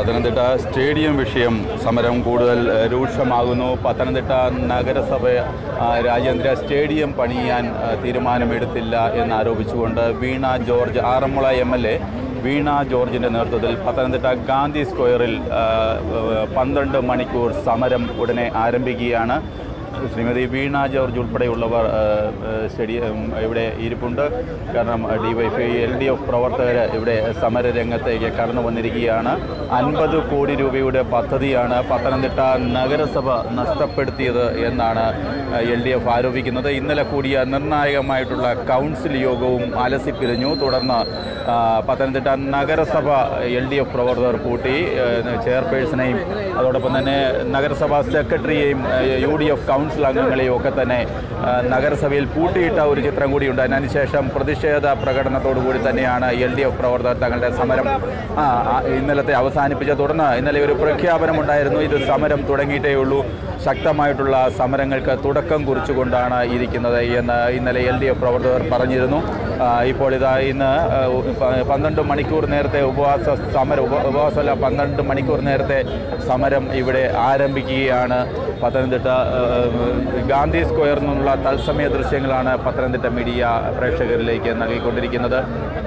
Pathanamthitta stadium വിഷയം സമരം കൂടുതൽ ഏഹ്, രൂക്ഷമാകുന്നു പത്തനംതിട്ട നഗരസഭ ആ, രാജ്യാന്തര സ്റ്റേഡിയം പണിയാൻ ആ, തീരുമാനമെടുത്തില്ല എന്നാരോപിച്ചുകൊണ്ട് Veena George Aranmula M L A Veena ജോർജിൻ്റെ നേതൃത്വത്തിൽ പത്തനംതിട്ട ഗാന്ധി സ്ക്വയറിൽ ആ, ഏഹ്, പന്ത്രണ്ട് മണിക്കൂർ സമരം ഉടനെ ആരംഭിക്കുകയാണ് ശ്രീമതി വീണ ജോർജ് ഉൾപ്പെടെയുള്ളവർ ആ, ആ, സ്റ്റേഡിയം ഇവിടെ ഇരിപ്പുണ്ട് കാരണം ഡിവൈഫൈ എൽ ഡി എഫ് പ്രവർത്തകർ ഇവിടെ സമരരംഗത്തേക്ക് കടന്നു വന്നിരിക്കുകയാണ് അൻപത് കോടി രൂപയുടെ പദ്ധതിയാണ് പത്തനംതിട്ട നഗരസഭ നഷ്ടപ്പെടുത്തിയത് എന്നാണ് എൽ ഡി എഫ് ആരോപിക്കുന്നത് ഇന്നലെ കൂടിയ നിർണായകമായിട്ടുള്ള കൗൺസിൽ യോഗവും അലസിപ്പിരിഞ്ഞു തുടർന്ന് ആ, പത്തനംതിട്ട നഗരസഭ എൽ ഡി എഫ് പ്രവർത്തകർ കൂട്ടി ആ, ചെയർപേഴ്സണെയും അതോടൊപ്പം തന്നെ നഗരസഭാ സെക്രട്ടറിയെയും ആ, യു ഡി എഫ് കൗൺസിൽ അംഗങ്ങളെയും ഒക്കെ തന്നെ ആ, നഗരസഭയിൽ പൂട്ടിയിട്ട ഒരു ചിത്രം കൂടിയുണ്ട് അതിനുശേഷം പ്രതിഷേധ പ്രകടനത്തോടു കൂടി തന്നെയാണ് എൽ ഡി എഫ് പ്രവർത്തകർ തങ്ങളുടെ സമരം ആ, ആ, ഇന്നലത്തെ അവസാനിപ്പിച്ചത് തുടർന്ന് ഇന്നലെ ഒരു പ്രഖ്യാപനമുണ്ടായിരുന്നു ഇത് സമരം തുടങ്ങിയിട്ടേ ഉള്ളൂ ശക്തമായിട്ടുള്ള സമരങ്ങൾക്ക് തുടക്കം കുറിച്ചുകൊണ്ടാണ് ഇരിക്കുന്നത് എന്ന് ഇന്നലെ എൽ ഡി എഫ് പ്രവർത്തകർ പറഞ്ഞിരുന്നു ആ, ഇപ്പോൾ ഇതാ ഇന്ന് ആ, പ- പന്ത്രണ്ട് മണിക്കൂർ നേരത്തെ ഉപവാസ സമരം ഉപ- ഉപവാസമല്ല പന്ത്രണ്ട് മണിക്കൂർ നേരത്തെ സമരം ഇവിടെ ആരംഭിക്കുകയാണ് പത്തനംതിട്ട ആ, ഗാന്ധി സ്ക്വയറിൽ നിന്നുള്ള തത്സമയ ദൃശ്യങ്ങളാണ് പത്തനംതിട്ട മീഡിയ പ്രേക്ഷകരിലേക്ക് നൽകിക്കൊണ്ടിരിക്കുന്നത്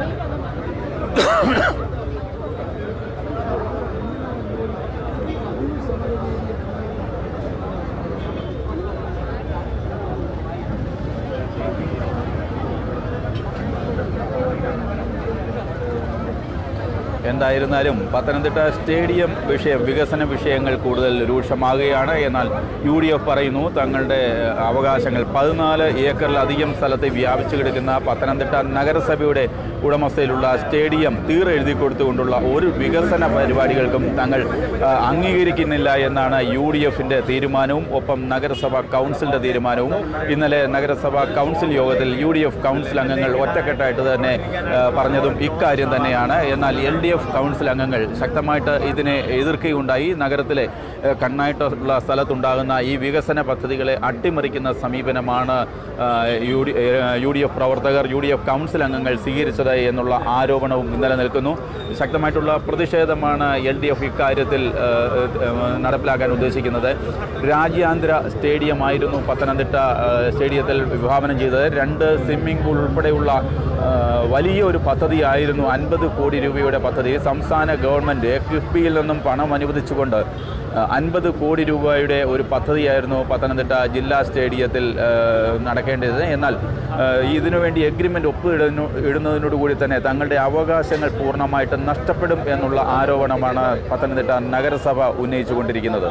എന്തായിരുന്നാലും പത്തനംതിട്ട സ്റ്റേഡിയം വിഷയം വികസന വിഷയങ്ങൾ കൂടുതൽ രൂക്ഷമാകുകയാണ് എന്നാൽ യു ഡി എഫ് പറയുന്നു തങ്ങളുടെ അവകാശങ്ങൾ പതിനാല് ഏക്കറിലധികം സ്ഥലത്ത് വ്യാപിച്ചു കിടക്കുന്ന പത്തനംതിട്ട നഗരസഭയുടെ ഉടമസ്ഥയിലുള്ള സ്റ്റേഡിയം തീർ എഴുതി കൊടുത്തുകൊണ്ടുള്ള ഒരു വികസന പരിപാടികൾക്കും തങ്ങൾ ആ, അംഗീകരിക്കുന്നില്ല എന്നാണ് യു ഡി എഫിൻ്റെ തീരുമാനവും ഒപ്പം നഗരസഭ കൗൺസിലിൻ്റെ തീരുമാനവും ഇന്നലെ നഗരസഭ കൗൺസിൽ യോഗത്തിൽ യു ഡി എഫ് കൗൺസിൽ അംഗങ്ങൾ ഒറ്റക്കെട്ടായിട്ട് തന്നെ ആ, പറഞ്ഞതും ഇക്കാര്യം തന്നെയാണ് എന്നാൽ എൽ ഡി എഫ് കൗൺസിൽ അംഗങ്ങൾ ശക്തമായിട്ട് ഇതിനെ എതിർക്കുകയുണ്ടായി നഗരത്തിലെ ആ, കണ്ണായിട്ടുള്ള സ്ഥലത്തുണ്ടാകുന്ന ഈ വികസന പദ്ധതികളെ അട്ടിമറിക്കുന്ന സമീപനമാണ് ആ, യു ഡി ആ, യു ഡി എഫ് പ്രവർത്തകർ യു ഡി എഫ് കൗൺസിൽ അംഗങ്ങൾ സ്വീകരിച്ചത് എന്നുള്ള ആരോപണവും ഇന്നലെ നിൽക്കുന്നു ശക്തമായിട്ടുള്ള പ്രതിഷേധമാണ് എൽ ഡി എഫ് ഇക്കാര്യത്തിൽ ആ, ആ, നടപ്പിലാക്കാൻ ഉദ്ദേശിക്കുന്നത് രാജ്യാന്തര സ്റ്റേഡിയമായിരുന്നു പത്തനംതിട്ട ആ, സ്റ്റേഡിയത്തിൽ വിഭാവനം ചെയ്തത് രണ്ട് സ്വിമ്മിംഗ് പൂൾ ഉൾപ്പെടെയുള്ള ആ, വലിയൊരു പദ്ധതിയായിരുന്നു അൻപത് കോടി രൂപയുടെ പദ്ധതി സംസ്ഥാന ഗവൺമെൻറ് കിഫ്ബിയിൽ നിന്നും പണം അനുവദിച്ചുകൊണ്ട് അൻപത് കോടി രൂപയുടെ ഒരു പദ്ധതിയായിരുന്നു പത്തനംതിട്ട ജില്ലാ സ്റ്റേഡിയത്തിൽ ആ, നടക്കേണ്ടത് എന്നാൽ ആ, ഇതിനുവേണ്ടി എഗ്രിമെൻ്റ് ഒപ്പിടുന്നു ഇടുന്നതിനോടുകൂടി തന്നെ തങ്ങളുടെ അവകാശങ്ങൾ പൂർണ്ണമായിട്ട് നഷ്ടപ്പെടും എന്നുള്ള ആരോപണമാണ് പത്തനംതിട്ട നഗരസഭ ഉന്നയിച്ചുകൊണ്ടിരിക്കുന്നത്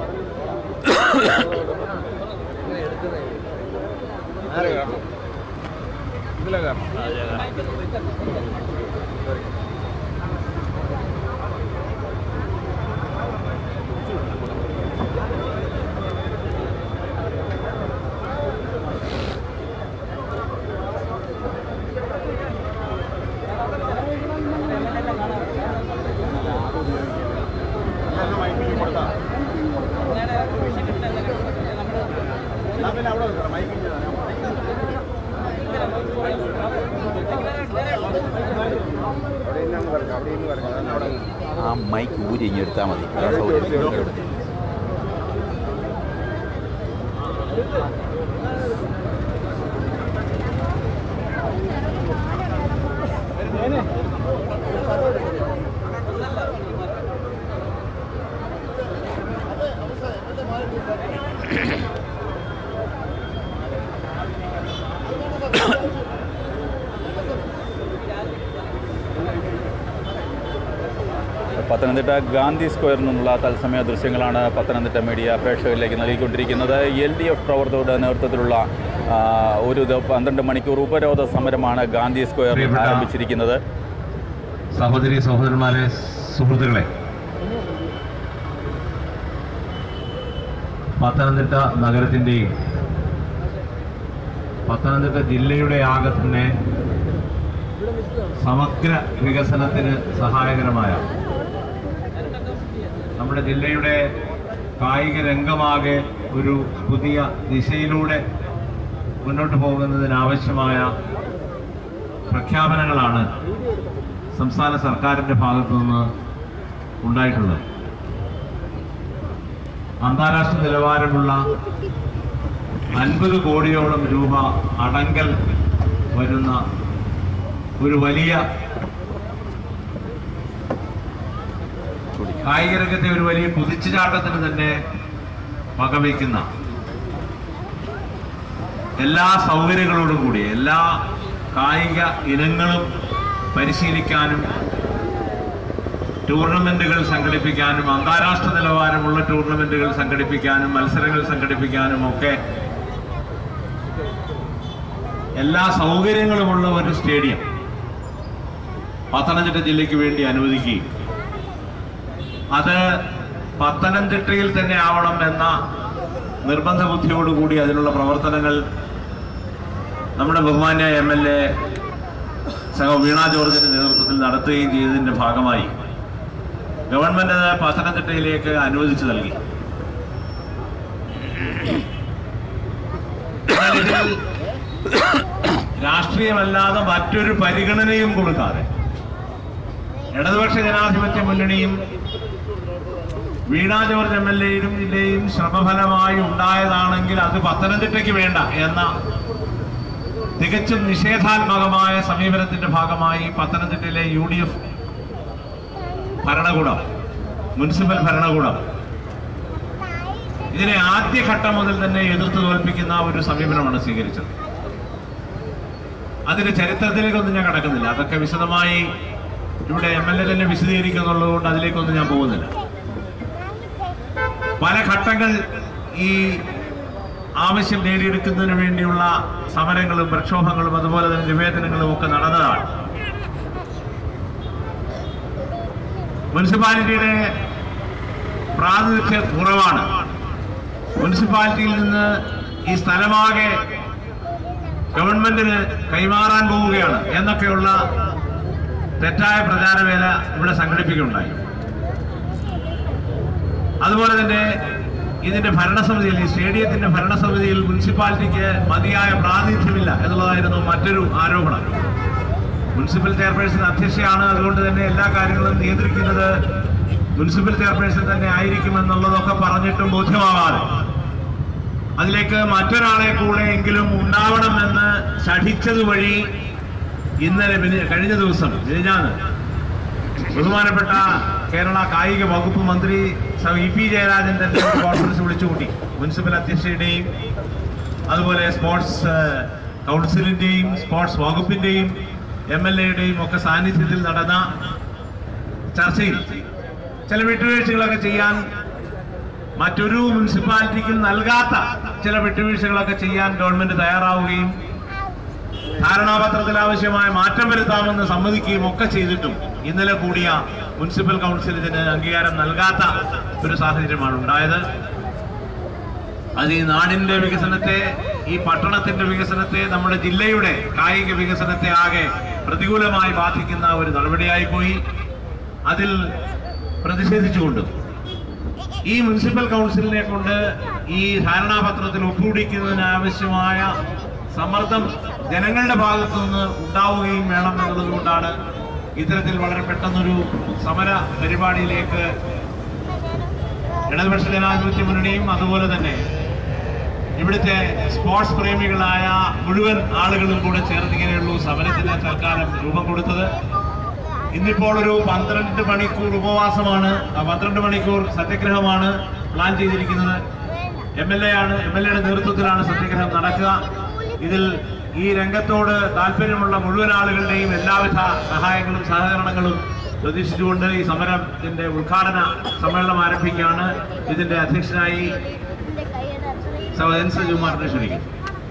ആ മൈക്ക് ഊരി ഇങ്ങ് എടുത്താൽ മതി അതാ സൗകര്യം. പത്തനംതിട്ട ഗാന്ധി സ്ക്വയറിൽ നിന്നുള്ള തത്സമയ ദൃശ്യങ്ങളാണ് പത്തനംതിട്ട മീഡിയ പ്രേക്ഷകരിലേക്ക് നൽകിക്കൊണ്ടിരിക്കുന്നത് എൽ ഡി എഫ് പ്രവർത്തകരുടെ നേതൃത്വത്തിലുള്ള ആ, ഒരു ദ- പന്ത്രണ്ട് മണിക്കൂർ ഉപരോധ സമരമാണ് ഗാന്ധി സ്ക്വയറിൽ പ്രിയപ്പെട്ട ആരംഭിച്ചിരിക്കുന്നത് സഹോദരി സഹോദരന്മാരെ സുഹൃത്തുക്കളെ പത്തനംതിട്ട നഗരത്തിൻ്റെയും പത്തനംതിട്ട ജില്ലയുടെ ആകെ തന്നെ സമഗ്ര വികസനത്തിന് സഹായകരമായ നമ്മുടെ ജില്ലയുടെ കായിക രംഗമാകെ ഒരു പുതിയ ദിശയിലൂടെ മുന്നോട്ട് പോകുന്നതിനാവശ്യമായ പ്രഖ്യാപനങ്ങളാണ് സംസ്ഥാന സർക്കാരിൻ്റെ ഭാഗത്തു നിന്ന് ഉണ്ടായിട്ടുള്ളത് അന്താരാഷ്ട്ര നിലവാരമുള്ള അൻപത് കോടിയോളം രൂപ അടങ്കൽ വരുന്ന ഒരു വലിയ കായിക രംഗത്തെ ഒരു വലിയ കുതിച്ചുചാട്ടത്തിന് തന്നെ വകവയ്ക്കുന്ന എല്ലാ സൗകര്യങ്ങളോടും കൂടി എല്ലാ കായിക ഇനങ്ങളും പരിശീലിക്കാനും ടൂർണമെന്റുകൾ സംഘടിപ്പിക്കാനും അന്താരാഷ്ട്ര നിലവാരമുള്ള ടൂർണമെന്റുകൾ സംഘടിപ്പിക്കാനും മത്സരങ്ങൾ സംഘടിപ്പിക്കാനും ഒക്കെ എല്ലാ സൗകര്യങ്ങളുമുള്ള ഒരു സ്റ്റേഡിയം പത്തനംതിട്ട ജില്ലയ്ക്ക് വേണ്ടി അനുവദിക്കുകയും അത് പത്തനംതിട്ടയിൽ തന്നെ ആവണം എന്ന നിർബന്ധ ബുദ്ധിയോടുകൂടി അതിനുള്ള പ്രവർത്തനങ്ങൾ നമ്മുടെ ബഹുമാന്യ എം എൽ എ സഹ വീണ ജോർജിന്റെ നേതൃത്വത്തിൽ നടത്തുകയും ചെയ്തതിന്റെ ഭാഗമായി ഗവൺമെന്റ് അത് പത്തനംതിട്ടയിലേക്ക് അനുവദിച്ചു നൽകി എന്നാൽ ഇതിൽ രാഷ്ട്രീയമല്ലാതെ മറ്റൊരു പരിഗണനയും കൊടുക്കാതെ ഇടതുപക്ഷ ജനാധിപത്യ മുന്നണിയും വീണ ജോർജ് എം എൽ എയുടെയും ശ്രമഫലമായി ഉണ്ടായതാണെങ്കിൽ അത് പത്തനംതിട്ടയ്ക്ക് വേണ്ട എന്ന തികച്ചും നിഷേധാത്മകമായ സമീപനത്തിന്റെ ഭാഗമായി പത്തനംതിട്ടയിലെ യു ഡി എഫ് ഭരണകൂടം മുനിസിപ്പൽ ഭരണകൂടം ഇതിനെ ആദ്യഘട്ടം മുതൽ തന്നെ എതിർത്ത് തോൽപ്പിക്കുന്ന ഒരു സമീപനമാണ് സ്വീകരിച്ചത് അതിന്റെ ചരിത്രത്തിലേക്കൊന്നും ഞാൻ കടക്കുന്നില്ല അതൊക്കെ വിശദമായി ഇവിടെ എം എൽ എ തന്നെ വിശദീകരിക്കുന്നുള്ളത് കൊണ്ട് അതിലേക്കൊന്നും ഞാൻ പോകുന്നില്ല പല ഘട്ടങ്ങൾ ഈ ആവശ്യം നേടിയെടുക്കുന്നതിന് വേണ്ടിയുള്ള സമരങ്ങളും പ്രക്ഷോഭങ്ങളും അതുപോലെ തന്നെ നിവേദനങ്ങളും ഒക്കെ നടന്നതാണ് മുനിസിപ്പാലിറ്റിയുടെ പ്രാതിനിധ്യ കുറവാണ് മുനിസിപ്പാലിറ്റിയിൽ നിന്ന് ഈ സ്ഥലമാകെ ഗവൺമെന്റിന് കൈമാറാൻ പോവുകയാണ് എന്നൊക്കെയുള്ള തെറ്റായ പ്രചാരവേല ഇവിടെ സംഘടിപ്പിക്കുകയുണ്ടായി അതുപോലെ തന്നെ ഇതിന്റെ ഭരണസമിതിയിൽ ഈ സ്റ്റേഡിയത്തിന്റെ ഭരണസമിതിയിൽ മുനിസിപ്പാലിറ്റിക്ക് മതിയായ പ്രാതിനിധ്യമില്ല എന്നുള്ളതായിരുന്നു മറ്റൊരു ആരോപണം മുനിസിപ്പൽ ചെയർപേഴ്സൺ അധ്യക്ഷയാണ് അതുകൊണ്ട് തന്നെ എല്ലാ കാര്യങ്ങളും നിയന്ത്രിക്കുന്നത് മുനിസിപ്പൽ ചെയർപേഴ്സൺ തന്നെ ആയിരിക്കും എന്നുള്ളതൊക്കെ പറഞ്ഞിട്ടും ബോധ്യമാവാതെ അതിലേക്ക് മറ്റൊരാളെ കൂടെ എങ്കിലും ഉണ്ടാവണമെന്ന് ശഠിച്ചത് വഴി ഇന്നലെ മിനി- കഴിഞ്ഞ ദിവസം മിനിഞ്ഞാന്ന് ബഹുമാനപ്പെട്ട കേരള കായിക വകുപ്പ് മന്ത്രി സ- ഇ പി ജയരാജൻ തന്നെ ഒരു കോൺഫറൻസ് വിളിച്ചുകൂട്ടി മുനിസിപ്പൽ അധ്യക്ഷയുടെയും അതുപോലെ സ്പോർട്സ് ഏഹ്, കൗൺസിലിന്റെയും സ്പോർട്സ് വകുപ്പിന്റെയും എം എൽ എയുടെയും ഒക്കെ സാന്നിധ്യത്തിൽ നടന്ന ചർച്ചയിൽ ചില വിട്ടുവീഴ്ചകളൊക്കെ ചെയ്യാൻ മറ്റൊരു മുനിസിപ്പാലിറ്റിക്കും നൽകാത്ത ചില വിട്ടുവീഴ്ചകളൊക്കെ ചെയ്യാൻ ഗവൺമെന്റ് തയ്യാറാവുകയും ധാരണാപത്രത്തിൽ ആവശ്യമായ മാറ്റം വരുത്താമെന്ന് സമ്മതിക്കുകയും ഒക്കെ ചെയ്തിട്ടും ഇന്നലെ കൂടിയ മുനിസിപ്പൽ കൗൺസിൽ ഇതിന് അംഗീകാരം നൽകാത്ത ഒരു സാഹചര്യമാണ് ഉണ്ടായത് അത് ഈ നാടിന്റെ വികസനത്തെ ഈ പട്ടണത്തിന്റെ വികസനത്തെ നമ്മുടെ ജില്ലയുടെ കായിക വികസനത്തെ ആകെ പ്രതികൂലമായി ബാധിക്കുന്ന ഒരു നടപടിയായി പോയി അതിൽ പ്രതിഷേധിച്ചുകൊണ്ടും ഈ മുനിസിപ്പൽ കൗൺസിലിനെ കൊണ്ട് ഈ ധാരണാപത്രത്തിൽ ഒപ്പുപിടിക്കുന്നതിന് ആവശ്യമായ സമ്മർദ്ദം ജനങ്ങളുടെ ഭാഗത്തു നിന്ന് ഉണ്ടാവുകയും വേണം എന്നുള്ളത് കൊണ്ടാണ് ഇത്തരത്തിൽ വളരെ പെട്ടെന്നൊരു സമര പരിപാടിയിലേക്ക് ഇടതുപക്ഷ ജനാധിപത്യ മുന്നണിയും അതുപോലെ തന്നെ ഇവിടുത്തെ സ്പോർട്സ് പ്രേമികളായ മുഴുവൻ ആളുകളും കൂടെ ചേർന്ന് ഇങ്ങനെയുള്ളൂ സമരത്തിന് തൽക്കാലം രൂപം കൊടുത്തത് ഇന്നിപ്പോൾ ഒരു പന്ത്രണ്ട് മണിക്കൂർ ഉപവാസമാണ് ആ പന്ത്രണ്ട് മണിക്കൂർ സത്യഗ്രഹമാണ് പ്ലാൻ ചെയ്തിരിക്കുന്നത് എം എൽ എ ആണ് എം എൽ എയുടെ നേതൃത്വത്തിലാണ് സത്യഗ്രഹം നടക്കുക ഇതിൽ ഈ രംഗത്തോട് താല്പര്യമുള്ള മുഴുവൻ ആളുകളുടെയും എല്ലാവിധ സഹായങ്ങളും സഹകരണങ്ങളും പ്രതീക്ഷിച്ചുകൊണ്ട് ഈ സമരത്തിന്റെ ഉദ്ഘാടന സമ്മേളനം ആരംഭിക്കുകയാണ് ഇതിന്റെ അധ്യക്ഷനായി സഹോദരൻ സജുമാറിനെ ക്ഷണിക്കുന്നു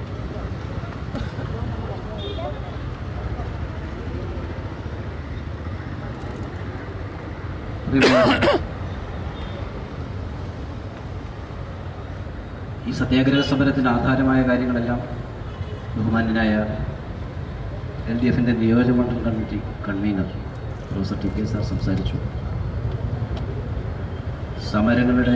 ഈ സത്യാഗ്രഹ സമരത്തിന് ആധാരമായ കാര്യങ്ങളെല്ലാം ബഹുമാന്യനായ എൽ ഡി എഫിൻ്റെ നിയോജകമണ്ഡലം committee convener professor T K sir സംസാരിച്ചു സമരങ്ങളുടെ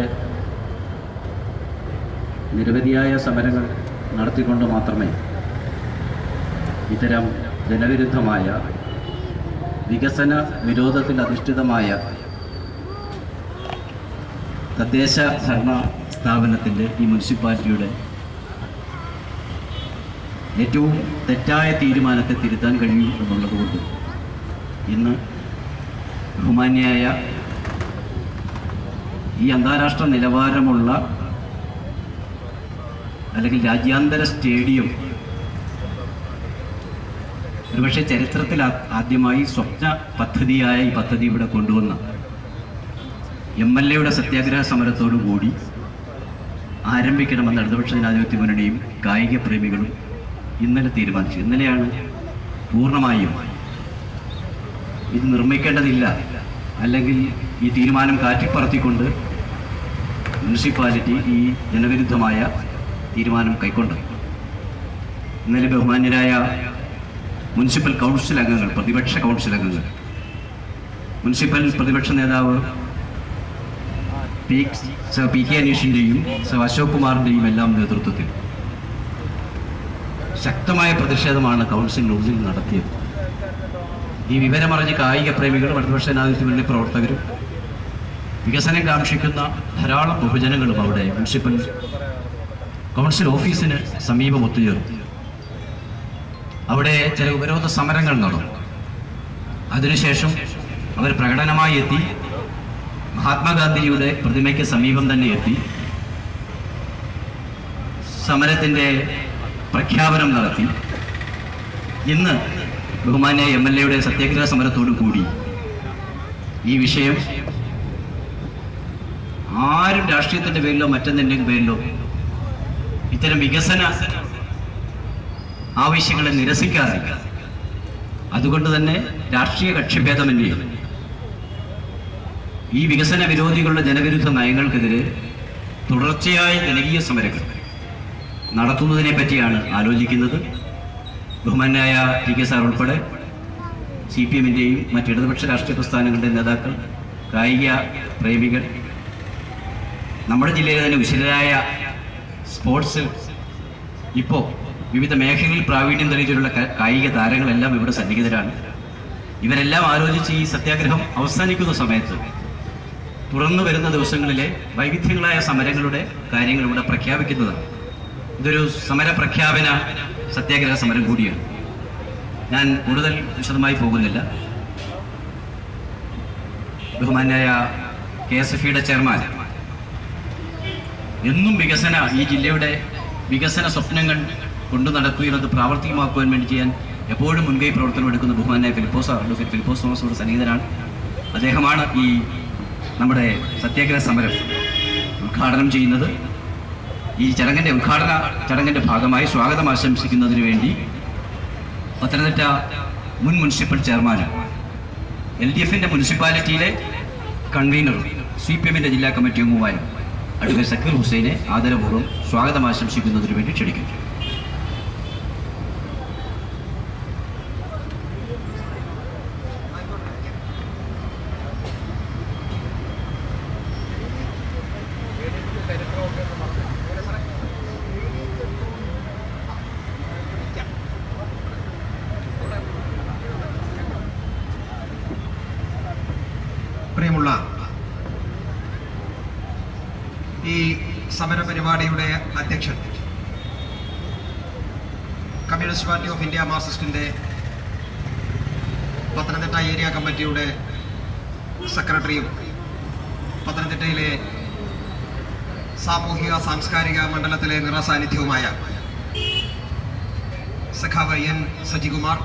നിരവധിയായ സമരങ്ങൾ നടത്തിക്കൊണ്ട് മാത്രമേ ഇത്തരം ജനവിരുദ്ധമായ വികസന വിരോധത്തിൽ അധിഷ്ഠിതമായ തദ്ദേശ ഭരണ സ്ഥാപനത്തിൻ്റെ ഈ മുനിസിപ്പാലിറ്റിയുടെ ഏറ്റവും തെറ്റായ തീരുമാനത്തെ തിരുത്താൻ കഴിയും എന്നുള്ളതുകൊണ്ട് ഇന്ന് ബഹുമാന്യായ ഈ അന്താരാഷ്ട്ര നിലവാരമുള്ള അല്ലെങ്കിൽ രാജ്യാന്തര സ്റ്റേഡിയം ഒരുപക്ഷെ ചരിത്രത്തിൽ ആ- ആദ്യമായി സ്വപ്ന പദ്ധതിയായ ഈ പദ്ധതി ഇവിടെ കൊണ്ടുവന്ന എം എൽ എയുടെ സത്യാഗ്രഹ സമരത്തോടു കൂടി ആരംഭിക്കണമെന്ന് ഇടതുപക്ഷ ജനാധിപത്യ മുന്നണിയും കായിക പ്രേമികളും ഇന്നലെ തീരുമാനിച്ചു ഇന്നലെയാണ് പൂർണ്ണമായും ഇത് നിർമ്മിക്കേണ്ടതില്ല അല്ലെങ്കിൽ ഈ തീരുമാനം കാറ്റിപ്പറത്തിക്കൊണ്ട് മുനിസിപ്പാലിറ്റി ഈ ജനവിരുദ്ധമായ തീരുമാനം കൈക്കൊണ്ടത് ഇന്നലെ ബഹുമാന്യരായ മുനിസിപ്പൽ കൗൺസിൽ അംഗങ്ങൾ പ്രതിപക്ഷ കൗൺസിൽ അംഗങ്ങൾ മുനിസിപ്പൽ പ്രതിപക്ഷ നേതാവ് പി സർ പി കെ അനീഷിൻ്റെയും സർ അശോക് കുമാറിൻ്റെയും എല്ലാം നേതൃത്വത്തിൽ ശക്തമായ പ്രതിഷേധമാണ് കൗൺസിലിനുള്ളിൽ നടത്തിയത് ഈ വിവരമറിഞ്ഞ കായിക പ്രേമികളും ഇടതുപക്ഷ ജനാധിപത്യ മുന്നണി പ്രവർത്തകരും വികസനം കാക്ഷിക്കുന്ന ധാരാളം ബഹുജനങ്ങളും അവിടെ മുനിസിപ്പൽ കൗൺസിൽ ഓഫീസിന് സമീപം ഒത്തുചേർന്നു അവിടെ ചില ഉപരോധ സമരങ്ങൾ നടന്നു അതിനുശേഷം അവർ പ്രകടനമായി എത്തി മഹാത്മാഗാന്ധിയുടെ പ്രതിമയ്ക്ക് സമീപം തന്നെ എത്തി സമരത്തിൻ്റെ പ്രഖ്യാപനം നടത്തി ഇന്ന് ബഹുമാന്യ എം എൽ എയുടെ സത്യാഗ്രഹ സമരത്തോടു കൂടി ഈ വിഷയം ആരും രാഷ്ട്രീയത്തിന്റെ പേരിലോ മറ്റെന്തെങ്കിലും പേരിലോ ഇത്തരം വികസന ആവശ്യങ്ങളെ നിരസിക്കാറില്ല അതുകൊണ്ട് തന്നെ രാഷ്ട്രീയ കക്ഷിഭേദമന്യേ ഈ വികസന വിരോധികളുടെ ജനവിരുദ്ധ നയങ്ങൾക്കെതിരെ തുടർച്ചയായ ജനകീയ സമരങ്ങൾ നടത്തുന്നതിനെ പറ്റിയാണ് ആലോചിക്കുന്നത് ബഹുമാനായ ടി കെ സാർ ഉൾപ്പെടെ സി പി എമ്മിൻ്റെയും മറ്റ് ഇടതുപക്ഷ രാഷ്ട്രീയ പ്രസ്ഥാനങ്ങളുടെ നേതാക്കൾ കായിക പ്രേമികൾ നമ്മുടെ ജില്ലയിലെ തന്നെ വിശദരായ സ്പോർട്സ് ഇപ്പോൾ വിവിധ മേഖലകളിൽ പ്രാവീണ്യം തെളിയിച്ചിട്ടുള്ള ക- കായിക താരങ്ങളെല്ലാം ഇവിടെ സന്നിഹിതരാണ് ഇവരെല്ലാം ആലോചിച്ച് ഈ സത്യാഗ്രഹം അവസാനിക്കുന്ന സമയത്ത് തുടർന്ന് വരുന്ന ദിവസങ്ങളിലെ വൈവിധ്യങ്ങളായ സമരങ്ങളുടെ കാര്യങ്ങൾ ഇവിടെ പ്രഖ്യാപിക്കുന്നതാണ് ഇതൊരു സമര പ്രഖ്യാപന സത്യാഗ്രഹ സമരം കൂടിയാണ് ഞാൻ കൂടുതൽ വിശദമായി പോകുന്നില്ല ബഹുമാന്യായ കെ എസ് എഫ് ഇയുടെ ചെയർമാൻ എന്നും വികസന ഈ ജില്ലയുടെ വികസന സ്വപ്നങ്ങൾ കൊണ്ടു നടക്കുകയും അത് പ്രാവർത്തികമാക്കുവാൻ വേണ്ടി ചെയ്യാൻ എപ്പോഴും മുൻകൈ പ്രവർത്തനം എടുക്കുന്ന ബഹുമാനായ ഫിലിപ്പോസ് അഡ്വക്കേറ്റ് ഫിലിപ്പോസ് തോമസോട് സന്നിഹിതനാണ് അദ്ദേഹമാണ് ഈ നമ്മുടെ സത്യാഗ്രഹ സമരം ഉദ്ഘാടനം ചെയ്യുന്നത് ഈ ചടങ്ങിന്റെ ഉദ്ഘാടന ചടങ്ങിന്റെ ഭാഗമായി സ്വാഗതം ആശംസിക്കുന്നതിന് വേണ്ടി പത്തനംതിട്ട മുൻ മുനിസിപ്പൽ ചെയർമാനും എൽ ഡി എഫിന്റെ മുനിസിപ്പാലിറ്റിയിലെ കൺവീനറും സി പി എമ്മിന്റെ ജില്ലാ കമ്മിറ്റി അംഗവുമായും അഡ്വക്കേറ്റ് സക്കീർ ഹുസൈനെ ആദരപൂർവ്വം സ്വാഗതം ആശംസിക്കുന്നതിന് വേണ്ടി ക്ഷണിക്കുന്നു പ്രിയമുള്ള ഈ സമര പരിപാടിയുടെ അധ്യക്ഷൻ കമ്മ്യൂണിസ്റ്റ് പാർട്ടി ഓഫ് ഇന്ത്യ മാർക്സിസ്റ്റിന്റെ പത്തനംതിട്ട ഏരിയ കമ്മിറ്റിയുടെ സെക്രട്ടറിയും പത്തനംതിട്ടയിലെ സാമൂഹിക സാംസ്കാരിക മണ്ഡലത്തിലെ നിറസാന്നിധ്യവുമായ സഖാവ് എൻ സജികുമാർ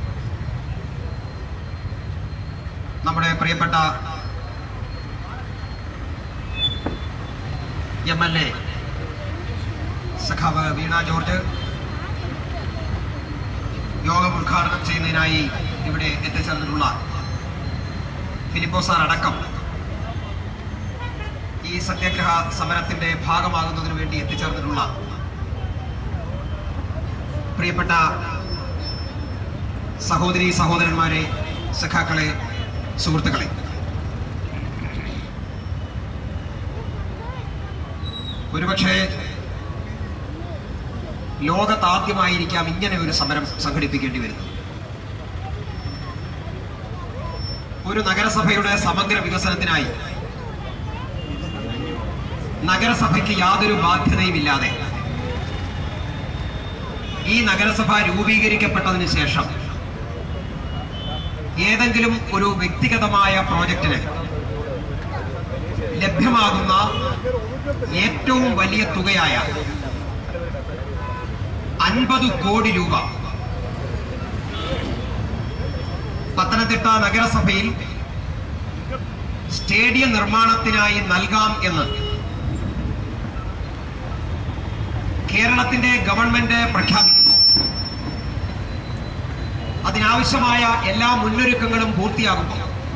നമ്മുടെ പ്രിയപ്പെട്ട എം എൽ എ സഖാവ് വീണ ജോർജ് യോഗം ഉദ്ഘാടനം ചെയ്യുന്നതിനായി ഇവിടെ എത്തിച്ചേർന്നിട്ടുള്ള ഫിലിപ്പോ സാർ അടക്കം ഈ സത്യാഗ്രഹ സമരത്തിന്റെ ഭാഗമാകുന്നതിന് വേണ്ടി എത്തിച്ചേർന്നിട്ടുള്ള പ്രിയപ്പെട്ട സഹോദരി സഹോദരന്മാരെ സഖാക്കളെ സുഹൃത്തുക്കളെ ഒരുപക്ഷെ ലോകത്താദ്യമായിരിക്കാം ഇങ്ങനെ ഒരു സമരം സംഘടിപ്പിക്കേണ്ടി വരുന്നത് ഒരു നഗരസഭയുടെ സമഗ്ര വികസനത്തിനായി നഗരസഭയ്ക്ക് യാതൊരു ബാധ്യതയുമില്ലാതെ ഈ നഗരസഭ രൂപീകരിക്കപ്പെട്ടതിന് ശേഷം ഏതെങ്കിലും ഒരു വ്യക്തിഗതമായ പ്രോജക്റ്റിന് ലഭ്യമാകുന്ന ഏറ്റവും വലിയ തുകയായ അൻപത് കോടി രൂപ പത്തനംതിട്ട നഗരസഭയിൽ സ്റ്റേഡിയം നിർമ്മാണത്തിനായി നൽകാം എന്ന് കേരളത്തിന്റെ ഗവൺമെന്റ് പ്രഖ്യാപിക്കുന്നു അതിനാവശ്യമായ എല്ലാ മുന്നൊരുക്കങ്ങളും പൂർത്തിയാകുമ്പോൾ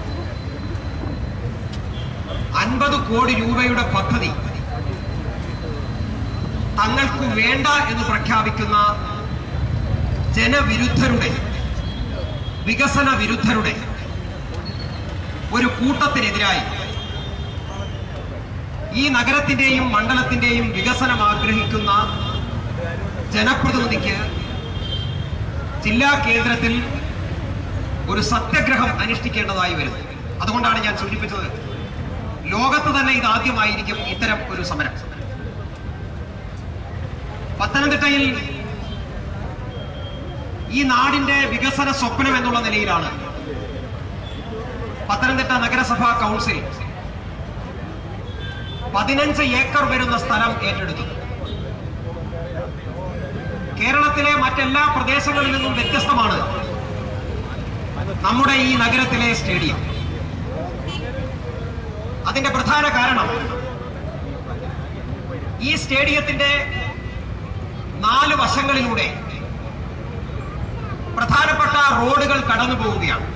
അൻപത് കോടി രൂപയുടെ പദ്ധതി തങ്ങൾക്ക് വേണ്ട എന്ന് പ്രഖ്യാപിക്കുന്ന ജനവിരുദ്ധരുടെ വികസന വിരുദ്ധരുടെ ഒരു കൂട്ടത്തിനെതിരായി ഈ നഗരത്തിന്റെയും മണ്ഡലത്തിന്റെയും വികസനം ആഗ്രഹിക്കുന്ന ജനപ്രതിനിധിക്ക് ജില്ലാ കേന്ദ്രത്തിൽ ഒരു സത്യഗ്രഹം അനുഷ്ഠിക്കേണ്ടതായി വരും അതുകൊണ്ടാണ് ഞാൻ സൂചിപ്പിച്ചത് ലോകത്ത് തന്നെ ഇതാദ്യമായിരിക്കും ഇത്തരം ഒരു സമരം പത്തനംതിട്ടയിൽ ഈ നാടിന്റെ വികസന സ്വപ്നം എന്നുള്ള നിലയിലാണ് പത്തനംതിട്ട നഗരസഭാ കൗൺസിൽ പതിനഞ്ച് ഏക്കർ വരുന്ന സ്ഥലം ഏറ്റെടുത്തു കേരളത്തിലെ മറ്റെല്ലാ പ്രദേശങ്ങളിൽ നിന്നും വ്യത്യസ്തമാണ് നമ്മുടെ ഈ നഗരത്തിലെ സ്റ്റേഡിയം അതിന്റെ പ്രധാന കാരണം ഈ സ്റ്റേഡിയത്തിന്റെ നാല് വശങ്ങളിലൂടെ പ്രധാനപ്പെട്ട റോഡുകൾ കടന്നു പോവുകയാണ്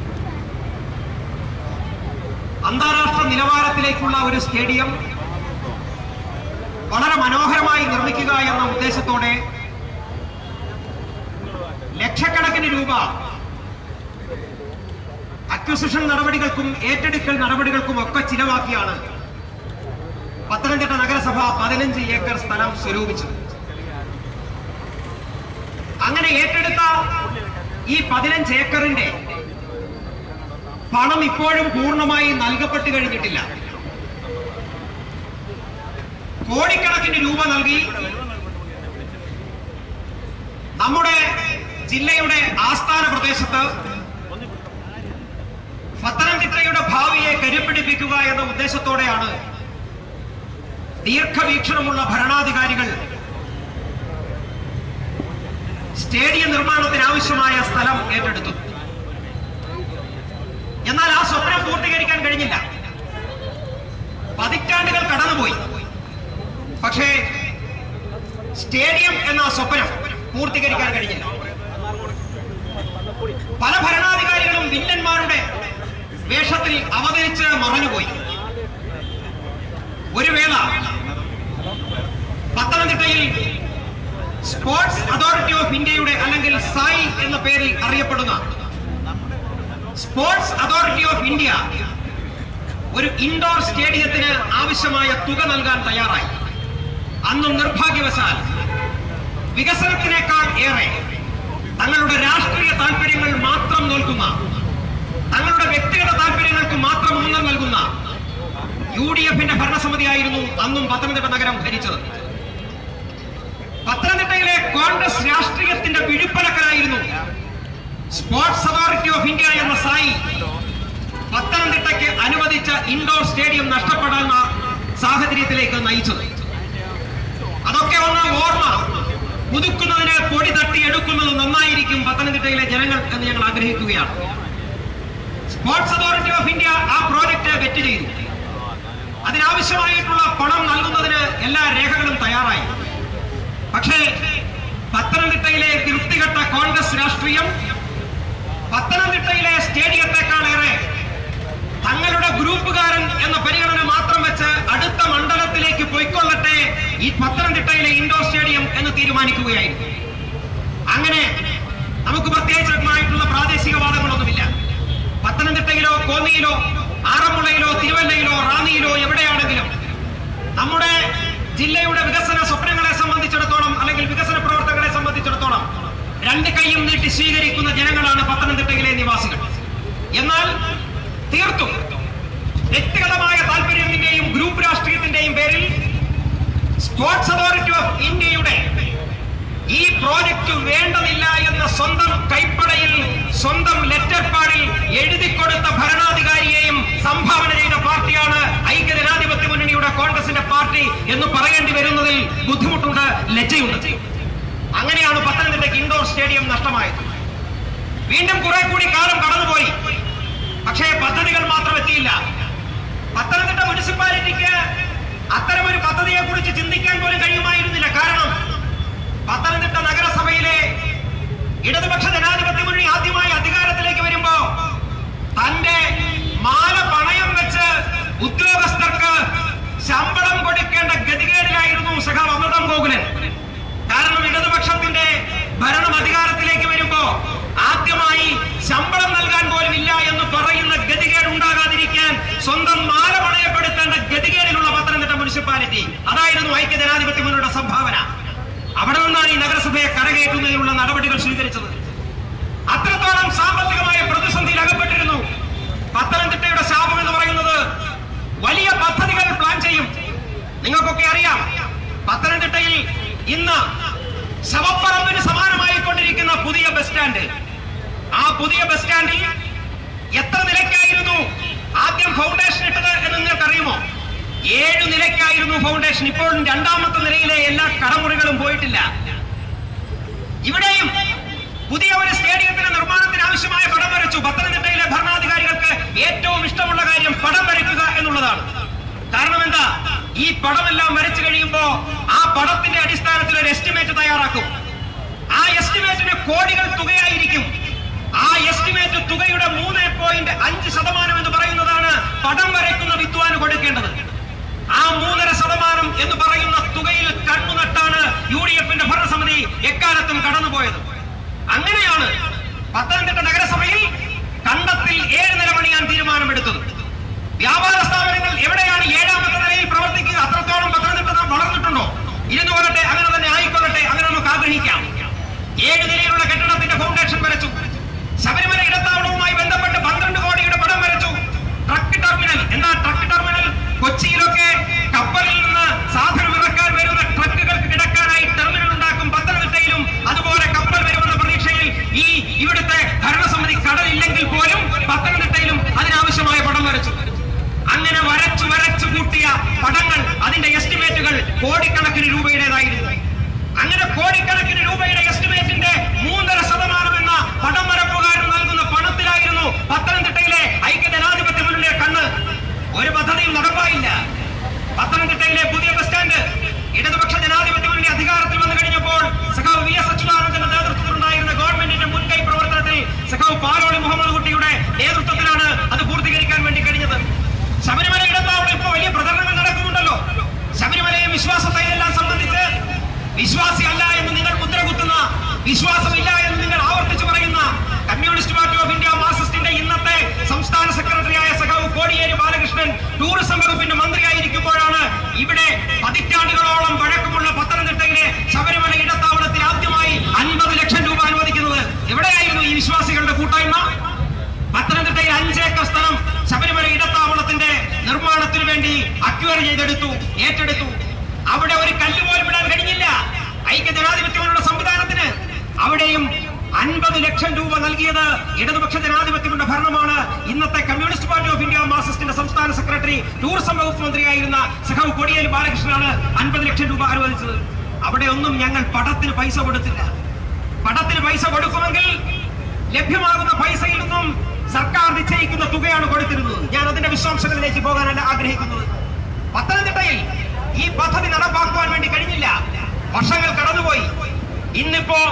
അന്താരാഷ്ട്ര നിലവാരത്തിലേക്കുള്ള ഒരു സ്റ്റേഡിയം വളരെ മനോഹരമായി നിർമ്മിക്കുക എന്ന ഉദ്ദേശത്തോടെ ലക്ഷക്കണക്കിന് രൂപ അക്വിസിഷൻ നടപടികൾക്കും ഏറ്റെടുക്കൽ നടപടികൾക്കും ഒക്കെ ചിലവാക്കിയാണ് പത്തനംതിട്ട നഗരസഭ പതിനഞ്ച് ഏക്കർ സ്ഥലം സ്വരൂപിച്ചത് അങ്ങനെ ഏറ്റെടുത്ത ഈ പതിനഞ്ച് ഏക്കറിന്റെ പണം ഇപ്പോഴും പൂർണ്ണമായി നൽകപ്പെട്ട് കഴിഞ്ഞിട്ടില്ല കോടിക്കണക്കിന് രൂപ നൽകി നമ്മുടെ ജില്ലയുടെ ആസ്ഥാന പ്രദേശത്ത് പത്തനംതിട്ടയുടെ ഭാവിയെ കരുപ്പിടിപ്പിക്കുക എന്ന ഉദ്ദേശത്തോടെയാണ് ദീർഘവീക്ഷണമുള്ള ഭരണാധികാരികൾ സ്റ്റേഡിയം നിർമ്മാണത്തിന് ആവശ്യമായ സ്ഥലം ഏറ്റെടുത്തു എന്നാൽ ആ സ്വപ്നം പൂർത്തീകരിക്കാൻ കഴിഞ്ഞില്ല പതിറ്റാണ്ടുകൾ കടന്നുപോയി പക്ഷേ സ്റ്റേഡിയം എന്ന സ്വപ്നം പൂർത്തീകരിക്കാൻ കഴിഞ്ഞില്ല പല ഭരണാധികാരികളും വില്ലന്മാരുടെ വേഷത്തിൽ അവതരിച്ച് മറഞ്ഞുപോയി ഒരു വേള പത്തനംതിട്ടയിൽ സ്പോർട്സ് അതോറിറ്റി ഓഫ് ഇന്ത്യയുടെ അല്ലെങ്കിൽ സായി എന്ന പേരിൽ അറിയപ്പെടുന്ന സ്പോർട്സ് അതോറിറ്റി ഓഫ് ഇന്ത്യ ഒരു ഇൻഡോർ സ്റ്റേഡിയത്തിന് ആവശ്യമായ തുക നൽകാൻ തയ്യാറായി അന്നും നിർഭാഗ്യവശാൽ വികസനത്തിനേക്കാൾ ഏറെ തങ്ങളുടെ രാഷ്ട്രീയ താല്പര്യങ്ങൾ മാത്രം നോക്കുന്ന തങ്ങളുടെ വ്യക്തിഗത താല്പര്യങ്ങൾക്ക് മാത്രം ഊന്നൽ നൽകുന്ന യു ഡി എഫിന്റെ ഭരണസമിതിയായിരുന്നു അന്നും പത്തനംതിട്ട നഗരം ഭരിച്ചത് പത്തനംതിട്ടയിലെ കോൺഗ്രസ് രാഷ്ട്രീയത്തിന്റെ പിടിപ്പലക്കലായിരുന്നു സ്പോർട്സ് അതോറിറ്റി ഓഫ് ഇന്ത്യ എന്ന സായി പത്തനംതിട്ടയ്ക്ക് അനുവദിച്ച ഇൻഡോർ സ്റ്റേഡിയം നഷ്ടപ്പെടാവുന്ന സാഹചര്യത്തിലേക്ക് നയിച്ചത് അതൊക്കെ ഒന്ന് ഓർമ്മ പുതുക്കുന്നതിന് പൊടി തട്ടി എടുക്കുന്നത് നന്നായിരിക്കും പത്തനംതിട്ടയിലെ ജനങ്ങൾ എന്ന് ഞങ്ങൾ ആഗ്രഹിക്കുകയാണ് സ്പോർട്സ് അതോറിറ്റി ഓഫ് ഇന്ത്യ ആ പ്രോജക്റ്റ് വെറ്റ് ചെയ്തു അതിനാവശ്യമായിട്ടുള്ള പണം നൽകുന്നതിന് എല്ലാ രേഖകളും തയ്യാറായി പക്ഷേ പത്തനംതിട്ടയിലെ തൃപ്തികെട്ട കോൺഗ്രസ് രാഷ്ട്രീയം പത്തനംതിട്ടയിലെ സ്റ്റേഡിയത്തെക്കാളേറെ തങ്ങളുടെ ഗ്രൂപ്പുകാരൻ എന്ന പരിഗണന മാത്രം വെച്ച് അടുത്ത മണ്ഡലത്തിലേക്ക് പൊയ്ക്കൊള്ളട്ടെ ഈ പത്തനംതിട്ടയിലെ ഇൻഡോർ സ്റ്റേഡിയം എന്ന് തീരുമാനിക്കുകയായിരുന്നു അങ്ങനെ നമുക്ക് പ്രത്യേകിച്ചമായിട്ടുള്ള പ്രാദേശിക വാദങ്ങളൊന്നുമില്ല പത്തനംതിട്ടയിലോ കോന്നിയിലോ ആറന്മുളയിലോ തിരുവല്ലയിലോ റാന്നിയിലോ എവിടെയാണെങ്കിലും നമ്മുടെ ജില്ലയുടെ വികസന സ്വപ്നങ്ങളെ സംബന്ധിച്ചിടത്തോളം അല്ലെങ്കിൽ വികസന പ്രവർത്തകരെ സംബന്ധിച്ചിടത്തോളം രണ്ട് കൈയും നീട്ടി സ്വീകരിക്കുന്ന ജനങ്ങളാണ് പത്തനംതിട്ടയിലെ നിവാസികൾ എന്നാൽ തീർത്തും വ്യക്തിഗതമായ താല്പര്യത്തിന്റെയും ഗ്രൂപ്പ് രാഷ്ട്രീയത്തിന്റെയും പേരിൽ പ്രോജക്റ്റ് വേണ്ടതില്ല എന്ന സ്വന്തം കൈപ്പടയിൽ സ്വന്തം ലെറ്റർ പാഡിൽ എഴുതി കൊടുത്ത ഭരണാധികാരിയെയും സംഭാവന ചെയ്ത പാർട്ടിയാണ് ഐക്യജനാധിപത്യ മുന്നണിയുടെ കോൺഗ്രസിന്റെ പാർട്ടി എന്ന് പറയേണ്ടി വരുന്നതിൽ ബുദ്ധിമുട്ടുണ്ട് ലജ്ജയുണ്ട് അങ്ങനെയാണ് പത്തനംതിട്ടയ്ക്ക് ഇൻഡോർ സ്റ്റേഡിയം നഷ്ടമായത് വീണ്ടും കുറെ കൂടി കാലം കടന്നുപോയി പക്ഷേ പദ്ധതികൾ മാത്രം എത്തിയില്ല പത്തനംതിട്ട മുനിസിപ്പാലിറ്റിക്ക് അത്തരമൊരു പദ്ധതിയെ കുറിച്ച് ചിന്തിക്കാൻ പോലും കഴിയുമായിരുന്നില്ല കാരണം പത്തനംതിട്ട നഗരസഭയിലെ ഇടതുപക്ഷ ജനാധിപത്യ മുന്നണി ആദ്യമായി അധികാരത്തിലേക്ക് വരുമ്പോ തന്റെ മാല പണയം വെച്ച് ഉദ്യോഗസ്ഥർക്ക് ശമ്പളം കൊടുക്കേണ്ട ഗതികേടിലായിരുന്നു സഖാവ് അമൃതം ഗോകുലൻ കാരണം ഇടതുപക്ഷത്തിന്റെ ഭരണം അധികാരത്തിലേക്ക് വരുമ്പോ ആദ്യമായി ശമ്പളം നൽകാൻ പോലും ഇല്ല എന്ന് പറയുന്ന ഗതികേട് ഉണ്ടാകാതിരിക്കാൻ സ്വന്തം മാല പണയപ്പെടുത്തേണ്ട ഗതികേടിലുള്ള പത്തനംതിട്ട മുനിസിപ്പാലിറ്റി അതായിരുന്നു ഐക്യ ജനാധിപത്യ മുന്നണിയുടെ സംഭാവന അവിടെ നിന്നാണ് ഈ നഗരസഭയെ കരകയറ്റുന്നതിനുള്ള നടപടികൾ സ്വീകരിച്ചത് അത്രത്തോളം സാമ്പത്തികമായ പ്രതിസന്ധിയിൽ അകപ്പെട്ടിരുന്നു പത്തനംതിട്ടയുടെ ശാപം എന്ന് പറയുന്നത് വലിയ പദ്ധതികൾ പ്ലാൻ ചെയ്യും നിങ്ങൾക്കൊക്കെ അറിയാം പത്തനംതിട്ടയിൽ ഇന്ന് ശവപ്പറമ്പിന് സമാനമായിക്കൊണ്ടിരിക്കുന്ന പുതിയ ബസ് സ്റ്റാൻഡ് ആ പുതിയ ബസ് സ്റ്റാൻഡിൽ എത്ര നിലയ്ക്കായിരുന്നു ആദ്യം ഫൗണ്ടേഷൻ ഇട്ടത് എന്ന് നിങ്ങൾക്ക് അറിയുമോ ഏഴു നിലയ്ക്കായിരുന്നു ഫൗണ്ടേഷൻ ഇപ്പോൾ രണ്ടാമത്തെ നിലയിലെ എല്ലാ കടമുറികളും പോയിട്ടില്ല ഇവിടെയും പുതിയ ഒരു സ്റ്റേഡിയത്തിന്റെ നിർമ്മാണത്തിന് ആവശ്യമായ പടം വരച്ചു പത്തനംതിട്ടയിലെ ഭരണാധികാരികൾക്ക് ഏറ്റവും ഇഷ്ടമുള്ള കാര്യം പടം വരയ്ക്കുക എന്നുള്ളതാണ് കാരണം എന്താ ഈ പടമെല്ലാം വരച്ചു കഴിയുമ്പോ ആ പടത്തിന്റെ അടിസ്ഥാനത്തിൽ ഒരു എസ്റ്റിമേറ്റ് തയ്യാറാക്കും ആ എസ്റ്റിമേറ്റിന് കോടികൾ തുകയായിരിക്കും ആ എസ്റ്റിമേറ്റ് തുകയുടെ മൂന്ന് പോയിന്റ് അഞ്ച് ശതമാനം എന്ന് പറയുന്നതാണ് പടം വരയ്ക്കുന്ന വിദ്വാന് കൊടുക്കേണ്ടത് ആ മൂന്നര ശതമാനം എന്ന് പറയുന്ന തുകയിൽ കണ്ണുനട്ടാണ് യു ഡി എഫിന്റെ ഭരണസമിതി എക്കാലത്തും കടന്നുപോയത് അങ്ങനെയാണ് പത്തനംതിട്ട നഗരസഭയിൽ കണ്ടത്തിൽ ഏഴ് നില പണിയാൻ തീരുമാനമെടുത്തത് വ്യാപാര സ്ഥാപനങ്ങൾ എവിടെയാണ് ഏഴാമത്തെ നിലയിൽ പ്രവർത്തിക്കുക അത്രത്തോളം പത്തനംതിട്ട നാം വളർന്നിട്ടുണ്ടോ ഇരുന്നു കൊള്ളട്ടെ അങ്ങനെ തന്നെ ആയിക്കൊള്ളട്ടെ അങ്ങനെ നമുക്ക് ആഗ്രഹിക്കാം ഏഴ് നിലയിലുള്ള കെട്ടിടത്തിന്റെ ഫൗണ്ടേഷൻ വരച്ചു ശബരിമല ഇടത്താവളവുമായി ബന്ധപ്പെട്ട് പന്ത്രണ്ട് കോടിയുടെ പടം വരച്ചു ട്രക്ക് ടെർമിനൽ എന്താ ട്രക്ക് ടെർമിനൽ കൊച്ചിയിലൊക്കെ കപ്പലിൽ നിന്ന് സാധനം ഇറക്കാൻ വരുന്ന ട്രക്കുകൾക്ക് കിടക്കാനായി ടെർമിനൽ ഉണ്ടാക്കും പത്തനംതിട്ടയിലും അതുപോലെ കപ്പൽ വരുമെന്ന പ്രതീക്ഷയിൽ ഈ ഇവിടുത്തെ ഭരണസമിതി കടലില്ലെങ്കിൽ പോലും പത്തനംതിട്ടയിലും അതിനാവശ്യമായ പടം വരച്ചു അങ്ങനെ വരച്ചു വരച്ചു കൂട്ടിയ പടങ്ങൾ അതിന്റെ എസ്റ്റിമേറ്റുകൾ കോടിക്കണക്കിന് രൂപയുടേതായിരുന്നു അങ്ങനെ കോടിക്കണക്കിന് രൂപയുടെ എസ്റ്റിമേറ്റിന്റെ മൂന്നര ശതമാനം എന്ന പടം വരപ്പുകാരൻ നൽകുന്ന പണത്തിലായിരുന്നു പത്തനംതിട്ടയിലെ ഐക്യ ജനാധിപത്യ മുന്നണിയുടെ കണ്ണ് ഒരു പദ്ധതിയും നടപ്പായില്ല പത്തനംതിട്ടയിലെ പുതിയ ബസ് സ്റ്റാൻഡ് ഇടതുപക്ഷ ജനാധിപത്യ മുന്നണി അധികാരത്തിൽ വന്നു കഴിഞ്ഞപ്പോൾ സഖാവ് വി എസ് അച്യുതാനന്ദന്റെ നേതൃത്വത്തിലുണ്ടായിരുന്ന ഗവൺമെന്റിന്റെ മുൻകൈ പ്രവർത്തനത്തിൽ സഖാവ് പാലോളി മുഹമ്മദ് കുട്ടിയുടെ നേതൃത്വത്തിലാണ് അത് പൂർത്തീകരിക്കാൻ വേണ്ടി കഴിഞ്ഞത് ശബരിമല ഇടത്താവളം ഇപ്പൊ വലിയ പ്രചരണങ്ങൾ നടക്കുന്നുണ്ടല്ലോ ശബരിമലയെ വിശ്വാസത്തെ എല്ലാം സംബന്ധിച്ച് വിശ്വാസിയല്ല എന്ന് നിങ്ങൾ മുദ്ര കുത്തുന്ന വിശ്വാസമില്ല എന്ന് നിങ്ങൾ ആവർത്തിച്ചു പറയുന്ന കമ്മ്യൂണിസ്റ്റ് പാർട്ടി ഓഫ് ഇന്ത്യ മാർക്സിസ്റ്റിന്റെ ഇന്നത്തെ സംസ്ഥാന സെക്രട്ടറിയായ സഖാവ് കോടിയേരി ബാലകൃഷ്ണൻ ടൂറിസം വകുപ്പിന്റെ മന്ത്രിയായിരിക്കുമ്പോഴാണ് ഇവിടെ പതിറ്റാണ്ടുകളോളം പഴക്കമുള്ള പത്തനംതിട്ടയിലെ ശബരിമല ഇടത്താവളത്തിൽ ആദ്യമായി അൻപത് ലക്ഷം രൂപ അനുവദിക്കുന്നത് എവിടെയായിരുന്നു ഈ വിശ്വാസികളുടെ കൂട്ടായ്മ പത്തനംതിട്ടയിൽ അഞ്ചേക്കർ സ്ഥലം ശബരിമല ഇടത്താവളത്തിന്റെ നിർമ്മാണത്തിന് വേണ്ടി അക്വയർ ചെയ്തെടുത്തു ഏറ്റെടുത്തു അവിടെ ഒരു കല്ല് പോലും ഇടാൻ കഴിഞ്ഞില്ല ഐക്യ ജനാധിപത്യമുള്ള സംവിധാനത്തിന് അവിടെയും അൻപത് ലക്ഷം രൂപ നൽകിയത് ഇടതുപക്ഷ ജനാധിപത്യത്തിന്റെ ഭരണമാണ് ഇന്നത്തെ കമ്മ്യൂണിസ്റ്റ് പാർട്ടി ഓഫ് ഇന്ത്യ മാർക്സിസ്റ്റിന്റെ സംസ്ഥാന സെക്രട്ടറി ടൂറിസം വകുപ്പ് മന്ത്രിയായിരുന്ന സഖാവ് കൊടിയേരി ബാലകൃഷ്ണനാണ് അൻപത് ലക്ഷം രൂപ അനുവദിച്ചത് അവിടെ ഒന്നും ഞങ്ങൾ പടത്തിന് പൈസ കൊടുത്തില്ല പടത്തിന് പൈസ കൊടുക്കുമെങ്കിൽ ലഭ്യമാകുന്ന പൈസയിൽ നിന്നും സർക്കാർ നിശ്ചയിക്കുന്ന തുകയാണ് കൊടുത്തിരുന്നത് ഞാൻ അതിന്റെ വിശദാംശങ്ങളിലേക്ക് പോകാനല്ല ആഗ്രഹിക്കുന്നത് പത്തനംതിട്ടയിൽ ഈ പദ്ധതി നടപ്പാക്കുവാൻ വേണ്ടി കഴിഞ്ഞില്ല വർഷങ്ങൾ കടന്നുപോയി ഇന്നിപ്പോ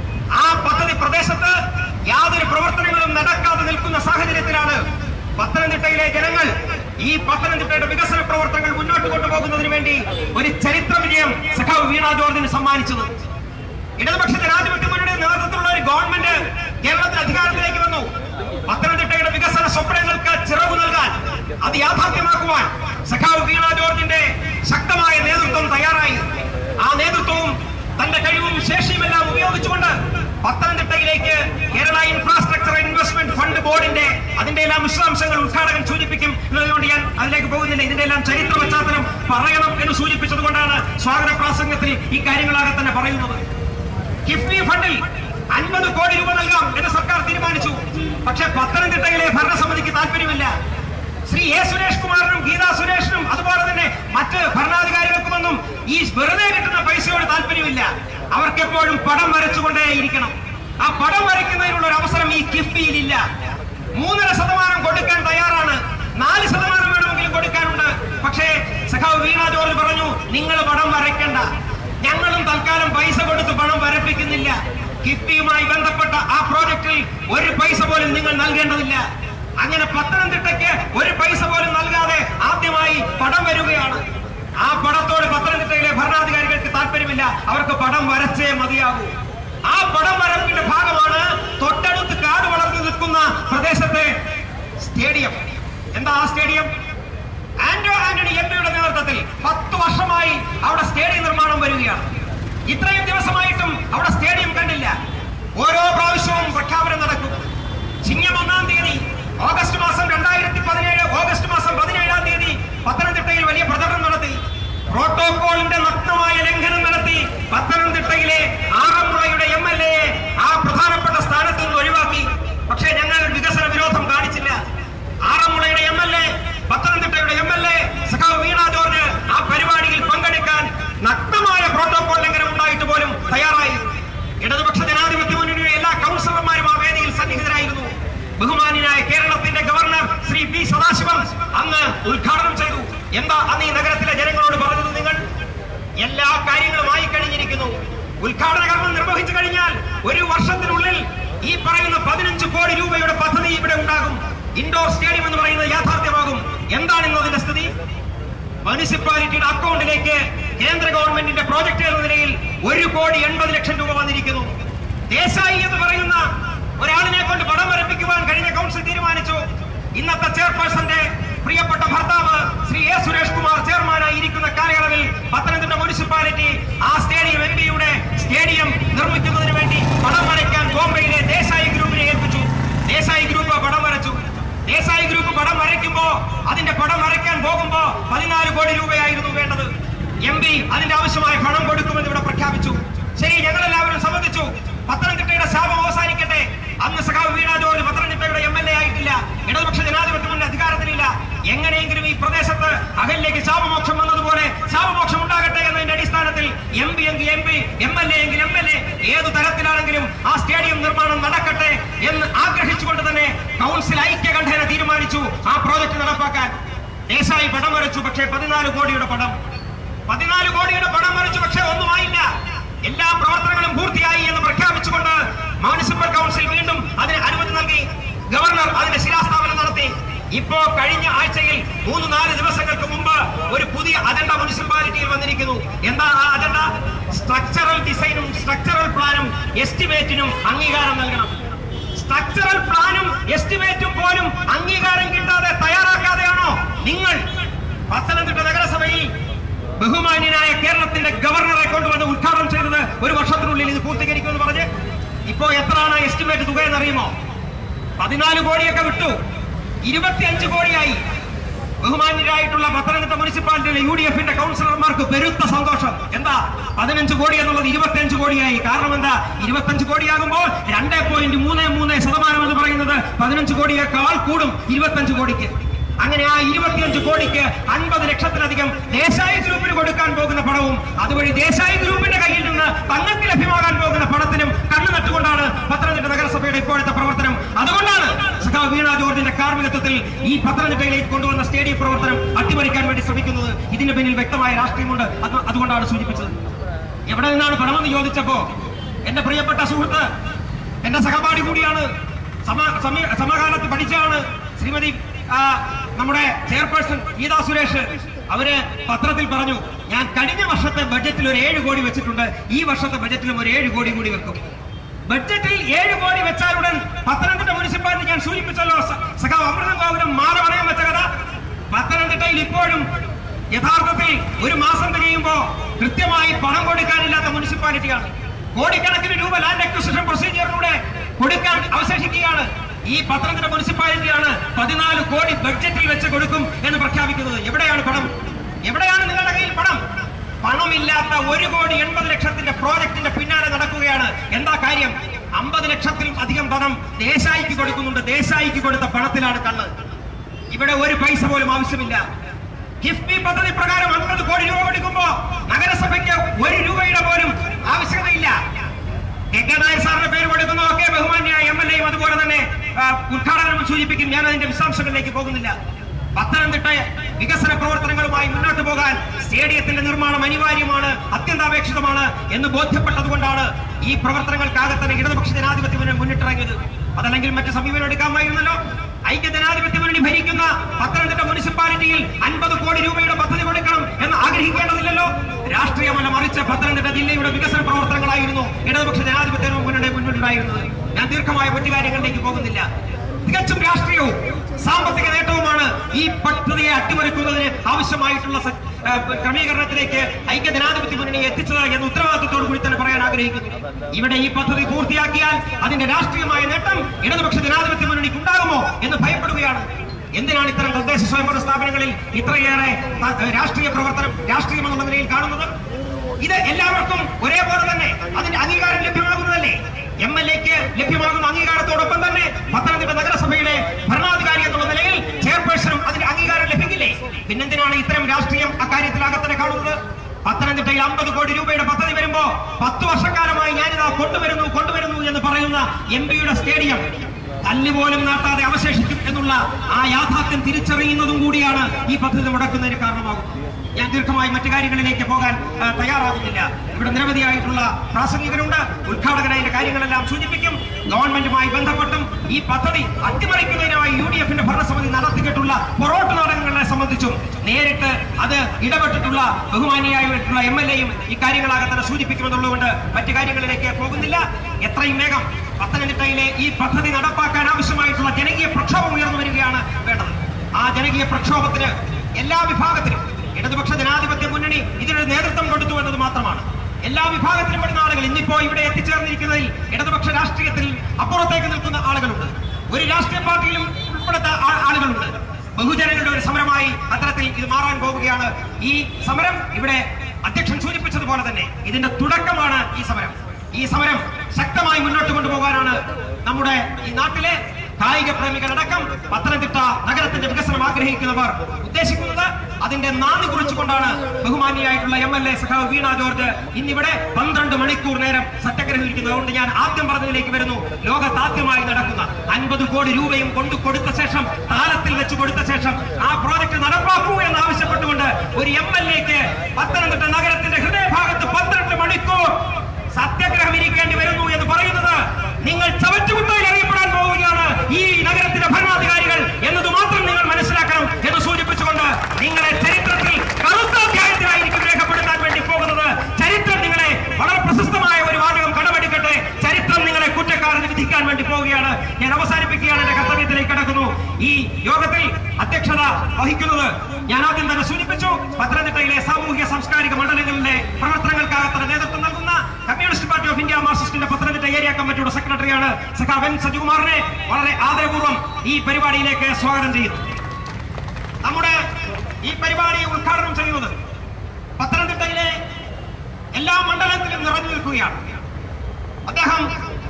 ആ പദ്ധതി പ്രദേശത്ത് യാതൊരു പ്രവർത്തനങ്ങളും നടക്കാതെ നിൽക്കുന്ന സാഹചര്യത്തിലാണ് പത്തനംതിട്ടയിലെ ജനങ്ങൾ ഈ പത്തനംതിട്ടയുടെ വികസന പ്രവർത്തനങ്ങൾ മുന്നോട്ട് കൊണ്ടുപോകുന്നതിന് വേണ്ടി ഒരു ചരിത്ര വിജയം സഖാവ് വീണ ജോർജിന് സമ്മാനിച്ചത് ഇടതുപക്ഷ ജനാധിപത്യ മുന്നണിയുടെ നേതൃത്വത്തിലുള്ള ഒരു ഗവൺമെന്റ് കേരളത്തിൽ അധികാരത്തിലേക്ക് വന്നു പത്തനംതിട്ടയുടെ വികസന സ്വപ്നങ്ങൾക്ക് ചിറകു നൽകാൻ അത് യാഥാർത്ഥ്യമാക്കുവാൻ സഖാവ് വീണ ജോർജിന്റെ ശക്തമായ നേതൃത്വം തയ്യാറായി ആ നേതൃത്വവും തന്റെ കഴിവും ശേഷിയും എല്ലാം ഉപയോഗിച്ചുകൊണ്ട് പത്തനംതിട്ടയിലേക്ക് കേരള ഇൻഫ്രാസ്ട്രക്ചർ ഇൻവെസ്റ്റ്മെന്റ് ഫണ്ട് ബോർഡിന്റെ അതിന്റെ എല്ലാം വിശദാംശങ്ങൾ ഉദ്ഘാടകൻ സൂചിപ്പിക്കും എന്നതുകൊണ്ട് ഞാൻ അതിലേക്ക് പോകുന്നില്ല ഇതിന്റെ എല്ലാം ചരിത്ര പശ്ചാത്തലം പറയണം എന്ന് സൂചിപ്പിച്ചത് കൊണ്ടാണ് സ്വാഗത പ്രാസംഗത്തിൽ ഈ കാര്യങ്ങളാകെ തന്നെ പറയുന്നത് കിഫ്ബി ഫണ്ടിൽ അൻപത് കോടി രൂപ നൽകാം എന്ന് സർക്കാർ തീരുമാനിച്ചു പക്ഷെ പത്തനംതിട്ടയിലെ ഭരണസമിതിക്ക് താല്പര്യമില്ല ശ്രീ എ സുരേഷ് കുമാറിനും ഗീതാ സുരേഷിനും അതുപോലെ തന്നെ മറ്റ് ഭരണാധികാരികൾക്കുമൊന്നും ഈ വെറുതെ കിട്ടുന്ന പൈസയോട് താല്പര്യമില്ല അവർക്ക് എപ്പോഴും പടം വരച്ചുകൊണ്ടേയിരിക്കണം ആ പടം വരയ്ക്കുന്നതിനുള്ള ഒരു അവസരം ഈ കിഫ്ബിയിലില്ല മൂന്നര ശതമാനം കൊടുക്കാൻ തയ്യാറാണ് നാല് ശതമാനം വേണമെങ്കിലും കൊടുക്കാനുണ്ട് പക്ഷേ സഖാവ് വീണ ജോർജ് പറഞ്ഞു നിങ്ങൾ പടം വരയ്ക്കണ്ട ഞങ്ങളും തൽക്കാലം പൈസ കൊടുത്ത് പണം വരപ്പിക്കുന്നില്ല കിഫ്ബിയുമായി ബന്ധപ്പെട്ട ആ പ്രോജക്റ്റിൽ ഒരു പൈസ പോലും നിങ്ങൾ നൽകേണ്ടതില്ല അങ്ങനെ പത്തനംതിട്ടയ്ക്ക് ഒരു പൈസ പോലും നൽകാതെ ആദ്യമായി പടം വരികയാണ് ആ പടത്തോട് പത്തനംതിട്ടയിലെ ഭരണാധികാരികൾക്ക് താല്പര്യമില്ല അവർക്ക് പടം വരച്ചേ മതിയാകൂ ആ പടം വരപ്പിന്റെ ഭാഗമാണ് തൊട്ടടുത്ത് കാട് വളർന്നു നിൽക്കുന്ന പ്രദേശത്തെ സ്റ്റേഡിയം എന്താ ആ സ്റ്റേഡിയം ആന്റോ ആന്റണി എം പിയുടെ നേതൃത്വത്തിൽ പത്ത് വർഷമായി അവിടെ സ്റ്റേഡിയം നിർമ്മാണം വരികയാണ് ഇത്രയും ദിവസമായിട്ടും അവിടെ സ്റ്റേഡിയം കണ്ടില്ല ഓരോ പ്രാവശ്യവും പ്രഖ്യാപനം നടക്കും ചിങ്ങം ഒന്നാം തീയതി ഓഗസ്റ്റ് മാസം രണ്ടായിരത്തി പതിനേഴ് ഓഗസ്റ്റ് മാസം പതിനേഴാം തീയതി പത്തനംതിട്ടയിൽ വലിയ പ്രചരണം നടത്തി പ്രോട്ടോകോളിന്റെ നഗ്നമായ ലംഘനം നടത്തി പത്തനംതിട്ടയിലെ ആറന്മുളയുടെ എം എൽ എ ആ പ്രധാനപ്പെട്ട സ്ഥാനത്ത് നിന്ന് ഒഴിവാക്കി പക്ഷേ ഞങ്ങൾ വികസന വിരോധം കാണിച്ചില്ല ആറന്മുളയുടെ എം എൽ എ പത്തനംതിട്ടയുടെ എം എൽ എ സഖാവ് വീണ ജോർജ് ആ പരിപാടിയിൽ പങ്കെടുക്കാൻ നഗ്നമായ പ്രോട്ടോകോൾ ലംഘനം ഉണ്ടായിട്ട് പോലും തയ്യാറായി ഇടതുപക്ഷ ജനാധിപത്യ മുന്നണിയുടെ എല്ലാ കൗൺസിലർമാരും ആ വേദിയിൽ സന്നിഹിതരായിരുന്നു ബഹുമാന്യനായ കേരളത്തിന്റെ ഗവർണർ ശ്രീ പി സദാശിവം അന്ന് ഉദ്ഘാടനം ചെയ്തു എന്താ അന്ന് ഈ നഗരത്തിലെ ജനങ്ങളോട് പറഞ്ഞത് നിങ്ങൾ എല്ലാ കാര്യങ്ങളുമായി കഴിഞ്ഞിരിക്കുന്നു ഉദ്ഘാടന കർമ്മം നിർവഹിച്ചു കഴിഞ്ഞാൽ ഒരു വർഷത്തിനുള്ളിൽ ഈ പറയുന്ന പതിനഞ്ച് കോടി രൂപയുടെ പദ്ധതി ഇവിടെ ഉണ്ടാകും ഇൻഡോർ സ്റ്റേഡിയം എന്ന് പറയുന്നത് യാഥാർത്ഥ്യമാകും എന്താണ് ഇന്ന് അതിന്റെ സ്ഥിതി മുനിസിപ്പാലിറ്റിയുടെ അക്കൗണ്ടിലേക്ക് കേന്ദ്ര ഗവൺമെന്റിന്റെ പ്രോജക്ട് എന്ന നിലയിൽ ഒരു കോടി എൺപത് ലക്ഷം രൂപ വന്നിരിക്കുന്നു ദേശായി എന്ന് പറയുന്ന ഒരാളിനെ കൊണ്ട് പടം വരപ്പിക്കുവാൻ കഴിഞ്ഞ കൗൺസിൽ തീരുമാനിച്ചു ഇന്നത്തെ ചെയർപേഴ്സന്റെ പ്രിയപ്പെട്ട ഭർത്താവ് ശ്രീ എ സുരേഷ് കുമാർ ചെയർമാനായി ഇരിക്കുന്ന കാലയളവിൽ പത്തനംതിട്ട മുനിസിപ്പാലിറ്റി ആ സ്റ്റേഡിയം എം പിയുടെ സ്റ്റേഡിയം നിർമ്മിക്കുന്നതിന് വേണ്ടി പടം വരയ്ക്കാൻ ബോംബെയിലെ ദേശായി ഗ്രൂപ്പിനെ ഏൽപ്പിച്ചു ദേശായി ഗ്രൂപ്പ് പടം വരച്ചു ദേശായി ഗ്രൂപ്പ് പടം വരയ്ക്കുമ്പോ അതിന്റെ പടം വരയ്ക്കാൻ പോകുമ്പോ പതിനാല് കോടി രൂപയായിരുന്നു വേണ്ടത് എം പി അതിന്റെ ആവശ്യമായ പണം കൊടുക്കുമെന്ന് ഇവിടെ പ്രഖ്യാപിച്ചു ശരി ഞങ്ങളെല്ലാവരും സമ്മതിച്ചു പത്തനംതിട്ടയുടെ ശാപം അവസാനിക്കട്ടെ അന്ന് സഖാവ് വീണ ജോർജ് പത്തനംതിട്ടയുടെ എം എൽ എ ആയിട്ടില്ല ഇടതുപക്ഷ ജനാധിപത്യ മുന്നണി അധികാരത്തിലില്ല എങ്ങനെയെങ്കിലും ഈ പ്രദേശത്ത് അകലിലേക്ക് ശാപമോക്ഷം വന്നതുപോലെ ശാപമോക്ഷം ഉണ്ടാകട്ടെ എന്നതിന്റെ അടിസ്ഥാനത്തിൽ എം പി എങ്കിൽ M P M L A എങ്കിൽ എം എൽ എ ഏതു തരത്തിലാണെങ്കിലും ആ സ്റ്റേഡിയം നിർമ്മാണം നടക്കട്ടെ എന്ന് ആഗ്രഹിച്ചുകൊണ്ട് തന്നെ കൗൺസിൽ ഐക്യകണ്ഠേന തീരുമാനിച്ചു ആ പ്രോജക്ട് നടപ്പാക്കാൻ ദേശായി പടം വരച്ചു പക്ഷേ പതിനാല് കോടിയുടെ പടം പതിനാല് കോടിയുടെ പണം വരച്ചു പക്ഷേ ഒന്നുമായില്ല എല്ലാ പ്രവർത്തനങ്ങളും പൂർത്തിയായി എന്ന് പ്രഖ്യാപിച്ചുകൊണ്ട് മുനിസിപ്പൽ കൗൺസിൽ വീണ്ടും അതിന് അനുമതി നൽകി ഗവർണർ അതിന്റെ ശിലാസ്ഥാപനം നടത്തി ഇപ്പോ കഴിഞ്ഞ ആഴ്ചയിൽ മൂന്ന് നാല് ദിവസങ്ങൾക്ക് മുമ്പ് ഒരു പുതിയ അജണ്ട മുനിസിപ്പാലിറ്റിയിൽ വന്നിരിക്കുന്നു എന്താ ആ അജണ്ട സ്ട്രക്ചറൽ ഡിസൈനും സ്ട്രക്ചറൽ പ്ലാനും എസ്റ്റിമേറ്റിനും അംഗീകാരം നൽകണം സ്ട്രക്ചറൽ പ്ലാനും എസ്റ്റിമേറ്റും പോലും അംഗീകാരം കിട്ടാതെ തയ്യാറാക്കാതെയാണോ നിങ്ങൾ പത്തനംതിട്ട നഗരസഭയിൽ ബഹുമാന്യനായ കേരളത്തിന്റെ ഗവർണറെ കൊണ്ടുവന്ന് ഉദ്ഘാടനം ചെയ്തത് ഒരു വർഷത്തിനുള്ളിൽ ഇത് പൂർത്തീകരിക്കുമെന്ന് പറഞ്ഞ് ഇപ്പോ എത്രയാണ് എസ്റ്റിമേറ്റ് തുക എന്നറിയുമോ പതിനാല് കോടിയൊക്കെ വിട്ടു ഇരുപത്തിയഞ്ച് കോടിയായി ബഹുമാന്യരായിട്ടുള്ള പത്തനംതിട്ട മുനിസിപ്പാലിറ്റിയിലെ യു ഡി എഫിന്റെ കൗൺസിലർമാർക്ക് പെരുത്ത സന്തോഷം എന്താ പതിനഞ്ച് കോടി എന്നുള്ളത് ഇരുപത്തിയഞ്ച് കോടിയായി കാരണം എന്താ ഇരുപത്തിയഞ്ച് കോടിയാകുമ്പോൾ രണ്ട് പോയിന്റ് മൂന്ന് മൂന്ന് ശതമാനം എന്ന് പറയുന്നത് പതിനഞ്ച് കോടിയേക്കാൾ കൂടും ഇരുപത്തിയഞ്ച് കോടിക്ക് അങ്ങനെ ആ ഇരുപത്തിയഞ്ച് കോടിക്ക് അൻപത് ലക്ഷത്തിലധികം ദേശായി ഗ്രൂപ്പിന് കൊടുക്കാൻ പോകുന്ന പണവും അതുവഴി ദേശായി ഗ്രൂപ്പിന്റെ കയ്യിൽ നിന്ന് തങ്ങൾക്ക് ലഭ്യമാകാൻ പോകുന്ന പണത്തിനും കണ്ണു നട്ടുകൊണ്ടാണ് പത്തനംതിട്ട നഗരസഭയുടെ ഇപ്പോഴത്തെ പ്രവർത്തനം അതുകൊണ്ടാണ് സഖാവ് വീണ ജോർജിന്റെ കാർമ്മികത്വത്തിൽ ഈ പത്തനംതിട്ടയിലേക്ക് കൊണ്ടുവന്ന സ്റ്റേഡിയം പ്രവർത്തനം അട്ടിമറിക്കാൻ വേണ്ടി ശ്രമിക്കുന്നത് ഇതിന് പിന്നിൽ വ്യക്തമായ രാഷ്ട്രീയമുണ്ട് അത് അതുകൊണ്ടാണ് സൂചിപ്പിച്ചത് എവിടെ നിന്നാണ് പണമെന്ന് ചോദിച്ചപ്പോ എന്റെ പ്രിയപ്പെട്ട സുഹൃത്ത് എന്റെ സഹപാഠി കൂടിയാണ് സമ- സമീ- സമകാലത്ത് പഠിച്ചാണ് ശ്രീമതി ആ, നമ്മുടെ ചെയർപേഴ്സൺ ഗീതാ സുരേഷ് അവര് പത്രത്തിൽ പറഞ്ഞു ഞാൻ കഴിഞ്ഞ വർഷത്തെ ബഡ്ജറ്റിൽ ഒരു ഏഴ് കോടി വെച്ചിട്ടുണ്ട് ഈ വർഷത്തെ ബഡ്ജറ്റിലും ഒരു ഏഴ് കോടി കൂടി വെക്കും ബഡ്ജറ്റിൽ ഏഴ് കോടി വെച്ചാലുടൻ പത്തനംതിട്ട മുനിസിപ്പാലിറ്റി ഞാൻ സൂചിപ്പിച്ചല്ലോ സ- സഖാവ് അമൃതം ഗോപുരം മാറവണയം വെച്ച കഥ പത്തനംതിട്ടയിൽ ഇപ്പോഴും യഥാർത്ഥത്തിൽ ഒരു മാസം തികയുമ്പോ കൃത്യമായി പണം കൊടുക്കാനില്ലാത്ത മുനിസിപ്പാലിറ്റിയാണ് കോടിക്കണക്കിന് രൂപ ലാൻഡ് അക്വിസിഷൻ പ്രൊസീജിയറിലൂടെ കൊടുക്കാൻ അവശേഷിക്കുകയാണ് ഈ പത്തനംതിട്ട മുനിസിപ്പാലിറ്റിയാണ് പതിനാല് കോടി ബഡ്ജറ്റിൽ വെച്ച് കൊടുക്കും എന്ന് പ്രഖ്യാപിക്കുന്നത് എവിടെയാണ് പണം എവിടെയാണ് നിങ്ങളുടെ കയ്യിൽ പണം പണമില്ലാത്ത ഒരു കോടി എൺപത് ലക്ഷത്തിന്റെ പ്രോജക്ടിന്റെ പിന്നാലെ നടക്കുകയാണ് എന്താ കാര്യം അമ്പത് ലക്ഷത്തിലും അധികം പണം ദേശായിക്ക് കൊടുക്കുന്നുണ്ട് ദേശായിക്ക് കൊടുത്ത പണത്തിലാണ് കണ്ണ് ഇവിടെ ഒരു പൈസ പോലും ആവശ്യമില്ല കിഫ്ബി പദ്ധതി പ്രകാരം അൻപത് കോടി രൂപ കൊടുക്കുമ്പോ നഗരസഭയ്ക്ക് ഒരു രൂപയുടെ പോലും ആവശ്യകതയില്ല കെ കെ നായർ സാറിന്റെ പേര് കൊടുക്കുന്നു ഒക്കെ ബഹുമാന്യായ എം എൽ എയും അതുപോലെ തന്നെ ആ, ഉദ്ഘാടനം സൂചിപ്പിക്കും ഞാൻ അതിന്റെ വിശദാംശങ്ങളിലേക്ക് പോകുന്നില്ല പത്തനംതിട്ട വികസന പ്രവർത്തനങ്ങളുമായി മുന്നോട്ട് പോകാൻ സ്റ്റേഡിയത്തിന്റെ നിർമ്മാണം അനിവാര്യമാണ് അത്യന്താപേക്ഷിതമാണ് എന്ന് ബോധ്യപ്പെട്ടതുകൊണ്ടാണ് ഈ പ്രവർത്തനങ്ങൾക്കാകെ തന്നെ ഇടതുപക്ഷ ജനാധിപത്യ മുന്നണി മുന്നിട്ടിറങ്ങിയത് അതല്ലെങ്കിൽ മറ്റു സമീപനം എടുക്കാമായിരുന്നല്ലോ ഐക്യ ജനാധിപത്യ മുന്നണി ഭരിക്കുന്ന പത്തനംതിട്ട മുനിസിപ്പാലിറ്റിയിൽ അൻപത് കോടി രൂപയുടെ പദ്ധതി കൊടുക്കണം എന്ന് ആഗ്രഹിക്കേണ്ടതില്ലല്ലോ രാഷ്ട്രീയമല്ല മറിച്ച് പത്തനംതിട്ട ജില്ലയുടെ വികസന പ്രവർത്തനങ്ങളായിരുന്നു ഇടതുപക്ഷ ജനാധിപത്യ മുന്നണിയുടെ മുന്നിലുണ്ടായിരുന്നത് ഞാൻ ദീർഘമായ മറ്റു കാര്യങ്ങളിലേക്ക് പോകുന്നില്ല തികച്ചും രാഷ്ട്രീയവും സാമ്പത്തിക നേട്ടവുമാണ് ഈ പദ്ധതിയെ അട്ടിമറിക്കുന്നതിന് ആവശ്യമായിട്ടുള്ള സ- ആ, ക്രമീകരണത്തിലേക്ക് ഐക്യ ജനാധിപത്യ മുന്നണിയെ എത്തിച്ചത് എന്ന് ഉത്തരവാദിത്തത്തോടു കൂടി തന്നെ പറയാൻ ആഗ്രഹിക്കുന്നു ഇവിടെ ഈ പദ്ധതി പൂർത്തിയാക്കിയാൽ അതിന്റെ രാഷ്ട്രീയമായ നേട്ടം ഇടതുപക്ഷ ജനാധിപത്യ മുന്നണിക്ക് ഉണ്ടാകുമോ എന്ന് ഭയപ്പെടുകയാണ് എന്തിനാണ് ഇത്തരം തദ്ദേശ സ്വയംഭരണ സ്ഥാപനങ്ങളിൽ ഇത്രയേറെ ത- രാഷ്ട്രീയ പ്രവർത്തനം രാഷ്ട്രീയം എന്നുള്ള നിലയിൽ കാണുന്നത് ഇത് എല്ലാവർക്കും ഒരേപോലെ തന്നെ അതിന്റെ അംഗീകാരം ലഭ്യമാകുന്നതല്ലേ എം എൽ എക്ക് ലഭ്യമാകുന്ന അംഗീകാരത്തോടൊപ്പം തന്നെ പത്തനംതിട്ട നഗരസഭയിലെ ഭരണാധികാരി എന്നുള്ള നിലയിൽ ചെയർപേഴ്സണും അതിന്റെ അംഗീകാരം ലഭിക്കില്ലേ പിന്നെന്തിനാണ് ഇത്തരം രാഷ്ട്രീയം അക്കാര്യത്തിലാകത്തന്നെ കാണുന്നത് പത്തനംതിട്ടയിൽ അമ്പത് കോടി രൂപയുടെ പദ്ധതി വരുമ്പോ പത്ത് വർഷക്കാലമായി ഞാനിതാ കൊണ്ടുവരുന്നു കൊണ്ടുവരുന്നു എന്ന് പറയുന്ന എം പിയുടെ സ്റ്റേഡിയം കല്ല് പോലും നാട്ടാതെ അവശേഷിക്കും എന്നുള്ള ആ യാഥാർത്ഥ്യം തിരിച്ചറിയുന്നതും കൂടിയാണ് ഈ പദ്ധതി മുടക്കുന്നതിന് കാരണമാകുന്നത് ഞാൻ ദീർഘമായി മറ്റു കാര്യങ്ങളിലേക്ക് പോകാൻ ആ, തയ്യാറാകുന്നില്ല ഇവിടെ നിരവധിയായിട്ടുള്ള പ്രാസംഗികരുണ്ട് ഉദ്ഘാടകൻ അതിന്റെ കാര്യങ്ങളെല്ലാം സൂചിപ്പിക്കും ഗവൺമെന്റുമായി ബന്ധപ്പെട്ടും ഈ പദ്ധതി അട്ടിമറിക്കുന്നതിനായി യു ഡി എഫിന്റെ ഭരണസമിതി നടത്തിയിട്ടുള്ള പൊറോട്ട് നാടകങ്ങളെ സംബന്ധിച്ചും നേരിട്ട് അത് ഇടപെട്ടിട്ടുള്ള ബഹുമാനിയായിട്ടുള്ള എം എൽ എയും ഈ കാര്യങ്ങളാകെ തന്നെ സൂചിപ്പിക്കുമെന്നുള്ളതുകൊണ്ട് മറ്റു കാര്യങ്ങളിലേക്ക് പോകുന്നില്ല എത്രയും വേഗം പത്തനംതിട്ടയിലെ ഈ പദ്ധതി നടപ്പാക്കാൻ ആവശ്യമായിട്ടുള്ള ജനകീയ പ്രക്ഷോഭം ഉയർന്നു വരികയാണ് വേണ്ടത് ആ ജനകീയ പ്രക്ഷോഭത്തിന് എല്ലാ വിഭാഗത്തിലും ഇടതുപക്ഷ ജനാധിപത്യ മുന്നണി ഇതിനൊരു നേതൃത്വം കൊടുത്തു എന്നത് മാത്രമാണ് എല്ലാ വിഭാഗത്തിലും പെടുന്ന ആളുകൾ ഇന്നിപ്പോ ഇവിടെ എത്തിച്ചേർന്നിരിക്കുന്നതിൽ ഇടതുപക്ഷ രാഷ്ട്രീയത്തിൽ അപ്പുറത്തേക്ക് നിൽക്കുന്ന ആളുകളുണ്ട് ഒരു രാഷ്ട്രീയ പാർട്ടിയിലും ഉൾപ്പെടുത്ത ആ- ആളുകളുണ്ട് ബഹുജനങ്ങളുടെ ഒരു സമരമായി അത്തരത്തിൽ ഇത് മാറാൻ പോവുകയാണ് ഈ സമരം ഇവിടെ അധ്യക്ഷൻ സൂചിപ്പിച്ചതുപോലെ തന്നെ ഇതിന്റെ തുടക്കമാണ് ഈ സമരം ഈ സമരം ശക്തമായി മുന്നോട്ട് കൊണ്ടുപോകാനാണ് നമ്മുടെ ഈ നാട്ടിലെ കായിക പ്രേമികളടക്കം പത്തനംതിട്ട നഗരത്തിന്റെ വികസനം ആഗ്രഹിക്കുന്നവർ ഉദ്ദേശിക്കുന്നത് അതിന്റെ നാന്ദി കുറിച്ചുകൊണ്ടാണ് ബഹുമാനിയായിട്ടുള്ള എം എൽ എ സഖാവ് വീണ ജോർജ് ഇന്നിവിടെ പന്ത്രണ്ട് മണിക്കൂർ നേരം സത്യാഗ്രഹം ഇരിക്കുന്നത് അതുകൊണ്ട് ഞാൻ ആദ്യം പറഞ്ഞതിലേക്ക് വരുന്നു ലോകത്താദ്യമായി നടക്കുന്ന അൻപത് കോടി രൂപയും കൊണ്ടു കൊടുത്ത ശേഷം താലത്തിൽ വെച്ച് കൊടുത്ത ശേഷം ആ പ്രോജക്ട് നടപ്പാക്കൂ എന്ന് ആവശ്യപ്പെട്ടുകൊണ്ട് ഒരു എം എൽ എക്ക് പത്തനംതിട്ട നഗരത്തിന്റെ ഹൃദയഭാഗത്ത് പന്ത്രണ്ട് മണിക്കൂർ സത്യാഗ്രഹം ഇരിക്കേണ്ടി വരുന്നു എന്ന് പറയുന്നത് നിങ്ങൾ ചവറ്റുകുത്തയിൽ അറിയപ്പെടാൻ പോവുകയാണ് ഈ നഗരത്തിലെ ഭരണാധികാരികൾ എന്നത് മാത്രം നിങ്ങൾ മനസ്സിലാക്കണം എന്ന് സൂചിപ്പിച്ചുകൊണ്ട് നിങ്ങളെ ചരിത്രത്തിൽ കറുത്ത അധ്യായത്തിലായിരിക്കും രേഖപ്പെടുത്താൻ വേണ്ടി പോകുന്നത് ചരിത്രം നിങ്ങളെ വളരെ പ്രശസ്തമായ ഒരു വാചകം കടമെടുക്കട്ടെ ചരിത്രം നിങ്ങളെ കുറ്റക്കാരെന്ന് വിധിക്കാൻ വേണ്ടി പോവുകയാണ് ഞാൻ അവസാനിപ്പിക്കുകയാണ് എന്റെ കർത്തവ്യത്തിലേക്ക് കടക്കുന്നു ഈ യോഗത്തിൽ അധ്യക്ഷത വഹിക്കുന്നത് ഞാൻ ആദ്യം തന്നെ സൂചിപ്പിച്ചു പത്തനംതിട്ടയിലെ സാമൂഹ്യ സാംസ്കാരിക മണ്ഡലങ്ങളിലെ പ്രവർത്തനങ്ങൾക്കകത്ത് നേതൃത്വം നൽകുന്ന കമ്മ്യൂണിസ്റ്റ് പാർട്ടി ഓഫ് ഇന്ത്യ മാർക്സിസ്റ്റിന്റെ പത്തനംതിട്ട ഏരിയ കമ്മിറ്റിയുടെ സെക്രട്ടറിയാണ് സഖാവ് എൻ സജികുമാറിനെ വളരെ ആദരപൂർവ്വം ഈ പരിപാടിയിലേക്ക് സ്വാഗതം ചെയ്യുന്നു നമ്മുടെ ഈ പരിപാടി ഉദ്ഘാടനം ചെയ്യുന്നത് പത്തനംതിട്ടയിലെ എല്ലാ മണ്ഡലത്തിലും നിറഞ്ഞു നിൽക്കുകയാണ് അദ്ദേഹം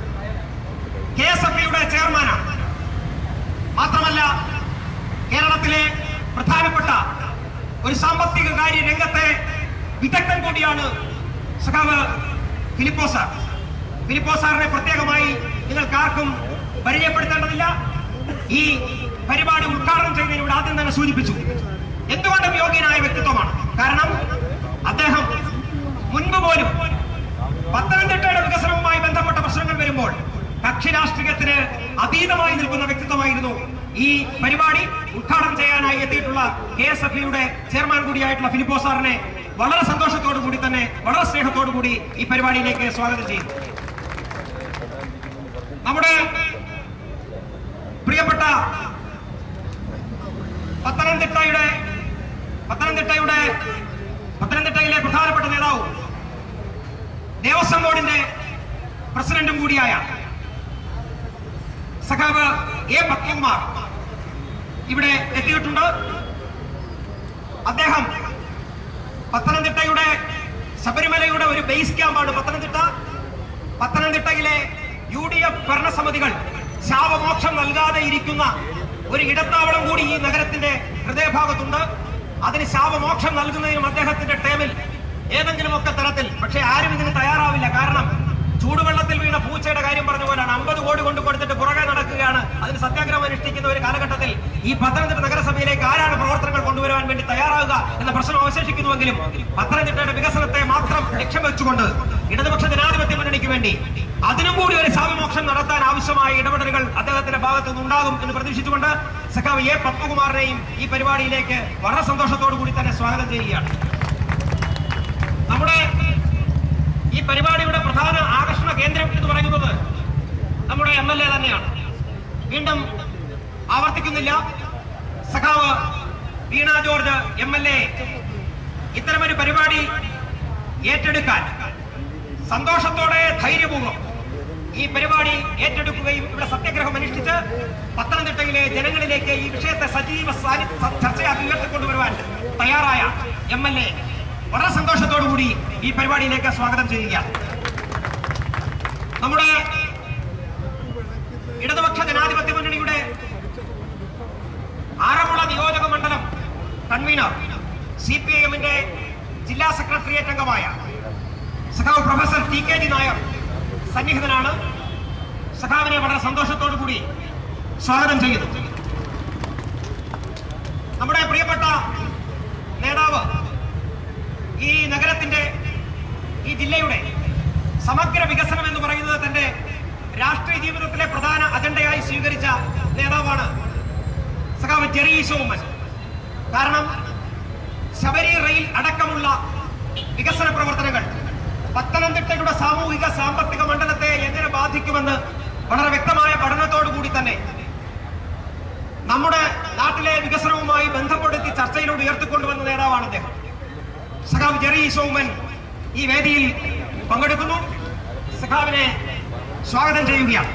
കെ എസ് എഫ് യുടെ ചെയർമാനാണ് മാത്രമല്ല കേരളത്തിലെ പ്രധാനപ്പെട്ട ഒരു സാമ്പത്തിക കാര്യ രംഗത്തെ വിദഗ്ധൻ കൂടിയാണ് സഖാവ് ഫിലിപ്പോ സാർ ഫിലിപ്പോ സാറിനെ പ്രത്യേകമായി നിങ്ങൾക്ക് ആർക്കും പരിചയപ്പെടുത്തേണ്ടതില്ല ഈ പരിപാടി ഉദ്ഘാടനം ചെയ്യുന്നതിന് ഇവിടെ ആദ്യം തന്നെ സൂചിപ്പിച്ചു എന്തുകൊണ്ടും യോഗ്യനായ വ്യക്തിത്വമാണ് കാരണം അദ്ദേഹം മുൻപ് പോലും പത്തനംതിട്ടയുടെ വികസനവുമായി ബന്ധപ്പെട്ട പ്രശ്നങ്ങൾ വരുമ്പോൾ കക്ഷി രാഷ്ട്രീയത്തിന് അതീതമായി നിൽക്കുന്ന വ്യക്തിത്വമായിരുന്നു ഈ പരിപാടി ഉദ്ഘാടനം ചെയ്യാനായി എത്തിയിട്ടുള്ള കെ എസ് എഫ് യുടെ ചെയർമാൻ കൂടിയായിട്ടുള്ള ഫിലിപ്പോ സാറിനെ വളരെ സന്തോഷത്തോടു കൂടി തന്നെ വളരെ സ്നേഹത്തോടു കൂടി ഈ പരിപാടിയിലേക്ക് സ്വാഗതം ചെയ്യുന്നു നമ്മുടെ പ്രിയപ്പെട്ട പത്തനംതിട്ടയുടെ പത്തനംതിട്ടയുടെ പത്തനംതിട്ടയിലെ പ്രധാനപ്പെട്ട നേതാവും ദേവസ്വം ബോർഡിന്റെ പ്രസിഡന്റും കൂടിയായ സഖാവ് എ പത്മകുമാർ ഇവിടെ എത്തിയിട്ടുണ്ട് അദ്ദേഹം പത്തനംതിട്ടയുടെ ശബരിമലയുടെ ഒരു ബേസ് ക്യാമ്പാണ് പത്തനംതിട്ട പത്തനംതിട്ടയിലെ യു ഡി എഫ് ഭരണസമിതികൾ ശാപമോക്ഷം നൽകാതെ ഇരിക്കുന്ന ഒരു ഇടത്താവളം കൂടി ഈ നഗരത്തിന്റെ ഹൃദയഭാഗത്തുണ്ട് അതിന് ശാപമോക്ഷം നൽകുന്നതിനും അദ്ദേഹത്തിന്റെ ടേമിൽ ഏതെങ്കിലുമൊക്കെ തരത്തിൽ പക്ഷേ ആരും ഇതിന് തയ്യാറാവില്ല കാരണം ചൂടുവെള്ളത്തിൽ വീണ പൂച്ചയുടെ കാര്യം പറഞ്ഞ പോലെയാണ് അമ്പത് കോടി കൊണ്ട് കൊടുത്തിട്ട് പുറകെ നടക്കുകയാണ് അതിന് സത്യാഗ്രഹം അനുഷ്ഠിക്കുന്ന ഒരു കാലഘട്ടത്തിൽ ഈ പത്തനംതിട്ട നഗരസഭയിലേക്ക് ആരാണ് പ്രവർത്തനങ്ങൾ കൊണ്ടുവരാൻ വേണ്ടി തയ്യാറാവുക എന്ന പ്രശ്നം അവശേഷിക്കുന്നുവെങ്കിലും പത്തനംതിട്ടയുടെ വികസനത്തെ മാത്രം ലക്ഷ്യം വെച്ചുകൊണ്ട് ഇടതുപക്ഷ ജനാധിപത്യ മുന്നണിക്ക് വേണ്ടി അതിനും കൂടി ഒരു ശാപമോക്ഷം നടത്താൻ ആവശ്യമായ ഇടപെടലുകൾ അദ്ദേഹത്തിന്റെ ഭാഗത്തു നിന്നുണ്ടാകും എന്ന് പ്രതീക്ഷിച്ചുകൊണ്ട് സഖാവ് എ പത്മകുമാറിനെയും ഈ പരിപാടിയിലേക്ക് വളരെ സന്തോഷത്തോടു കൂടി തന്നെ സ്വാഗതം ചെയ്യുകയാണ് നമ്മുടെ ഈ പരിപാടിയുടെ പ്രധാന ആകർഷണ കേന്ദ്രം എന്ന് പറയുന്നത് നമ്മുടെ എം എൽ എ തന്നെയാണ് വീണ്ടും ആവർത്തിക്കുന്നില്ല സഖാവ് Veena George M L A ഇത്തരമൊരു പരിപാടി ഏറ്റെടുക്കാൻ സന്തോഷത്തോടെ ധൈര്യപൂർവ്വം ഈ പരിപാടി ഏറ്റെടുക്കുകയും ഇവിടെ സത്യാഗ്രഹം അനുഷ്ഠിച്ച് പത്തനംതിട്ടയിലെ ജനങ്ങളിലേക്ക് ഈ വിഷയത്തെ സജീവ സാനി- സ- ചർച്ചയാക്കി ഉയർത്തിക്കൊണ്ടുവരുവാൻ തയ്യാറായ എം എൽ എ വളരെ സന്തോഷത്തോടു കൂടി ഈ പരിപാടിയിലേക്ക് സ്വാഗതം ചെയ്യുകയാണ് നമ്മുടെ ഇടതുപക്ഷ ജനാധിപത്യ മുന്നണിയുടെ ആറന്മുള നിയോജക മണ്ഡലം കൺവീനർ സി പി ഐ എമ്മിന്റെ ജില്ലാ സെക്രട്ടേറിയറ്റ് അംഗമായ സഖാവ് professor T K G Nair സന്നിഹിതനാണ് സഖാവിനെ വളരെ സന്തോഷത്തോടു കൂടി സ്വാഗതം ചെയ്യുന്നു നമ്മുടെ പ്രിയപ്പെട്ട നേതാവ് ഈ നഗരത്തിന്റെ ഈ ജില്ലയുടെ സമഗ്ര വികസനം എന്ന് പറയുന്നത് തന്റെ രാഷ്ട്രീയ ജീവിതത്തിലെ പ്രധാന അജണ്ടയായി സ്വീകരിച്ച നേതാവാണ് സഖാവ് ജെറി സോമൻ കാരണം ശബരി റെയിൽ അടക്കമുള്ള വികസന പ്രവർത്തനങ്ങൾ പത്തനംതിട്ടയുടെ സാമൂഹിക സാമ്പത്തിക മണ്ഡലത്തെ എങ്ങനെ ബാധിക്കുമെന്ന് വളരെ വ്യക്തമായ പഠനത്തോടു കൂടി തന്നെ നമ്മുടെ നാട്ടിലെ വികസനവുമായി ബന്ധപ്പെടുത്തി ചർച്ചയിലൂടെ ഉയർത്തിക്കൊണ്ടുവന്ന നേതാവാണ് അദ്ദേഹം സഖാവ് ജെറി സോമൻ ഈ വേദിയിൽ പങ്കെടുക്കുന്നു സഖാവിനെ സ്വാഗതം ചെയ്യുകയാണ്